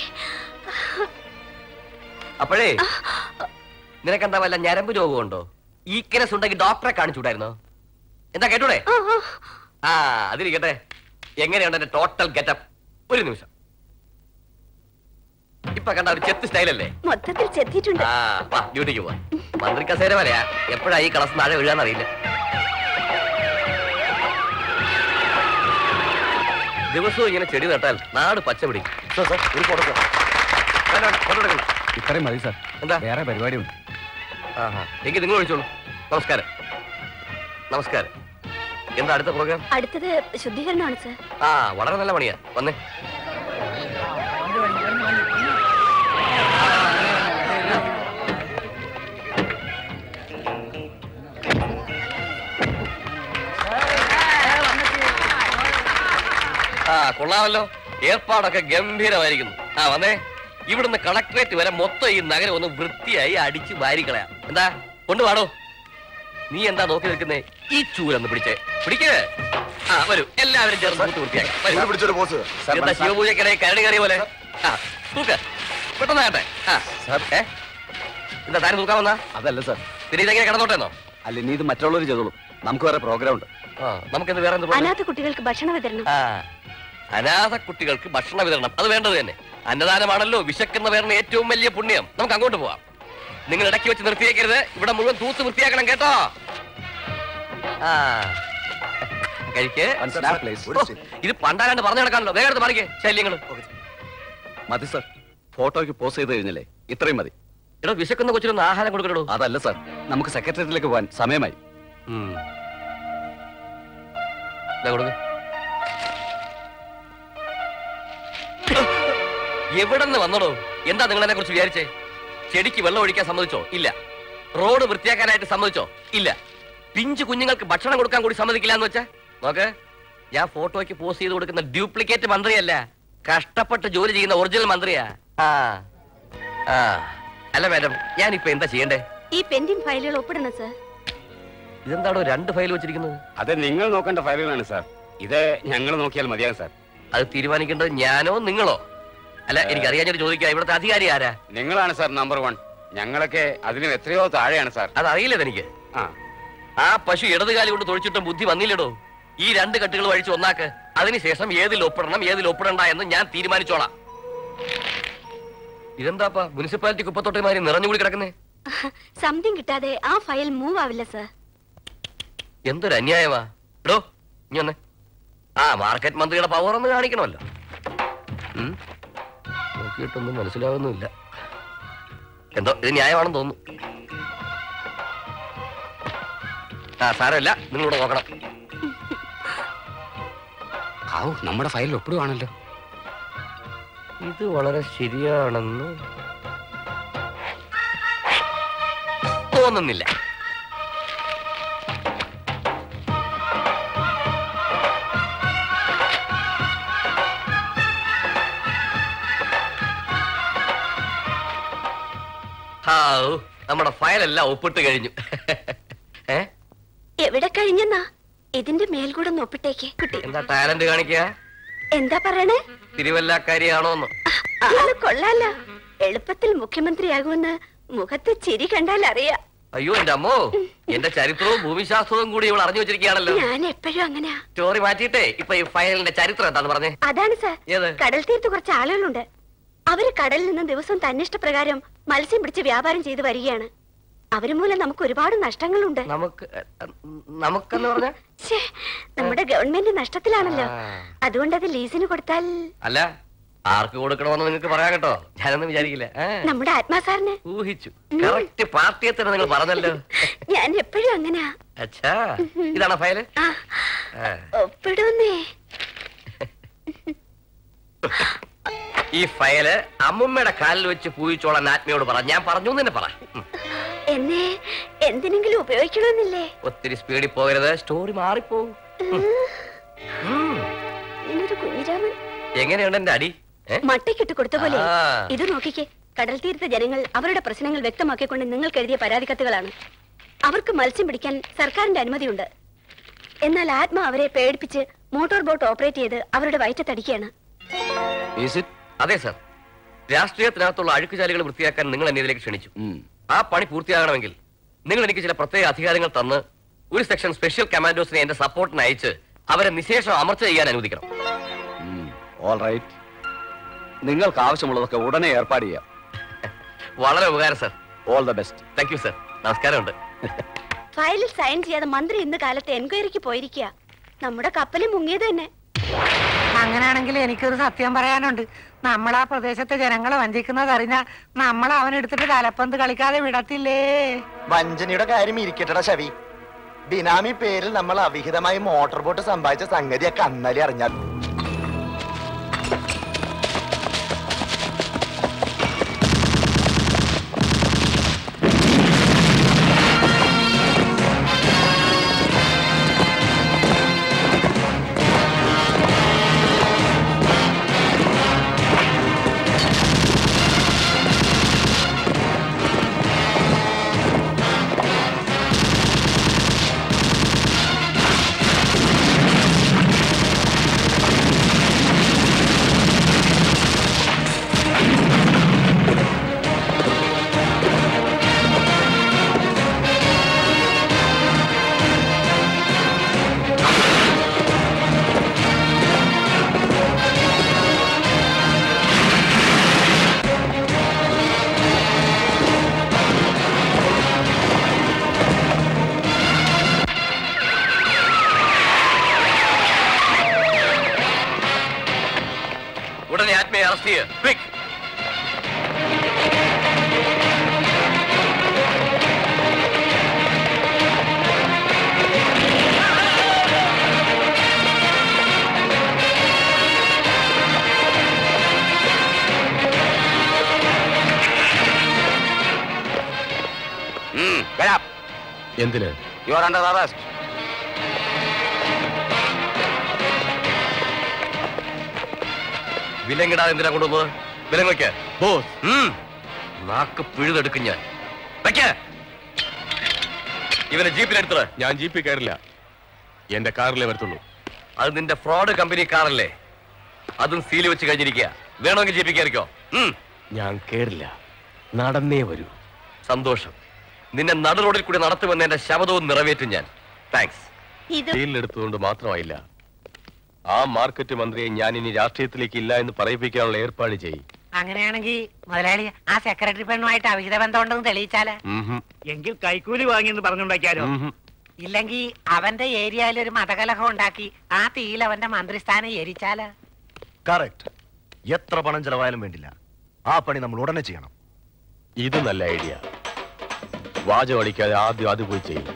അപ്പോഴേ നിനക്കെന്താ വല്ല ഞരമ്പ് രോഗമുണ്ടോ ഈക്കനസ് ഉണ്ടെങ്കിൽ ഡോക്ടറെ കാണിച്ചുകൂടായിരുന്നോ എന്താ കേട്ടൂടെ ആ അതിരിക്കട്ടെ എങ്ങനെയുണ്ട് എന്റെ ടോട്ടൽ ഗെറ്റപ്പ് ഒരു നിമിഷം ഇപ്പൊ കണ്ട ഒരു ചെത്ത് സ്റ്റൈലല്ലേ മൊത്തത്തിൽ ചെത്തിയിട്ടുണ്ട് ആ വാ ഡ്യൂട്ടിക്ക് പോവാ മന്ത്രി കസേര വരെയാ എപ്പോഴാ ഈ കളസ് നാളെ വീഴാന്നറിയില്ല ദിവസവും ഇങ്ങനെ ചെടി നട്ടാൽ നാട് പച്ച പിടിക്കും ഒരു ഫോട്ടോ ഫോട്ടോ എടുക്കണം ഇത്രയും മതി സാർ എന്താ വേറെ പരിപാടിയുണ്ട് ആഹാ എങ്കിൽ നിങ്ങൾ വിളിച്ചോളൂ നമസ്കാരം നമസ്കാരം എന്താ അടുത്ത പ്രോഗ്രാം അടുത്തത് ശുദ്ധീകരണമാണ് സാർ ആ വളരെ നല്ല പണിയാ വന്നേ ആ കൊള്ളാമല്ലോ ഏർപ്പാടൊക്കെ ഗംഭീരമായിരിക്കുന്നു ആ വന്നേ ഇവിടുന്ന് കളക്ടറേറ്റ് വരെ മൊത്തം ഈ നഗരം ഒന്ന് വൃത്തിയായി അടിച്ച് വാരിക്കളയാം എന്താ കൊണ്ടുപാടോ നീ എന്താ നോക്കി നിൽക്കുന്നേ ഈ ചൂരൊന്ന് പിടിച്ചേ പിടിക്കേ ആ വരൂ എല്ലാവരും ചേർന്ന് കൂട്ടി വൃത്തിയാക്കി വരൂ. ഇത് പിടിച്ചൊരു ബോസ് എന്താ ശിവപൂജക്കിടയിൽ കരടി കയറിയ പോലെ ആ തൂക്ക് പെട്ടെന്നാകട്ടെ ആ ഏ എന്താ താരം തൂക്കാൻ വന്നാ അതല്ല സാർ പിന്നെ ഇതെങ്ങനെ കിടന്നോട്ടെന്നോ അല്ല ഇനി ഇത് മറ്റുള്ളവർ ചെയ്തോളും നമുക്ക് വേറെ പ്രോഗ്രാം ഉണ്ട് ആ നമുക്കെന്ത് വേറെ എന്ത് program? അനാഥ കുട്ടികൾക്ക് ഭക്ഷണ വിതരണം ആ അനാഥ കുട്ടികൾക്ക് ഭക്ഷണ വിതരണം അത് വേണ്ടത് തന്നെ അന്നദാനമാണല്ലോ വിശക്കുന്നവരുടെ ഏറ്റവും വലിയ പുണ്യം നമുക്ക് അങ്ങോട്ട് പോവാം നിങ്ങൾ ഇടയ്ക്ക് വെച്ച് നിർത്തിയേക്കരുത് ഇവിടെ മുഴുവൻ തൂത്ത് വൃത്തിയാക്കണം കേട്ടോ ആ കഴിക്ക് Snap, please. ഓ, ഇത് പണ്ടാരാണ്ട് പറഞ്ഞു നടക്കാണല്ലോ വേഗം എടുത്ത് മാറിക്കേ ശല്യങ്ങള് മതി സാർ ഫോട്ടോയ്ക്ക് പോസ്റ്റ് ചെയ്ത് കഴിഞ്ഞല്ലേ ഇത്രയും മതി എടോ വിശക്കുന്ന കൊച്ചിനൊന്ന് ആഹാരം കൊടുക്കണോ അതല്ല സാർ നമുക്ക് സെക്രട്ടേറിയറ്റിലേക്ക് പോകാൻ സമയമായി കൊടുക്ക എവിടെ നിന്ന് വന്നടോ എന്താ നിങ്ങൾ എന്നെ കുറിച്ച് വിചാരിച്ചേ ചെടിക്ക് വെള്ളം ഒഴിക്കാൻ സമ്മതിച്ചോ ഇല്ല റോഡ് വൃത്തിയാക്കാനായിട്ട് സമ്മതിച്ചോ ഇല്ല പിഞ്ചു കുഞ്ഞുങ്ങൾക്ക് ഭക്ഷണം കൊടുക്കാൻ കൂടി സമ്മതിക്കില്ല എന്ന് വെച്ചാ നോക്ക് ഞാൻ ഫോട്ടോയ്ക്ക് പോസ്റ്റ് ചെയ്ത് കൊടുക്കുന്ന ഡ്യൂപ്ലിക്കേറ്റ് മന്ത്രിയല്ല കഷ്ടപ്പെട്ട് ജോലി ചെയ്യുന്ന ഒറിജിനൽ മന്ത്രിയാ ആ ആ അല്ല മാഡം ഞാനിപ്പോ എന്താ ചെയ്യണ്ടേ ഈ പെൻഡിങ് ഫയലുകൾ ഒപ്പിടണം സാർ ഇതെന്താണോ രണ്ട് ഫയൽ വെച്ചിരിക്കുന്നത് അത് നിങ്ങൾ നോക്കേണ്ട ഫയലുകളാണ് സാർ ഇത് ഞങ്ങൾ നോക്കിയാൽ മതിയാകും സാർ അത് തീരുമാനിക്കേണ്ടത് ഞാനോ നിങ്ങളോ അല്ല എനിക്ക് അറിയാൻ ചോദിക്കാം ഇവിടുത്തെ അധികാരി ആരാ നിങ്ങളാണ് സാർ നമ്പർ വൺ ഞങ്ങളൊക്കെ അതിനും എത്രയോ താഴെയാണ് സാർ അത് അറിയില്ല എനിക്ക് ആ ആ പശു ഇടതുകാലി കൊണ്ട് തൊഴിച്ചിട്ടും ബുദ്ധി വന്നില്ലടോ ഈ രണ്ട് കെട്ടുകൾ വഴിച്ച് ഒന്നാക്ക് അതിനുശേഷം ഏതിൽ ഒപ്പിടണം ഏതിൽ ഒപ്പിടണ്ട എന്ന് ഞാൻ തീരുമാനിച്ചോളാം ഇതെന്താപ്പാ മുനിസിപ്പാലിറ്റി കുപ്പത്തൊട്ടിമാരി നിറഞ്ഞുകൂടി കിടക്കുന്നേ സംതിങ് കിട്ടാതെ ആ ഫയൽ മൂവ് ആവില്ല സർ എന്തൊരു അന്യായമാ എടോ ഇനി വന്നേ ആ മാർക്കറ്റ് മന്ത്രിയുടെ പവർ ഒന്ന് കാണിക്കണമല്ലോ ഉം. നോക്കിയിട്ടൊന്നും മനസ്സിലാവുന്നുമില്ല എന്തോ ഇത് ന്യായമാണെന്ന് തോന്നുന്നു ആ സാരമില്ല നിങ്ങളിവിടെ നോക്കണം ഔ നമ്മുടെ ഫയലിൽ ഒപ്പിടുവാണല്ലോ ഇത് വളരെ ശരിയാണെന്ന് തോന്നുന്നില്ല ഹാവ് നമ്മുടെ ഫയലെല്ലാം ഒപ്പിട്ട് കഴിഞ്ഞു ഏ എവിടെ കഴിഞ്ഞെന്നാ ഇതിന്റെ മേൽകൂടെ നോപ്പിട്ടേക്ക് കുട്ടി എന്താ ടാലന്റ് കാണിക്കുക എന്താ പറയണേ തിരുവല്ലാക്കാരിയാണോന്ന് ആള് കൊള്ളാല എളുപ്പത്തിൽ മുഖ്യമന്ത്രിയാകുമെന്ന് മുഖത്ത് ചിരി കണ്ടാൽ അറിയാം അയ്യോ എന്റെ അമ്മോ എന്റെ ചരിത്രവും ഭൂമിശാസ്ത്രവും കൂടി ഇവൾ അറിഞ്ഞു വെച്ചിരിക്കുകയാണല്ലോ ഞാൻ എപ്പോഴും അങ്ങനെയാ സ്റ്റോറി മാറ്റിയിട്ടേ ഇപ്പൊ ഈ ഫയലിന്റെ ചരിത്രം എന്താന്ന് പറഞ്ഞേ അതാണ് സാർ ഏത് കടൽ തീരത്ത് കുറച്ച് ആളുകളുണ്ട് അവര് കടലിൽ നിന്ന് ദിവസം തന്നിഷ്ടപ്രകാരം മത്സ്യം പിടിച്ച് വ്യാപാരം ചെയ്തു വരികയാണ് അവര് മൂലം നമുക്ക് ഒരുപാട് നഷ്ടങ്ങളുണ്ട് നമുക്ക് നമുക്കെന്ന് പറഞ്ഞ ഛേ, നമ്മുടെ ഗവൺമെന്റ് നഷ്ടത്തിലാണല്ലോ അതുകൊണ്ട് അത് ലീസിന് കൊടുത്താൽ അല്ല ആർക്ക് കൊടുക്കണമെന്ന് നിങ്ങൾക്ക് പറയാൻ കേട്ടോ ഞാനൊന്നും വിചാരിക്കില്ല ആ, നമ്മുടെ ആത്മാ സാറിന് ഊഹിച്ചു കറക്റ്റ് പാർട്ടിയെ തന്നെ നിങ്ങൾ പറഞ്ഞല്ലോ ഞാൻ എപ്പോഴും അങ്ങനെയാ അച്ഛാ ഇതാണോ ഫയല് ആ, ആ. ഒപ്പിടുന്നേ ഈ ഫയല് അമ്മുമ്മയുടെ കാലിൽ വെച്ച് പൂയിച്ചോളാൻ ആത്മയോട് പറ ഞാൻ പറഞ്ഞു എന്ന് തന്നെ പറ ഉം. എന്നെ എന്തിനെങ്കിലും ഉപയോഗിക്കണമെന്നില്ലേ ഒത്തിരി സ്പീഡിൽ പോകരുത് സ്റ്റോറി മാറിപ്പോവും ഇങ്ങനൊരു കുഞ്ഞിരാമൻ എങ്ങനെയുണ്ട് എന്റെ അടി ഏ? മട്ടയ്ക്കിട്ട് കൊടുത്ത പോലെ ആ. ഇത് നോക്കിക്കേ കടൽ തീരത്തെ ജനങ്ങൾ അവരുടെ പ്രശ്നങ്ങൾ വ്യക്തമാക്കിക്കൊണ്ട് നിങ്ങൾക്ക് എഴുതിയ പരാതി കത്തുകളാണ് അവർക്ക് മത്സ്യം പിടിക്കാൻ സർക്കാരിന്റെ അനുമതിയുണ്ട് എന്നാൽ ആത്മ അവരെ പേടിപ്പിച്ച് മോട്ടോർ ബോട്ട് ഓപ്പറേറ്റ് ചെയ്ത് അവരുടെ വയറ്റത്തടിക്കുകയാണ് അതെ സർ രാഷ്ട്രീയത്തിനകത്തുള്ള അഴുക്കുചാലുകൾ വൃത്തിയാക്കാൻ നിങ്ങൾ എന്നെ ഇതിലേക്ക് ക്ഷണിച്ചു ആ പണി പൂർത്തിയാകണമെങ്കിൽ നിങ്ങൾ എനിക്ക് ചില പ്രത്യേക അധികാരങ്ങൾ തന്ന് ഒരു സെക്ഷൻ സ്പെഷ്യൽ കമാൻഡോസിനെ എന്റെ സപ്പോർട്ടിന് അയച്ച് അവരെ നിശേഷം അമർച്ച ചെയ്യാൻ അനുവദിക്കണം ഓൾ റൈറ്റ് നിങ്ങൾക്ക് ആവശ്യമുള്ളതൊക്കെ ഉടനെ ഏർപ്പാട് ചെയ്യാം വളരെ ഉപകാരം sir all the best thank you sir നമസ്കാരമുണ്ട് ഫയലിൽ സൈൻ ചെയ്യാതെ മന്ത്രി ഇന്ന് കാലത്ത് എൻക്വയറിക്ക് പോയിരിക്കുക നമ്മുടെ കപ്പലിൽ മുങ്ങിയത് തന്നെ അങ്ങനെയാണെങ്കിൽ എനിക്കൊരു സത്യം പറയാനുണ്ട് നമ്മൾ ആ പ്രദേശത്തെ ജനങ്ങളെ വഞ്ചിക്കുന്നത് അറിഞ്ഞാ നമ്മൾ അവനെടുത്തിട്ട് തലപ്പന്ത് കളിക്കാതെ വിടത്തില്ലേ വഞ്ചനയുടെ കാര്യം ഇരിക്കട്ടട ശവി ബിനാമി പേരിൽ നമ്മൾ അവിഹിതമായി മോട്ടോർ ബോട്ട് സമ്പാദിച്ച സംഗതിയൊക്കെ അന്നലെ അറിഞ്ഞാൽ ഉടനെ ആത്മയെ അറസ്റ്റ് ചെയ്യുക ക്വിക്ക് എന്തിന് യു ആർ അണ്ടർ അറസ്റ്റ് വിലങ്ങിടാതെ എന്തിനാ കൊണ്ടുപോകുന്നത് വിലങ്ങ് വെക്ക ബോസ് നാക്ക് പിഴുതെടുക്കും ഞാൻ വെക്ക ഇവനെ ജീപ്പിലെടുത്തത് ഞാൻ ജീപ്പിൽ കയറില്ല എന്റെ കാറിലേ വരത്തുള്ളൂ അത് നിന്റെ ഫ്രോഡ് കമ്പനി കാറല്ലേ അതും സീല് വെച്ച് കഴിഞ്ഞിരിക്കുക വേണമെങ്കിൽ ജീപ്പിൽ കയറിക്കോ ഉം. ഞാൻ കേറില്ല നടന്നേ വരൂ സന്തോഷം നിന്നെ നടു റോഡിൽ കൂടി നടത്തുമെന്ന് എന്റെ ശബ്ദവും നിറവേറ്റും ഞാൻ താങ്ക്സ് ഇത് ജയിലിലെടുത്തുകൊണ്ട് മാത്രമായില്ല ആ മാർക്കറ്റ് മന്ത്രിയെ ഞാൻ ഇനി രാഷ്ട്രീയത്തിലേക്ക് ഇല്ല എന്ന് പറയിപ്പിക്കാനുള്ള ഏർപ്പാട് ചെയ്യും അങ്ങനെയാണെങ്കിൽ മുതലാളി ആ സെക്രട്ടറി പെണ്ണുമായിട്ട് അവിഹിത ബന്ധമുണ്ടെന്ന് തെളിയിച്ചാല് എങ്കിൽ കൈക്കൂലി വാങ്ങിയെന്ന് പറഞ്ഞുണ്ടാക്കിയാലോ ഇല്ലെങ്കിൽ അവന്റെ ഏരിയയിൽ ഒരു മതകലഹം ഉണ്ടാക്കി ആ തീയിൽ അവന്റെ മന്ത്രിസ്ഥാനം എരിച്ചാല് കറക്റ്റ് എത്ര പണം ചെലവായാലും വേണ്ടില്ല ആ പണി നമ്മൾ ഉടനെ ചെയ്യണം ഇത് നല്ല ഐഡിയ വാചം അടിക്കാതെ ആദ്യം അത് പോയി ചെയ്യും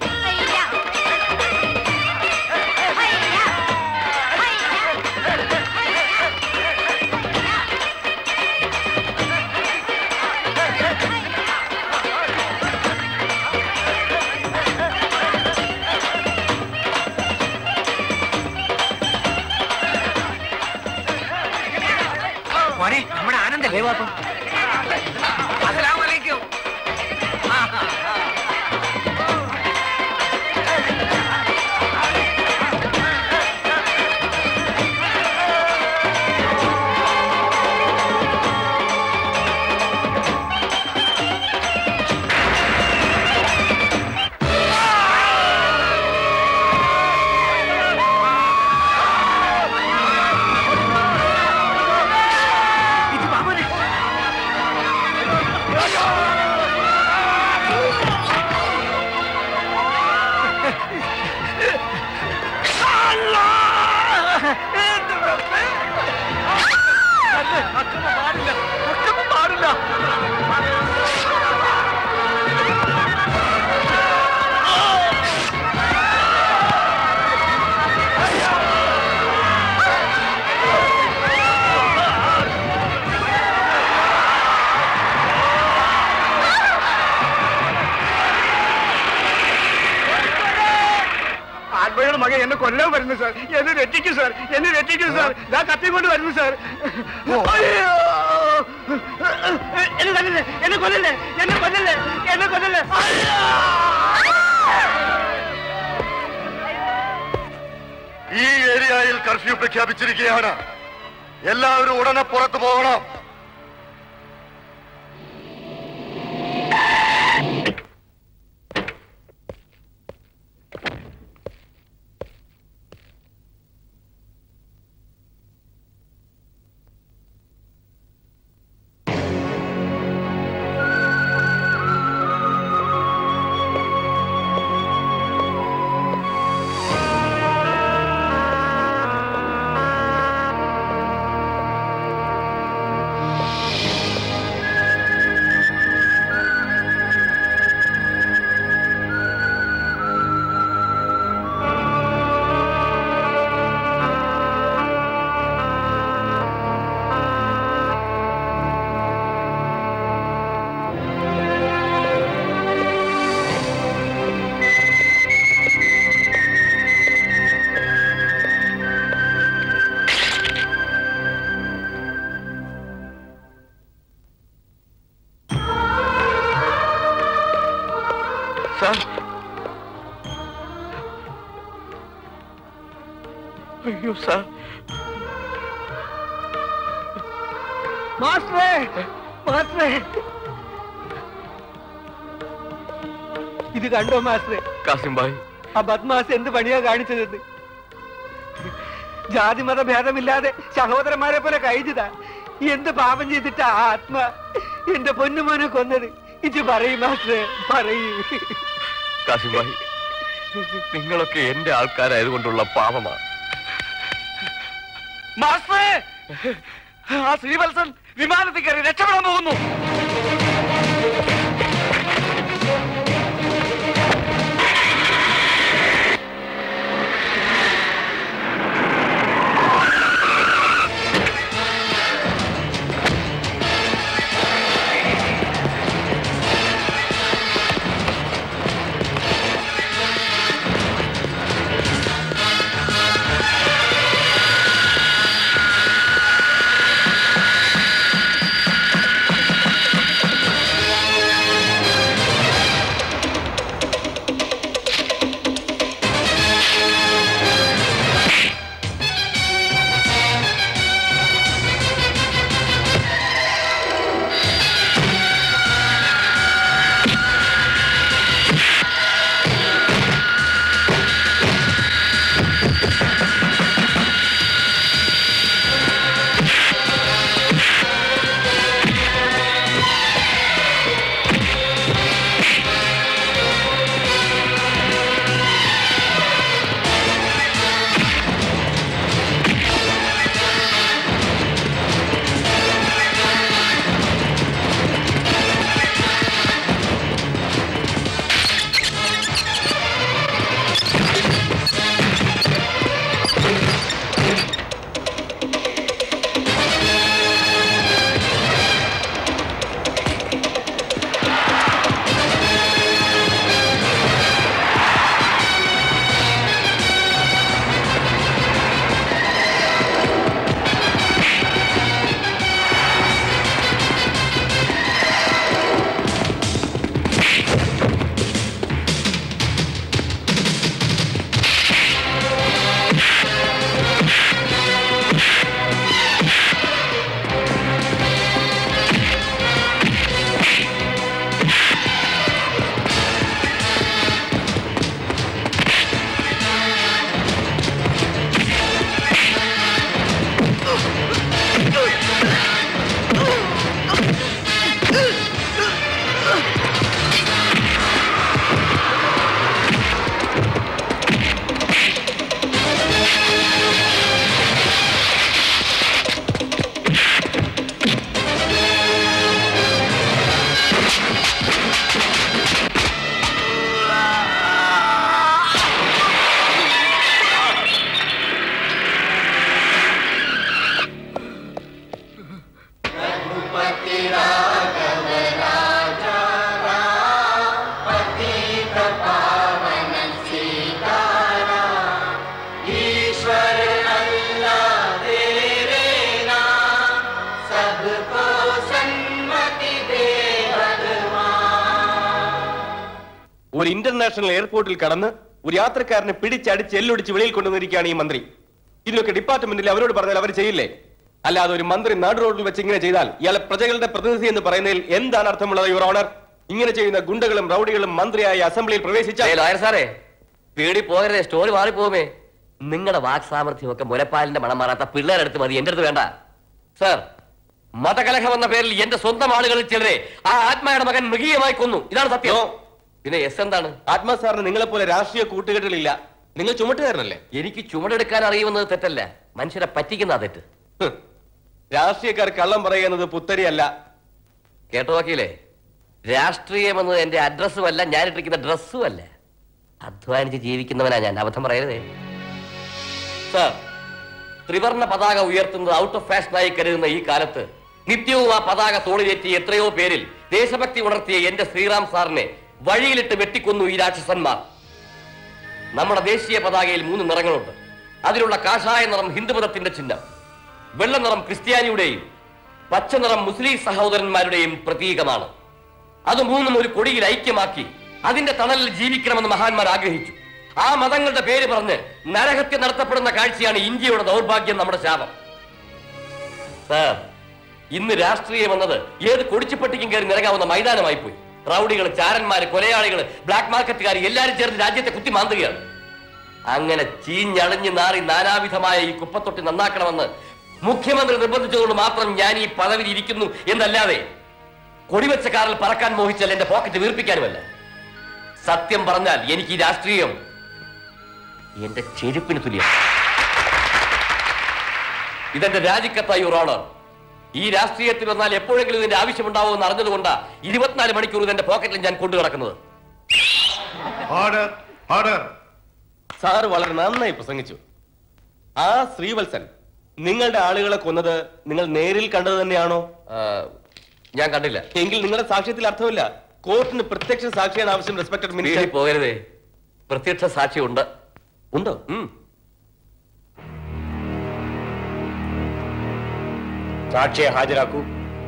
മോനെ നമ്മുടെ ആനന്ദല്ലേ പാപ്പ അസലാമലൈക്കും ആത്മയുടെ മകൻ എന്നെ കൊല്ലാൻ വരുന്നു സാർ എന്നെ രക്ഷിക്കൂ സാർ എന്നെ രക്ഷിക്കൂ സാർ ഞാൻ കത്തി കൊണ്ട് വരുന്നു സാർ അയ്യോ! എന്നെ കൊല്ലല്ലേ എന്നെ കൊല്ലല്ലേ എന്നെ കൊല്ലല്ലേ എന്നെ കൊല്ലല്ലേ അയ്യോ! ഈ ഏരിയയിൽ കർഫ്യൂ പ്രഖ്യാപിച്ചിരിക്കുകയാണ് എല്ലാവരും ഉടനെ പുറത്തു പോകണം സാർ അയ്യോ സാർ മാസ്റ്ററേ മാസ്റ്ററേ ഇത് കണ്ടോ മാസ്റ്ററേ കാസിം ഭായ് ആ ബദ്മാസ് എന്ത് പണിയാ കാണിച്ചതെന്ന് ജാതി മത ഭേദമില്ലാതെ സഹോദരന്മാരെ പോലെ കഴിഞ്ഞതാ എന്ത് പാപം ചെയ്തിട്ടാ ആ ആത്മ എന്റെ പൊന്നുമോനെ കൊന്നത് ഇത് പറയും മാസ്റ്ററേ പറയൂ കാസിം ഭായ് നിങ്ങളൊക്കെ എന്റെ ആൾക്കാരായതുകൊണ്ടുള്ള പാപമാണ് മാസ്റ്ററേ ആ ശ്രീവത്സൻ വിമാനത്തിൽ കയറി രക്ഷപ്പെടാൻ പോകുന്നു ആ ഒരു ഇന്റർനാഷണൽ എയർപോർട്ടിൽ കടന്ന് ഒരു യാത്രക്കാരനെ പിടിച്ചടിച്ച് എല്ലൊടിച്ച് വെളിയിൽ കൊണ്ടുവന്നിരിക്കുകയാണ് ഈ മന്ത്രി ഇതിനൊക്കെ ഡിപ്പാർട്ട്മെന്റിൽ അവരോട് പറഞ്ഞാൽ അവർ ചെയ്യില്ലേ അല്ലാതെ ഒരു മന്ത്രി നാട് റോഡിൽ വെച്ച് ഇങ്ങനെ ചെയ്താൽ ഇയാളെ പ്രജകളുടെ പ്രതിനിധി എന്ന് പറയുന്നതിൽ എന്താണ് അർത്ഥമുള്ളത് യുവർ ഓണർ ഇങ്ങനെ ചെയ്യുന്ന ഗുണ്ടകളും റൗഡികളും മന്ത്രിയായി അസംബ്ലിയിൽ പ്രവേശിച്ചാൽ ലോയർ സാറേ പേടി പോകരുതേ സ്റ്റോറി മാറിപ്പോകുമേ നിങ്ങളുടെ വാക് സാമർഥ്യമൊക്കെ മുലപ്പാലിന്റെ മണം മാറാത്ത പിള്ളേരെടുത്ത് മതി എന്റെ അടുത്ത് വേണ്ട സർ മതകലഹം എന്ന പേരിൽ എന്റെ സ്വന്തം ആളുകളിൽ ചിലരെ ആ ആത്മയുടെ മകൻ മൃഗീയമായി കൊന്നു ഇതാണ് സത്യം പിന്നെ എസ് എന്താണ് ആത്മാ സാറിന് നിങ്ങളെ പോലെ രാഷ്ട്രീയ കൂട്ടുകെട്ടുകളില്ല നിങ്ങൾ ചുമട്ടുകാരനല്ലേ എനിക്ക് ചുമടെടുക്കാൻ അറിയുമെന്നത് തെറ്റല്ല മനുഷ്യരെ പറ്റിക്കുന്ന തെറ്റ് രാഷ്ട്രീയക്കാർ കള്ളം പറയുന്നത് പുത്തരിയല്ല കേട്ടോ വക്കീലേ രാഷ്ട്രീയം എന്നത് എന്റെ അഡ്രസ്സും അല്ല ഞാൻ ഇട്ടിരിക്കുന്ന ഡ്രസ്സും അല്ല അധ്വാനിച്ച് ജീവിക്കുന്നവനാ ഞാൻ അബദ്ധം പറയരുതേ സർ ത്രിവർണ പതാക ഉയർത്തുന്നത് ഔട്ട് ഓഫ് ഫാഷനായി കരുതുന്ന ഈ കാലത്ത് നിത്യവും ആ പതാക തോളിലേറ്റി എത്രയോ പേരിൽ ദേശഭക്തി ഉണർത്തിയ എന്റെ ശ്രീറാം സാറിനെ വഴിയിലിട്ട് വെട്ടിക്കൊന്നു ഈ രാക്ഷസന്മാർ നമ്മുടെ ദേശീയ പതാകയിൽ മൂന്ന് നിറങ്ങളുണ്ട് അതിലുള്ള കാഷായ നിറം ഹിന്ദുമതത്തിന്റെ ചിഹ്നം വെള്ള നിറം ക്രിസ്ത്യാനിയുടെയും പച്ച നിറം മുസ്ലിം സഹോദരന്മാരുടെയും പ്രതീകമാണ് അത് മൂന്നും ഒരു കൊടിയിൽ ഐക്യമാക്കി അതിന്റെ തണലിൽ ജീവിക്കണമെന്ന് മഹാന്മാർ ആഗ്രഹിച്ചു ആ മതങ്ങളുടെ പേര് പറഞ്ഞ് നരഹത്യ നടത്തപ്പെടുന്ന കാഴ്ചയാണ് ഇന്ത്യയുടെ ദൗർഭാഗ്യം നമ്മുടെ ശാപം സാർ ഇന്ന് രാഷ്ട്രീയം എന്നത് ഏത് കൊടിച്ചുപട്ടിക്കും കയറി നിരങ്ങാവുന്ന മൈതാനമായി പോയി റൗഡികൾ ചാരന്മാര് കൊലയാളികൾ ബ്ലാക്ക് മാർക്കറ്റുകാർ എല്ലാവരും ചേർന്ന് രാജ്യത്തെ കുത്തി മാന്തുകയാണ് അങ്ങനെ ചീഞ്ഞളിഞ്ഞ് നാറി നാനാവിധമായ ഈ കുപ്പത്തൊട്ടി നന്നാക്കണമെന്ന് മുഖ്യമന്ത്രി നിർബന്ധിച്ചതുകൊണ്ട് മാത്രം ഞാൻ ഈ പദവിയിൽ ഇരിക്കുന്നു എന്നല്ലാതെ കൊടിവെച്ച കാറിൽ പറക്കാൻ മോഹിച്ചാൽ എന്റെ പോക്കറ്റ് വീർപ്പിക്കാനുമല്ല സത്യം പറഞ്ഞാൽ എനിക്ക് ഈ രാഷ്ട്രീയം എന്റെ ചെരുപ്പിന് തുല്യം ഇതെന്റെ രാജിക്കത്തായി ഒരു ഓണർ ഈ രാഷ്ട്രീയത്തിൽ വന്നാൽ എപ്പോഴെങ്കിലും ഇതിന്റെ ആവശ്യമുണ്ടാവുമെന്ന് അറിഞ്ഞതുകൊണ്ടാ ഇരുപത്തിനാല് മണിക്കൂർ ഇതെന്റെ പോക്കറ്റിൽ ഞാൻ കൊണ്ടു കിടക്കുന്നത് സാറ് വളരെ നന്നായി പ്രസംഗിച്ചു ആ ശ്രീവത്സൻ നിങ്ങളുടെ ആളുകളെ കൊന്നത് നിങ്ങൾ നേരിൽ കണ്ടത് തന്നെയാണോ ഞാൻ കണ്ടില്ല എങ്കിൽ നിങ്ങളുടെ സാക്ഷ്യത്തിൽ അർത്ഥമില്ല കോർട്ടിന് പ്രത്യക്ഷ സാക്ഷിയാണ് ആവശ്യം റെസ്പെക്ടഡ് വീട്ടിൽ മിനിസ്റ്റർ പോകരുതേ പ്രത്യക്ഷ സാക്ഷി ഉണ്ട് ഉണ്ടോ സാക്ഷിയെ ഹാജരാക്കൂ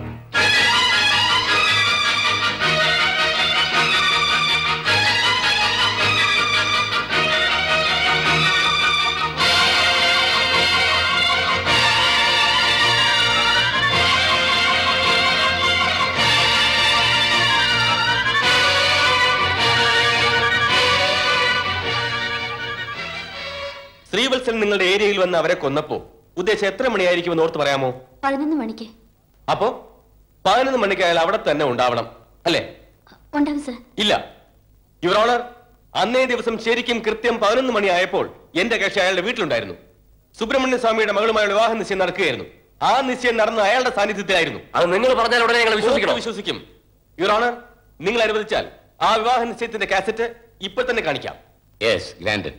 ശ്രീവത്സൻ നിങ്ങളുടെ ഏരിയയിൽ വന്ന് അവരെ കൊന്നപ്പോ ഉദ്ദേശം എത്ര മണിയായിരിക്കുമെന്ന് ഓർത്ത് പറയാമോ പതിനൊന്ന് മണിക്ക് അപ്പോ പതിനൊന്ന് മണിക്ക് അയാൾ അവിടെ തന്നെ ഉണ്ടാവണം അല്ലേ ഉണ്ടാകും സർ ഇല്ല യുവർ ഓണർ അന്നേ ദിവസം ശരിക്കും കൃത്യം പതിനൊന്ന് മണി ആയപ്പോൾ എന്റെ കക്ഷി അയാളുടെ വീട്ടിലുണ്ടായിരുന്നു സുബ്രഹ്മണ്യ സ്വാമിയുടെ മകളുമായുള്ള വിവാഹ നിശ്ചയം നടക്കുകയായിരുന്നു ആ നിശ്ചയം നടന്ന അയാളുടെ സാന്നിധ്യത്തിലായിരുന്നു അത് നിങ്ങൾ പറഞ്ഞാൽ ഉടനെ ഞങ്ങൾ വിശ്വസിക്കണം. ഓർത്ത് വിശ്വസിക്കും യുവർ ഓണർ നിങ്ങൾ അനുവദിച്ചാൽ ആ വിവാഹ നിശ്ചയത്തിന്റെ കാസറ്റ് ഇപ്പൊ തന്നെ കാണിക്കാം യെസ് ഗ്രാൻഡ്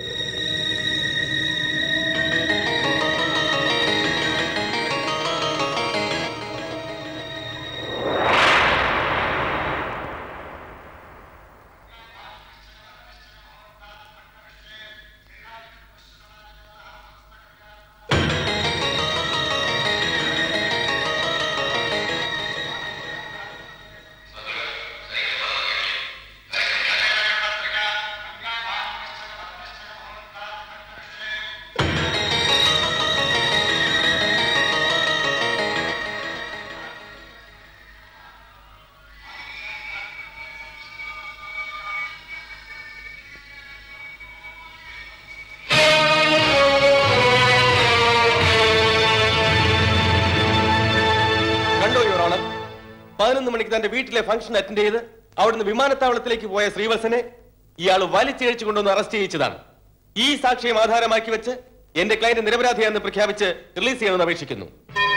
കണ്ടോ യുവർ ഓണർ പതിനൊന്ന് മണിക്ക് തന്റെ വീട്ടിലെ ഫംഗ്ഷൻ അറ്റൻഡ് ചെയ്ത് അവിടുന്ന് വിമാനത്താവളത്തിലേക്ക് പോയ ശ്രീവത്സനെ ഇയാൾ വലിച്ചിഴച്ചു കൊണ്ടുവന്ന് അറസ്റ്റ് ചെയ്യിച്ചതാണ് ഈ സാക്ഷ്യം ആധാരമാക്കി വെച്ച് എന്റെ ക്ലയന്റ് നിരപരാധിയാണെന്ന് പ്രഖ്യാപിച്ച് റിലീസ് ചെയ്യണമെന്ന് അപേക്ഷിക്കുന്നു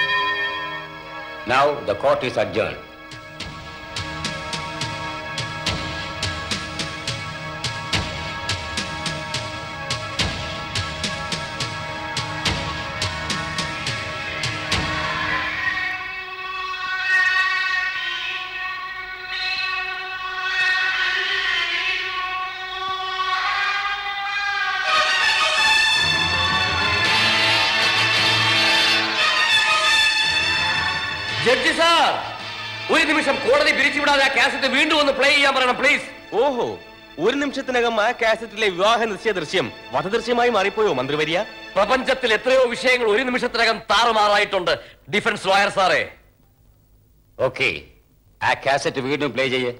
now the court is adjourn judge sir ഒരു നിമിഷം കോടതി പിരിച്ചുവിടാതെ ആ കാസറ്റ് വീണ്ടും ഒന്ന് പ്ലേ ചെയ്യാൻ പറയണം പ്ലീസ് ഓഹോ ഒരു നിമിഷത്തിനകം ആ കാസറ്റിലെ വിവാഹ നിശ്ചയ ദൃശ്യം വധദൃശ്യമായി മാറിപ്പോയോ മന്ത്രി വരിയ പ്രപഞ്ചത്തിൽ എത്രയോ വിഷയങ്ങൾ ഒരു നിമിഷത്തിനകം താറുമാറായിട്ടുണ്ട് ഡിഫൻസ് ലോയർ സാറേ ഓക്കെ ആ കാസറ്റ് വീണ്ടും പ്ലേ ചെയ്യേ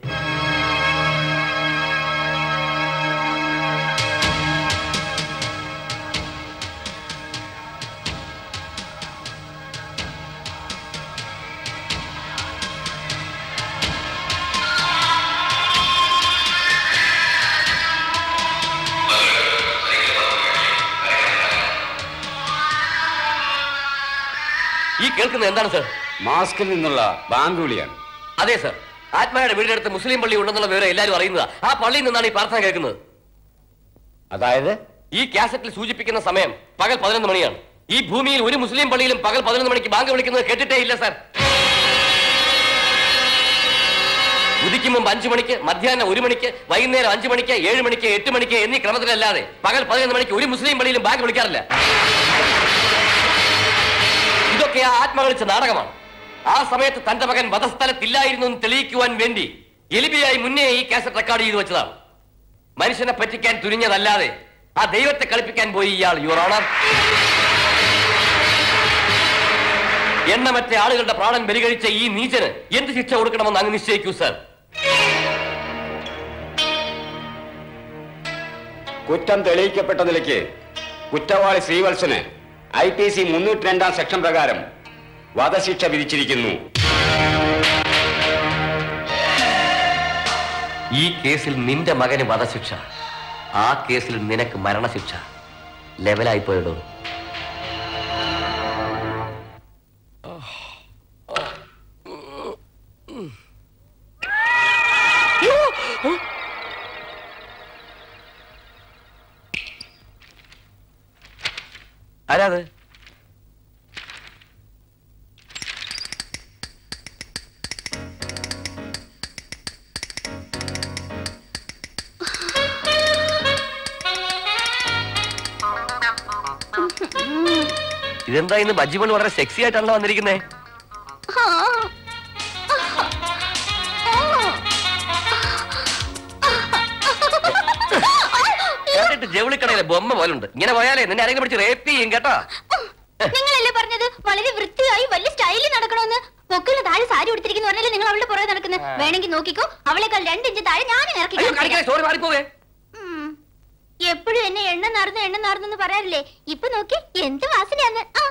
ഈ കേൾക്കുന്നത് എന്താണ് സർ മാസ്കിൽ നിന്നുള്ള ബാങ്ക് വിളിയാണ് അതെ സർ ആത്മയുടെ വീടിനടുത്ത് മുസ്ലിം പള്ളി ഉണ്ടെന്നുള്ള വിവരം എല്ലാവരും അറിയുന്നതാ ആ പള്ളിയിൽ നിന്നാണ് ഈ പ്രാർത്ഥന കേൾക്കുന്നത് അതായത് ഈ കാസറ്റിൽ സൂചിപ്പിക്കുന്ന സമയം പകൽ പതിനൊന്ന് മണിയാണ് ഈ ഭൂമിയിൽ ഒരു മുസ്ലിം പള്ളിയിലും പകൽ പതിനൊന്ന് മണിക്ക് ബാങ്ക് വിളിക്കുന്നത് കേട്ടിട്ടേ ഇല്ല സർ ഉദിക്കും മുമ്പ് അഞ്ചു മണിക്ക് മധ്യാഹ്നം ഒരു മണിക്ക് വൈകുന്നേരം അഞ്ചു മണിക്ക് ഏഴ് മണിക്ക് എട്ട് മണിക്ക് എന്നീ ക്രമത്തിലല്ലാതെ പകൽ പതിനൊന്ന് മണിക്ക് ഒരു മുസ്ലിം പള്ളിയിലും ബാങ്ക് വിളിക്കാറില്ല ഇതൊക്കെ ആ ആത്മകളിച്ച നാടകമാണ് ആ സമയത്ത് തന്റെ മകൻ വധസ്ഥലത്തില്ലായിരുന്നു എന്ന് തെളിയിക്കുവാൻ വേണ്ടി എലിബിയായി മുന്നേ ഈ കാസറ്റ് റെക്കോർഡ് ചെയ്തു വെച്ചതാണ് മനുഷ്യനെ പറ്റിക്കാൻ തുനിഞ്ഞതല്ലാതെ ആ ദൈവത്തെ കളിപ്പിക്കാൻ പോയി ഇയാൾ യുവർ ഓണർ എണ്ണമറ്റ ആളുകളുടെ പ്രാണൻ ബലികഴിച്ച ഈ നീചന് എന്ത് ശിക്ഷ കൊടുക്കണമെന്ന് അങ്ങ് നിശ്ചയിക്കൂ സർ കുറ്റം തെളിയിക്കപ്പെട്ട നിലയ്ക്ക് കുറ്റവാളി ശ്രീവത്സന് ഐ പി സി മുന്നൂറ്റി രണ്ടാം സെക്ഷൻ പ്രകാരം വധശിക്ഷ വിധിച്ചിരിക്കുന്നു ഈ കേസിൽ നിന്റെ മകന് വധശിക്ഷ ആ കേസിൽ നിനക്ക് മരണശിക്ഷ ലെവലായി പോയിടോ ആരാത് ഇതെന്താ ഇന്ന് ബജ്ജിമോൾ വളരെ സെക്സി ആയിട്ടാണല്ലോ വന്നിരിക്കുന്നേ കേട്ടിട്ട് ജൗളിക്കടയിലെ ബൊമ്മ പോലുണ്ട് ഇങ്ങനെ പോയാലേ നിന്നെ ആരെങ്കിലും പിടിച്ച് റേപ്പ് ചെയ്യും കേട്ടോ നിങ്ങളല്ലേ പറഞ്ഞത് വളരെ വൃത്തിയായി വലിയ സ്റ്റൈലിൽ നടക്കണമെന്ന് പൊക്കില് താഴെ സാരി ഉടുത്തിരിക്കുന്ന പറഞ്ഞാലേ നിങ്ങൾ അവളുടെ പുറകെ നടക്കുന്നത് വേണമെങ്കിൽ നോക്കിക്കോ അവളെക്കാൾ രണ്ട് ഇഞ്ച് താഴെ ഞാൻ ഇറക്കി അയ്യോ കാണിക്കണേ സോറി മാറിപ്പോവേ എപ്പോഴും എന്നെ എണ്ണ നാർന്ന് എണ്ണ നാർന്നെന്ന് പറയാറില്ലേ ഇപ്പൊ നോക്കി എന്ത് വാസനയാന്ന് ആ.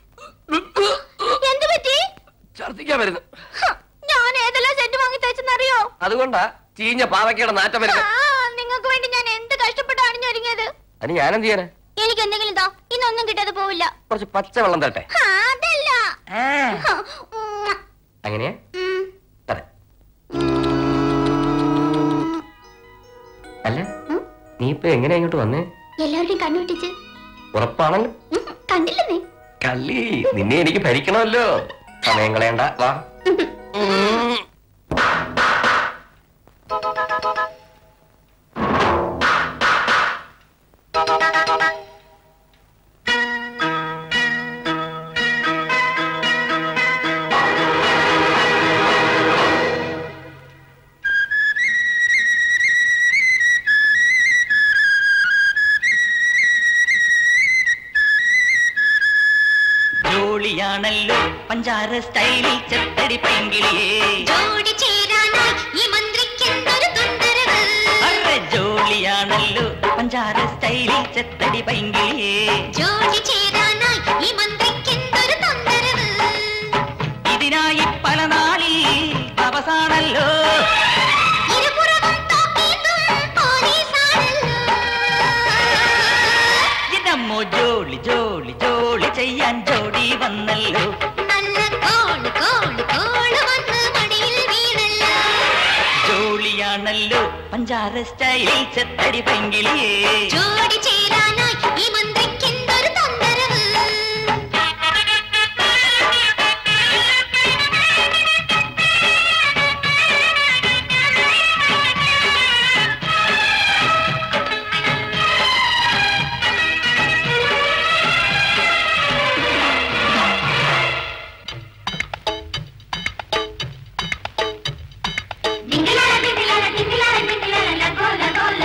എന്ത് പറ്റി ഛർദിക്കാൻ വരുന്നു ഹ, ഞാൻ ഏതെല്ലാം സെന്റ് വാങ്ങി തയ്ച്ചെന്നറിയോ അതുകൊണ്ടാ ചീഞ്ഞ പാവക്കയുടെ നാറ്റം വരുന്നത് ആ നിങ്ങൾക്ക് വേണ്ടി ഞാൻ എന്ത് കഷ്ടപ്പെട്ട് അണിഞ്ഞൊരുങ്ങിയത് അതിന് ഞാനെന്ത് ചെയ്യാനാ എനിക്ക് എന്തെങ്കിലും താ ഇന്നൊന്നും കിട്ടാതെ പോവില്ല കുറച്ച് പച്ച വെള്ളം തരട്ടെ ആ, അതല്ല ഹ, ഉം, അങ്ങനെയാ ഉം. അതെ അല്ല നീ ഇപ്പൊ എങ്ങനെയാ ഇങ്ങോട്ട് വന്നേ എല്ലാവരുടെയും കണ്ണുവിട്ടിച്ച് ഉറപ്പാണെങ്കിൽ കണ്ടില്ലെന്നേ കള്ളി നിന്നെ എനിക്ക് ഭരിക്കണമല്ലോ സമയം കളയണ്ട വാ ജോളിയാണല്ലോ പഞ്ചാര സ്റ്റൈലിൽ ചെത്തടി പൈങ്കിളിയേ ജോഡി ചേരാനായി ഈ മന്ത്രിക്ക് എന്തൊരു തൊന്തരവ് അറെ ജോളിയാണല്ലോ പഞ്ചാര സ്റ്റൈലിൽ ചെത്തടി പൈങ്കിളിയേ ജോഡി ചേരാനായി ഈ മന്ത്രിക്ക് എന്തൊരു തൊന്തരവ് ഇതിനായി പല നാളിൽ അവസാണല്ലോ ഇരുപുറവും തോക്കിയിട്ടും പോലീസാണല്ലോ ഇതമ്മോ ജോളി ജോളി ജോളി ചെയ്യാൻ ജോഡി വന്നല്ലോ നല്ല കോള് കോള് കോള് വന്ന് മടിയിൽ വീണല്ലോ ജോളിയാണല്ലോ പഞ്ചാര സ്റ്റൈലിൽ ചെത്തടി പൈങ്കിളിയേ ജോഡി ചേരാനായി ഈ മന്ത്രിക്ക് എന്തൊരു തൊന്തരവ് ഡിങ്കിലാല ഡിങ്കിലാല ഡിങ്കിലാല ഡിങ്കിലാല ലഗോ ലഗോ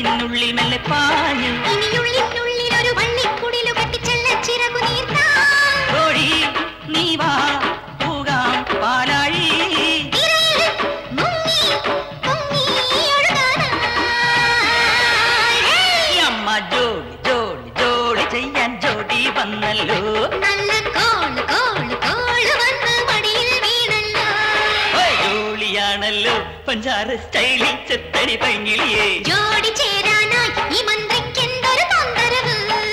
ഉള്ളിനുള്ളിൽ മെല്ലെ പാഞ്ഞു ഇനിയുള്ളിനുള്ളിൽ ഒരു വള്ളിക്കുടിലു കെട്ടിച്ചെല്ല ചിറകു നീർത്താം ഓടി നീ വാ പോകാം പാലാഴി ഈ അമ്മ ജോളി ജോളി ജോളി ചെയ്യാൻ ജോഡി വന്നല്ലോ നല്ല കോള് കോള് കോള് വന്ന് മടിയിൽ വീണല്ലോ ഓയ് ജോളിയാണല്ലോ പഞ്ചാര സ്റ്റൈലിൽ ചെത്തടി പൈങ്കിളിയേ ജോഡി ചേരാനായി ഈ മന്ത്രിക്ക് എന്തൊരു തൊന്തരവ്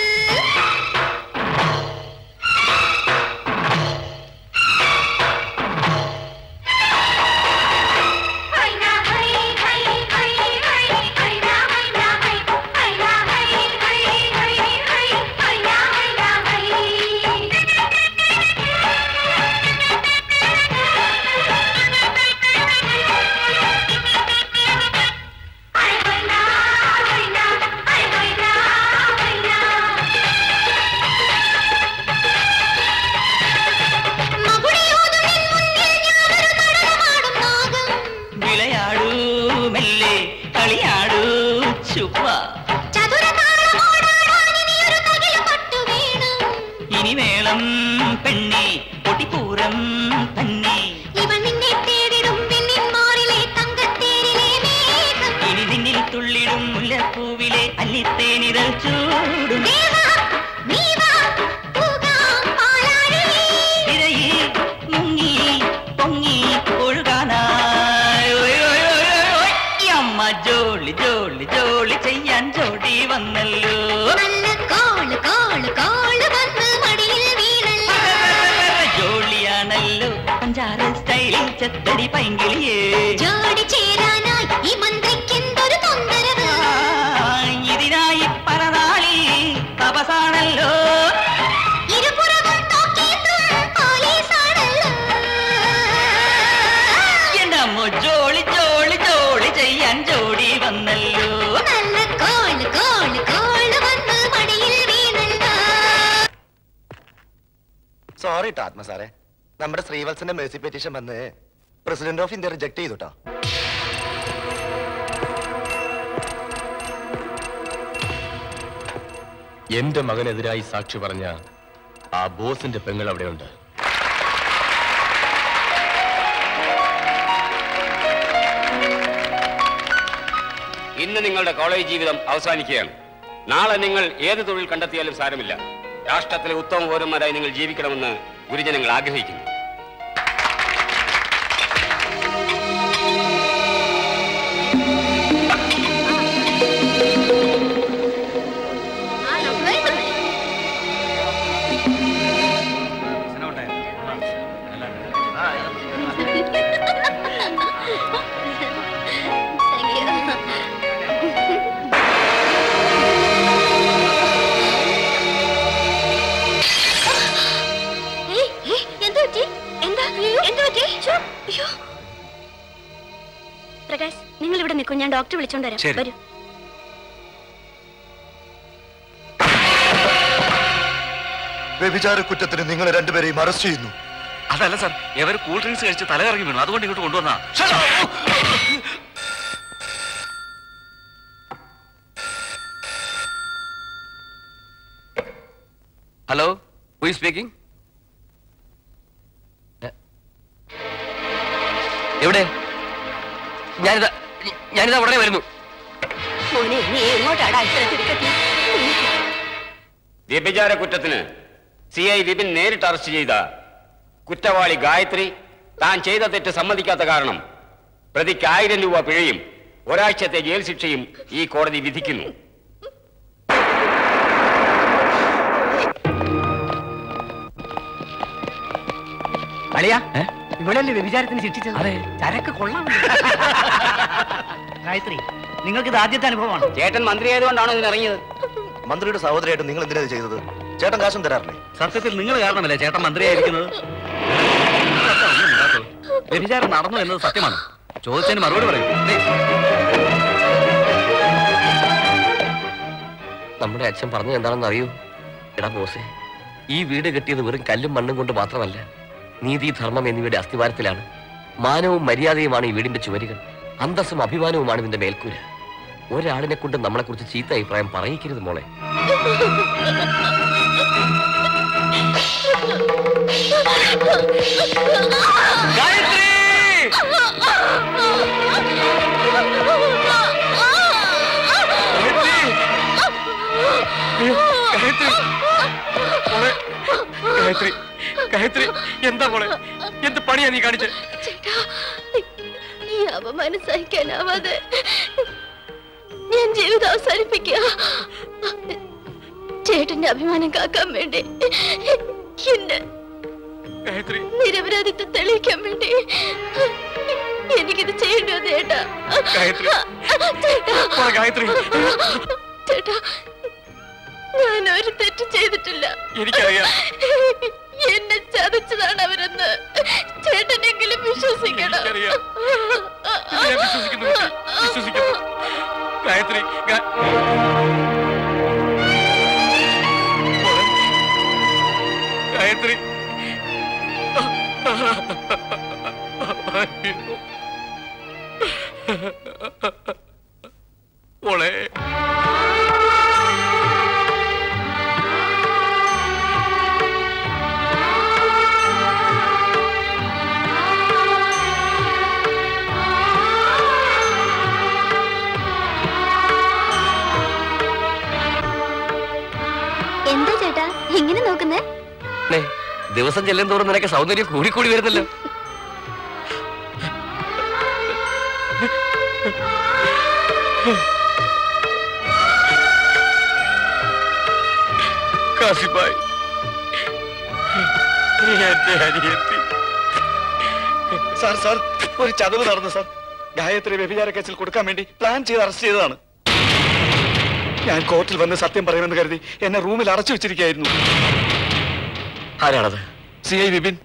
വിളയാടൂ മെല്ലെ കളിയാടൂ ചുപ്പ ഇനി വേളം പെണ്ണെ പൊട്ടിപ്പൂരം തന്നെ ഇവൻ നിന്നെ തേടിടും പെണ്ണിൻ മാറിലെ തങ്കത്തേരിലെ മേഘം ഇനി നിന്നിൽ തുള്ളിടും മുല്ലപ്പൂവിലെ അല്ലിത്തേനിതൾ ചൂടും തിരയിൽ മുങ്ങി പൊങ്ങി ഒഴുകാനായി ഓയ് ഓയ് ഓയ് ഓയ് ഓയ്. ഈ അമ്മ ജോളി ജോളി ജോളി ചെയ്യാൻ ജോഡി വന്നല്ലോ നല്ല കോള് കോള് കോള് വന്ന് മടിയിൽ വീണല്ലോ ജോളിയാണല്ലോ പഞ്ചാര സ്റ്റൈലിൽ ചെത്തടി പൈങ്കിളിയേ ജോഡി ചേരാനായി ഈ മന്ത്രിക്ക് എന്തൊരു തൊന്തരവ് ആ, ഇതിനായി പരനാളി തപസാണല്ലോ ഇരുപുറവും നോക്കിയിട്ടും പോലീസാണല്ലോ എന്റെ അമ്മ ജോളി ജോളി ജോളി ചെയ്യാൻ ജോഡി വന്നല്ലോ നല്ല കോള് കോള് കോള് വന്ന് മടിയിൽ വീണല്ലോ സോറി ട്ടോ ആത്മ സാറേ നമ്മുടെ ശ്രീവത്സന്റെ മേഴ്സി പെറ്റീഷൻ വന്ന് പ്രസിഡന്റ് ഓഫ് ഇന്ത്യ റിജക്ട് ചെയ്തു ട്ടോ എന്റെ മകനെതിരായി സാക്ഷി പറഞ്ഞ ആ ബോസിന്റെ പെങ്ങൾ അവിടെയുണ്ട് ഇന്ന് നിങ്ങളുടെ കോളേജ് ജീവിതം അവസാനിക്കുകയാണ് നാളെ നിങ്ങൾ ഏത് തൊഴിൽ കണ്ടെത്തിയാലും സാരമില്ല രാഷ്ട്രത്തിലെ ഉത്തമ പൗരന്മാരായി നിങ്ങൾ ജീവിക്കണമെന്ന് ഗുരുജനങ്ങൾ ആഗ്രഹിക്കുന്നു ഏയ്, ഏയ്, എന്ത് പറ്റി? എന്താ? എന്ത് പറ്റി? ശ്ശോ, അയ്യോ. പ്രകാശ് നിങ്ങൾ ഇവിടെ നിൽക്കും ഞാൻ ഡോക്ടറെ വിളിച്ചോണ്ട് വരാം ശരി. വരൂ വ്യഭിചാര കുറ്റത്തിന് നിങ്ങൾ രണ്ടുപേരെയും അറസ്റ്റ് ചെയ്യുന്നു അതല്ല സാർ ഇവർ കൂൾ ഡ്രിങ്ക്സ് കഴിച്ച് തലകറങ്ങി വീണു അതുകൊണ്ട് ഇങ്ങോട്ട് കൊണ്ടുവന്നാ ഹലോ ഹു സ്പീക്കിംഗ് എവിടെ ഞാനിതാ ഞാനിതാ ഉടനെ വരുന്നു മോനെ നീ എങ്ങോട്ടാടാ ഇത്ര തിടുക്കത്തി വ്യഭിചാര കുറ്റത്തിന് സി ഐ വിപിൻ നേരിട്ട് അറസ്റ്റ് ചെയ്ത കുറ്റവാളി ഗായത്രി താൻ ചെയ്ത തെറ്റ് സമ്മതിക്കാത്ത കാരണം പ്രതിക്ക് ആയിരം രൂപ പിഴയും ഒരാഴ്ചത്തെ ജയിൽ ശിക്ഷയും ഈ കോടതി വിധിക്കുന്നു അളിയ ഇവിടെയല്ലേ വ്യഭിചാരത്തിന് ശിക്ഷിച്ചത് അതെ ചരക്ക് കൊള്ളാം ഗായത്രി നിങ്ങൾക്ക് ഇത് ആദ്യത്തെ അനുഭവമാണ് ചേട്ടൻ മന്ത്രി ആയതുകൊണ്ടാണോ ഇതിനിറങ്ങിയത് മന്ത്രിയുടെ സഹോദരിയായിട്ട് നിങ്ങൾ എന്തിനാ ഇത് ചെയ്തത് ചേട്ടൻ കാശും തരാറില്ലേ സത്യത്തിൽ നിങ്ങൾ കാരണമല്ലേ ചേട്ടൻ മന്ത്രിയായിരിക്കുന്നത് നിങ്ങളെന്താ ഒന്നും മിണ്ടാത്തത്? വ്യഭിചാരം നടന്നു എന്നത് സത്യമാണ് ചോദിച്ചതിന് മറുപടി പറയും ദേ, നമ്മുടെ അച്ഛൻ പറഞ്ഞത് എന്താണെന്ന് അറിയൂ എടാ ബോസേ ഈ വീട് കെട്ടിയത് വെറും കല്ലും മണ്ണും കൊണ്ട് മാത്രമല്ല നീതി ധർമ്മം എന്നിവയുടെ അസ്ഥിവാരത്തിലാണ് മാനവും മര്യാദയുമാണ് ഈ വീടിന്റെ ചുവരുകൾ അന്തസ്സും അഭിമാനവുമാണ് ഇതിന്റെ മേൽക്കൂര ഒരാളിനെ കൊണ്ട് നമ്മളെ കുറിച്ച് ചീത്ത അഭിപ്രായം പറയിക്കരുത് മോളെ ഗായത്രി ഗായത്രി എന്താ മോളെ എന്ത് പണിയാ നീ കാണിച്ചത് ചേട്ടാ ഈ അപമാനം സഹിക്കാനാവാതെ ഞാൻ ജീവിതം അവസാനിപ്പിക്കുക ചേട്ടന്റെ അഭിമാനം കാക്കാൻ വേണ്ടി എന്റെ ഗായത്രി നിരപരാധിത്വം തെളിയിക്കാൻ വേണ്ടി എനിക്കിത് ചെയ്യേണ്ടി വന്നു ചേട്ടാ ഗായത്രി. ചേട്ടാ മോളെ ഗായത്രി ചേട്ടാ ഞാൻ ഒരു തെറ്റും ചെയ്തിട്ടില്ല എനിക്കറിയാം. എന്നെ ചതച്ചതാണ് അവരെന്ന് ചേട്ടനെങ്കിലും വിശ്വസിക്കണം എനിക്കറിയാം. ഇത് ഞാൻ വിശ്വസിക്കുന്നു കുട്ടി. വിശ്വസിക്കുന്നു ഗായത്രി ഗാ- മോളെ, ഗായത്രി അയ്യോ. മോളെ എന്താ ചേട്ടാ ഇങ്ങനെ നോക്കുന്നേ നെ, ദിവസം ചെല്ലും തോറും നിനക്ക് സൗന്ദര്യം കൂടിക്കൂടി വരുന്നല്ലോ കാസിബായി എന്റെ അനിയത്തി സാർ സാർ ഒരു ചതവ് നടന്നു സാർ ഗായത്രി വ്യഭിചാര കേസിൽ കൊടുക്കാൻ വേണ്ടി പ്ലാൻ ചെയ്ത് അറസ്റ്റ് ചെയ്തതാണ് ഞാൻ കോർട്ടിൽ വന്ന് സത്യം പറയുമെന്ന് കരുതി എന്നെ റൂമിൽ അടച്ചു വെച്ചിരിക്കുകയായിരുന്നു ആരാണത് സി ഐ വിപിൻ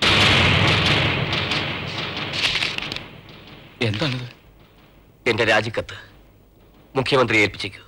എന്താണിത് എന്റെ രാജിക്കത്ത് മുഖ്യമന്ത്രിയെ ഏൽപ്പിച്ചേക്കൂ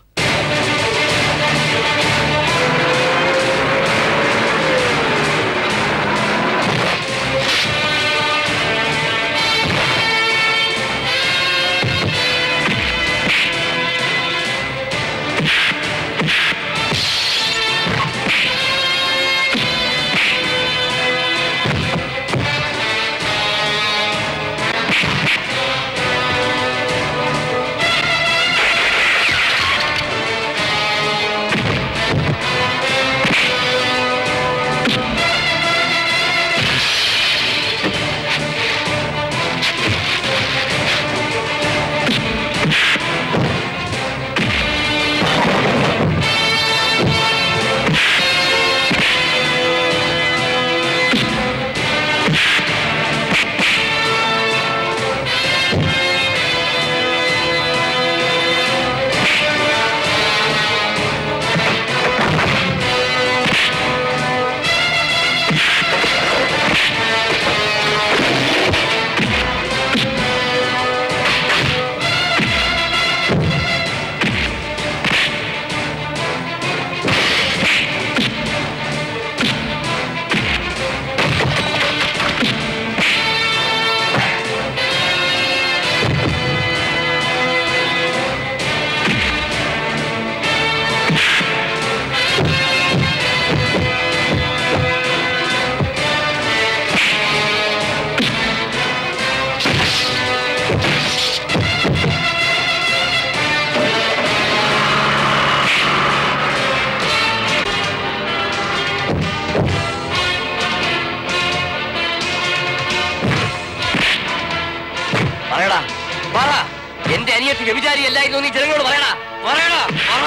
പറയടാ പറ എന്റെ അനിയത്തി വ്യഭിചാരിയല്ലായിരുന്നു നീ ജനങ്ങളോട് പറയടാ പറയടാ പറ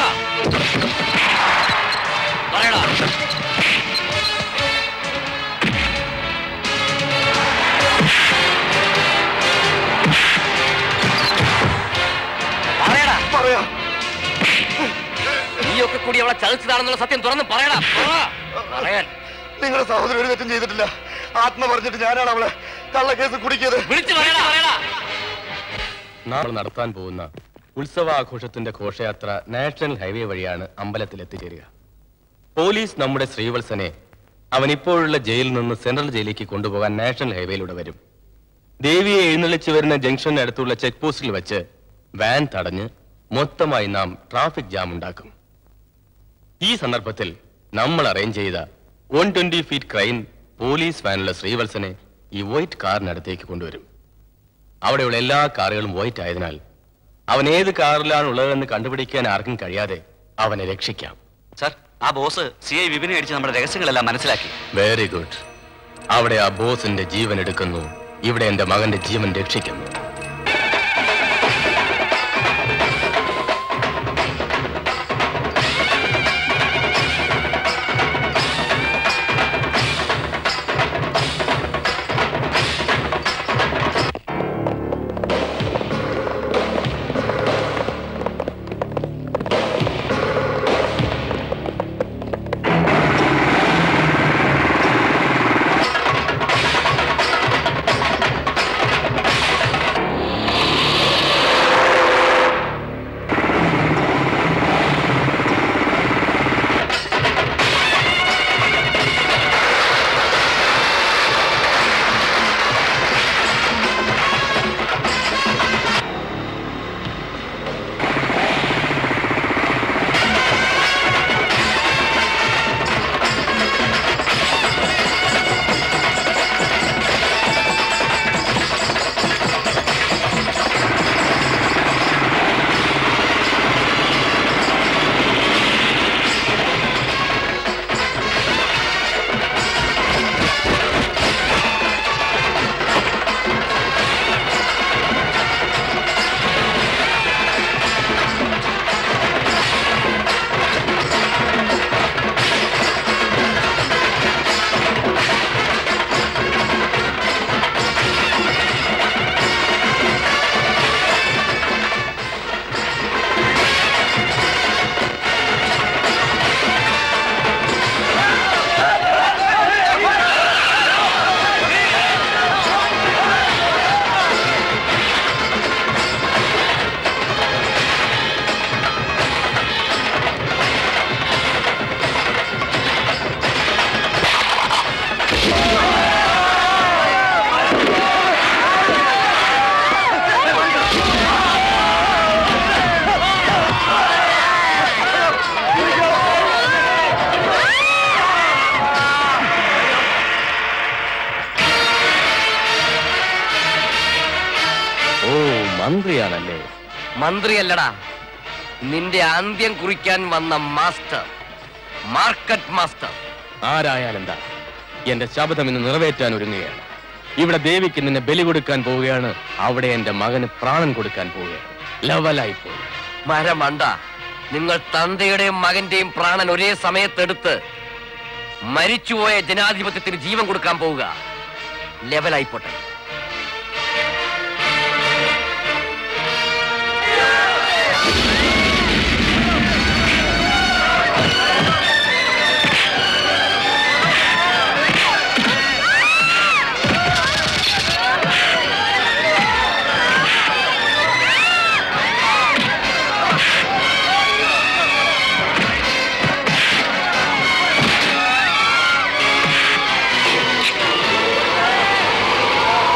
പറയടാ പറയടാ പറയാ നീയൊക്കെ കൂടി അവളെ ചതിച്ചതാണെന്നുള്ള സത്യം തുറന്ന് പറയടാ പറ. പറയാൻ നിങ്ങളുടെ സഹോദരൻ ഒരു തെറ്റും ചെയ്തിട്ടില്ല ആത്മ പറഞ്ഞിട്ട് ഞാനാണ് അവളെ കള്ളക്കേസ് കുടിക്കിയത് വിളിച്ചു പറയടാ പറയടാ നാളെ നടത്താൻ പോകുന്ന ഉത്സവാഘോഷത്തിന്റെ ഘോഷയാത്ര നാഷണൽ ഹൈവേ വഴിയാണ് അമ്പലത്തിൽ എത്തിച്ചേരുക പോലീസ് നമ്മുടെ ശ്രീവത്സനെ അവൻ ഇപ്പോഴുള്ള ജയിലിൽ നിന്ന് സെൻട്രൽ ജയിലിലേക്ക് കൊണ്ടുപോകാൻ നാഷണൽ ഹൈവേയിലൂടെ വരും ദേവിയെ എഴുന്നള്ളിച്ചു വരുന്ന ജംഗ്ഷന് അടുത്തുള്ള ചെക്ക് പോസ്റ്റിൽ വെച്ച് വാൻ തടഞ്ഞ് മൊത്തമായി നാം ട്രാഫിക് ജാം ഉണ്ടാക്കും ഈ സന്ദർഭത്തിൽ നമ്മൾ അറേഞ്ച് ചെയ്ത one twenty feet crane police വാനുള്ള ശ്രീവത്സനെ ഈ വൈറ്റ് കാറിനടുത്തേക്ക് കൊണ്ടുവരും അവിടെയുള്ള എല്ലാ കാറുകളും വൈറ്റ് ആയതിനാൽ അവൻ ഏത് കാറിലാണ് ഉള്ളതെന്ന് കണ്ടുപിടിക്കാൻ ആർക്കും കഴിയാതെ അവനെ രക്ഷിക്കാം സാർ ആ ബോസ് സി ഐ വിപിനെ അടിച്ച് നമ്മുടെ രഹസ്യങ്ങളെല്ലാം മനസ്സിലാക്കി വെരി ഗുഡ് അവിടെ ആ ബോസിന്റെ ജീവൻ എടുക്കുന്നു ഇവിടെ എന്റെ മകന്റെ ജീവൻ രക്ഷിക്കുന്നു ഓ മന്ത്രിയാണല്ലേ മന്ത്രിയല്ലടാ നിന്റെ അന്ത്യം കുറിക്കാൻ വന്ന മാസ്റ്റർ മാർക്കറ്റ് മാസ്റ്റർ ആരായാലെന്താ എന്റെ ശബ്ദം ഇന്ന് നിറവേറ്റാൻ ഒരുങ്ങുകയാണ് ഇവിടെ ദേവിക്ക് നിന്നെ ബലി കൊടുക്കാൻ പോവുകയാണ് അവിടെ എന്റെ മകന് പ്രാണൻ കൊടുക്കാൻ പോവുകയാണ് ലവലായി പോയി മരമണ്ട നിങ്ങൾ തന്തയുടെയും മകന്റെയും പ്രാണൻ ഒരേ സമയത്തെടുത്ത് മരിച്ചുപോയ ജനാധിപത്യത്തിന് ജീവൻ കൊടുക്കാൻ പോവുക ലെവലായിപ്പോട്ടെ ആ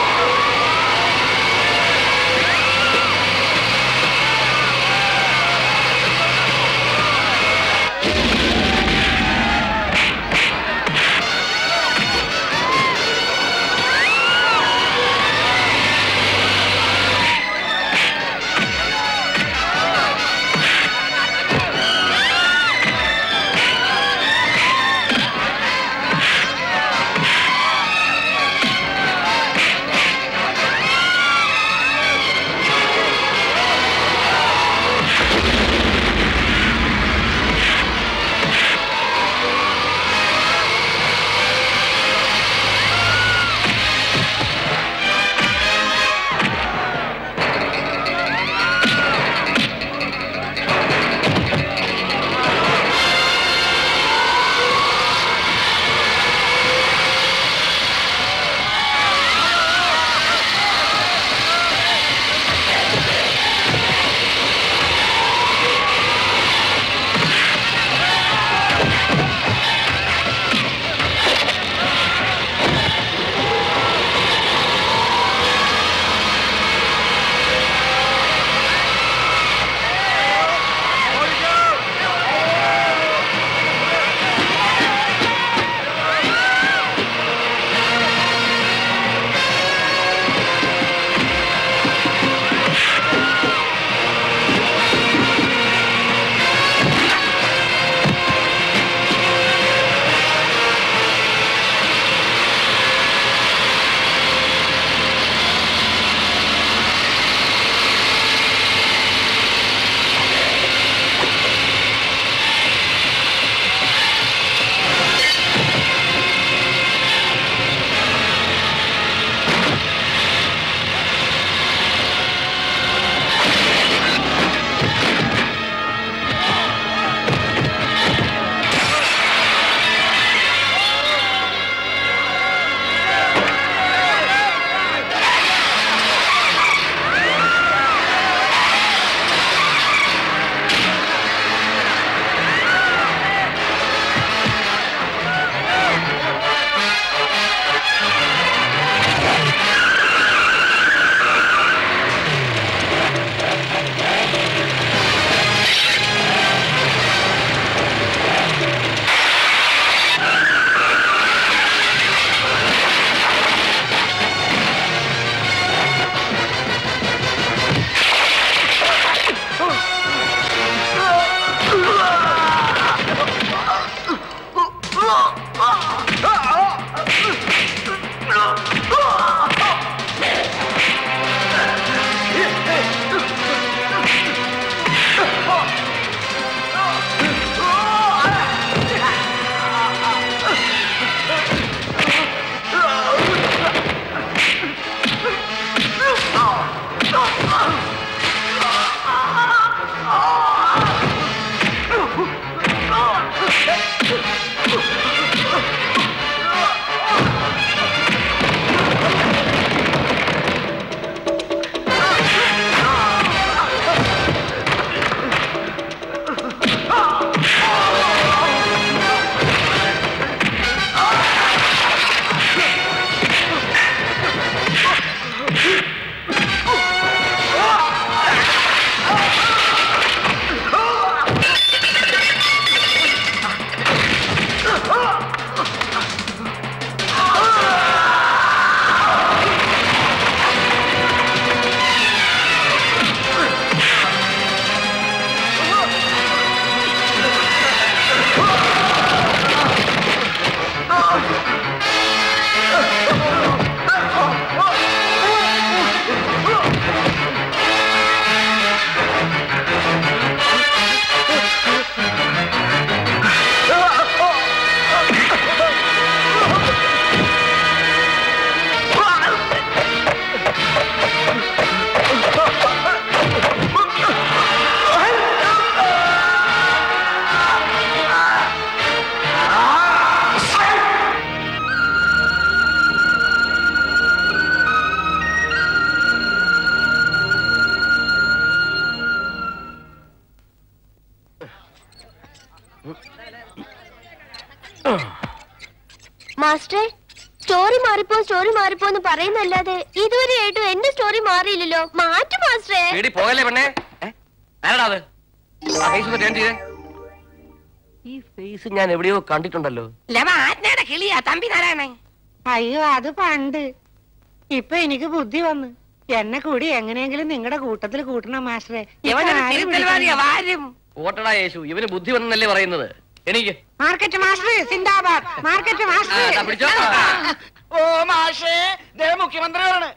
മാസ്റ്ററെ സ്റ്റോറി മാറിപ്പോ സ്റ്റോറി മാറിപ്പോ എന്ന് പറയുന്നല്ലാതെ ഇതുവരെയായിട്ടും എന്റെ സ്റ്റോറി മാറിയില്ലല്ലോ മാറ്റു മാസ്റ്ററെ പേടി പോകല്ലേ പെണ്ണേ ഏ? ആരാടാ അത് ആ ഫേസ് ഒന്ന് ടേൺ ചെയ്തേ ഈ ഫേസ് ഞാൻ എവിടെയോ കണ്ടിട്ടുണ്ടല്ലോ ലവ ആജ്ഞയുടെ കിളിയാ തമ്പി നാരായണൻ അയ്യോ അത് പണ്ട് ഇപ്പൊ എനിക്ക് ബുദ്ധി വന്നു എന്നെ കൂടി എങ്ങനെയെങ്കിലും നിങ്ങളുടെ കൂട്ടത്തിൽ കൂട്ടണം മാസ്റ്ററെ ഇപ്പൊ ഇവനൊരു ആരും തിരുത്തൽവാദിയാ വിളിക്കണ്ട. വാരും ഓട്ടടാ യേശു ഇവന് ബുദ്ധി വന്നല്ലേ പറയുന്നത് എനിക്ക് മാർക്കറ്റ് മാസ്റ്റർ സിന്ദാബാദ് മാർക്കറ്റ് മാസ്റ്റർ പിടിച്ചോ ഓ മാഷേ ദേ മുഖ്യമന്ത്രിയാണ്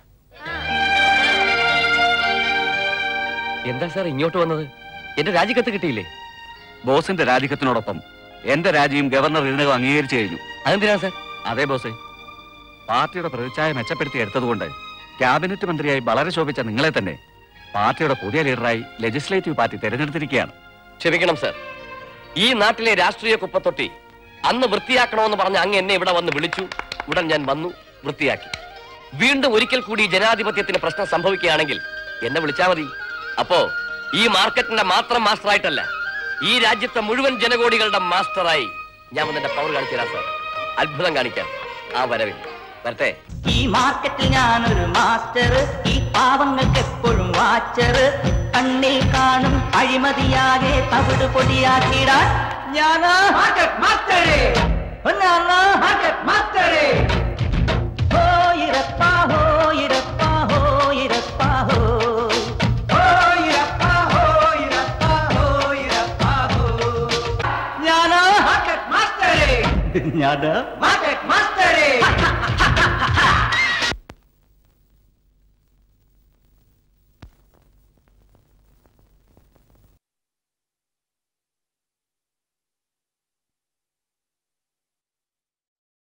എന്താ സാർ ഇങ്ങോട്ട് വന്നത് എന്റെ രാജിക്കത്ത് കിട്ടിയില്ലേ ബോസിന്റെ രാജിക്കത്തിനോടൊപ്പം എന്റെ രാജിയും ഗവർണർ ഇതിനകം അംഗീകരിച്ചു കഴിഞ്ഞു അതെന്തിനാ സാർ അതെ ബോസേ പാർട്ടിയുടെ പ്രതിച്ഛായ മെച്ചപ്പെടുത്തി എടുത്തതുകൊണ്ട് ക്യാബിനറ്റ് മന്ത്രിയായി വളരെ ശോഭിച്ച നിങ്ങളെ തന്നെ പാർട്ടിയുടെ പുതിയ ലീഡറായി ലെജിസ്ലേറ്റീവ് പാർട്ടി തെരഞ്ഞെടുത്തിരിക്കുകയാണ് ക്ഷമിക്കണം സാർ ഈ നാട്ടിലെ രാഷ്ട്രീയ കുപ്പത്തൊട്ടി അന്ന് വൃത്തിയാക്കണമെന്ന് പറഞ്ഞ് അങ്ങ് എന്നെ ഇവിടെ വന്ന് വിളിച്ചു ഉടൻ ഞാൻ വന്നു വൃത്തിയാക്കി വീണ്ടും ഒരിക്കൽ കൂടി ജനാധിപത്യത്തിന് പ്രശ്നം സംഭവിക്കുകയാണെങ്കിൽ എന്നെ വിളിച്ചാൽ മതി അപ്പോ ഈ മാർക്കറ്റിന്റെ മാത്രം മാസ്റ്ററായിട്ടല്ല ഈ രാജ്യത്തെ മുഴുവൻ ജനകോടികളുടെ മാസ്റ്ററായി ഞാൻ വന്ന് എന്റെ പവർ കാണിച്ചു തരാം സാർ അത്ഭുതം കാണിക്കാം ആ വരവിൽ വരട്ടെ ഈ മാർക്കറ്റിൽ ഞാനൊരു മാസ്റ്റർ ഈ പാവങ്ങൾക്ക് എപ്പോഴും വാച്ചർ കണ്ണിൽ കാണും അഴിമതിയാകെ തവിട് പൊടിയാക്കിടാൻ ഞാനാ മാർക്കറ്റ് മാസ്റ്ററേ ഞാനാ മാർക്കറ്റ് മാസ്റ്ററേ ഹോയിരപ്പാ ഹോയിരപ്പാ ഹോയിരപ്പാ ഹോ ഹോയിരപ്പാ ഹോയിരപ്പാ ഹോയിരപ്പാ ഹോ ഞാനാ മാർക്കറ്റ് മാസ്റ്ററേ ഞാനാ മാർക്കറ്റ് മാസ്റ്ററേ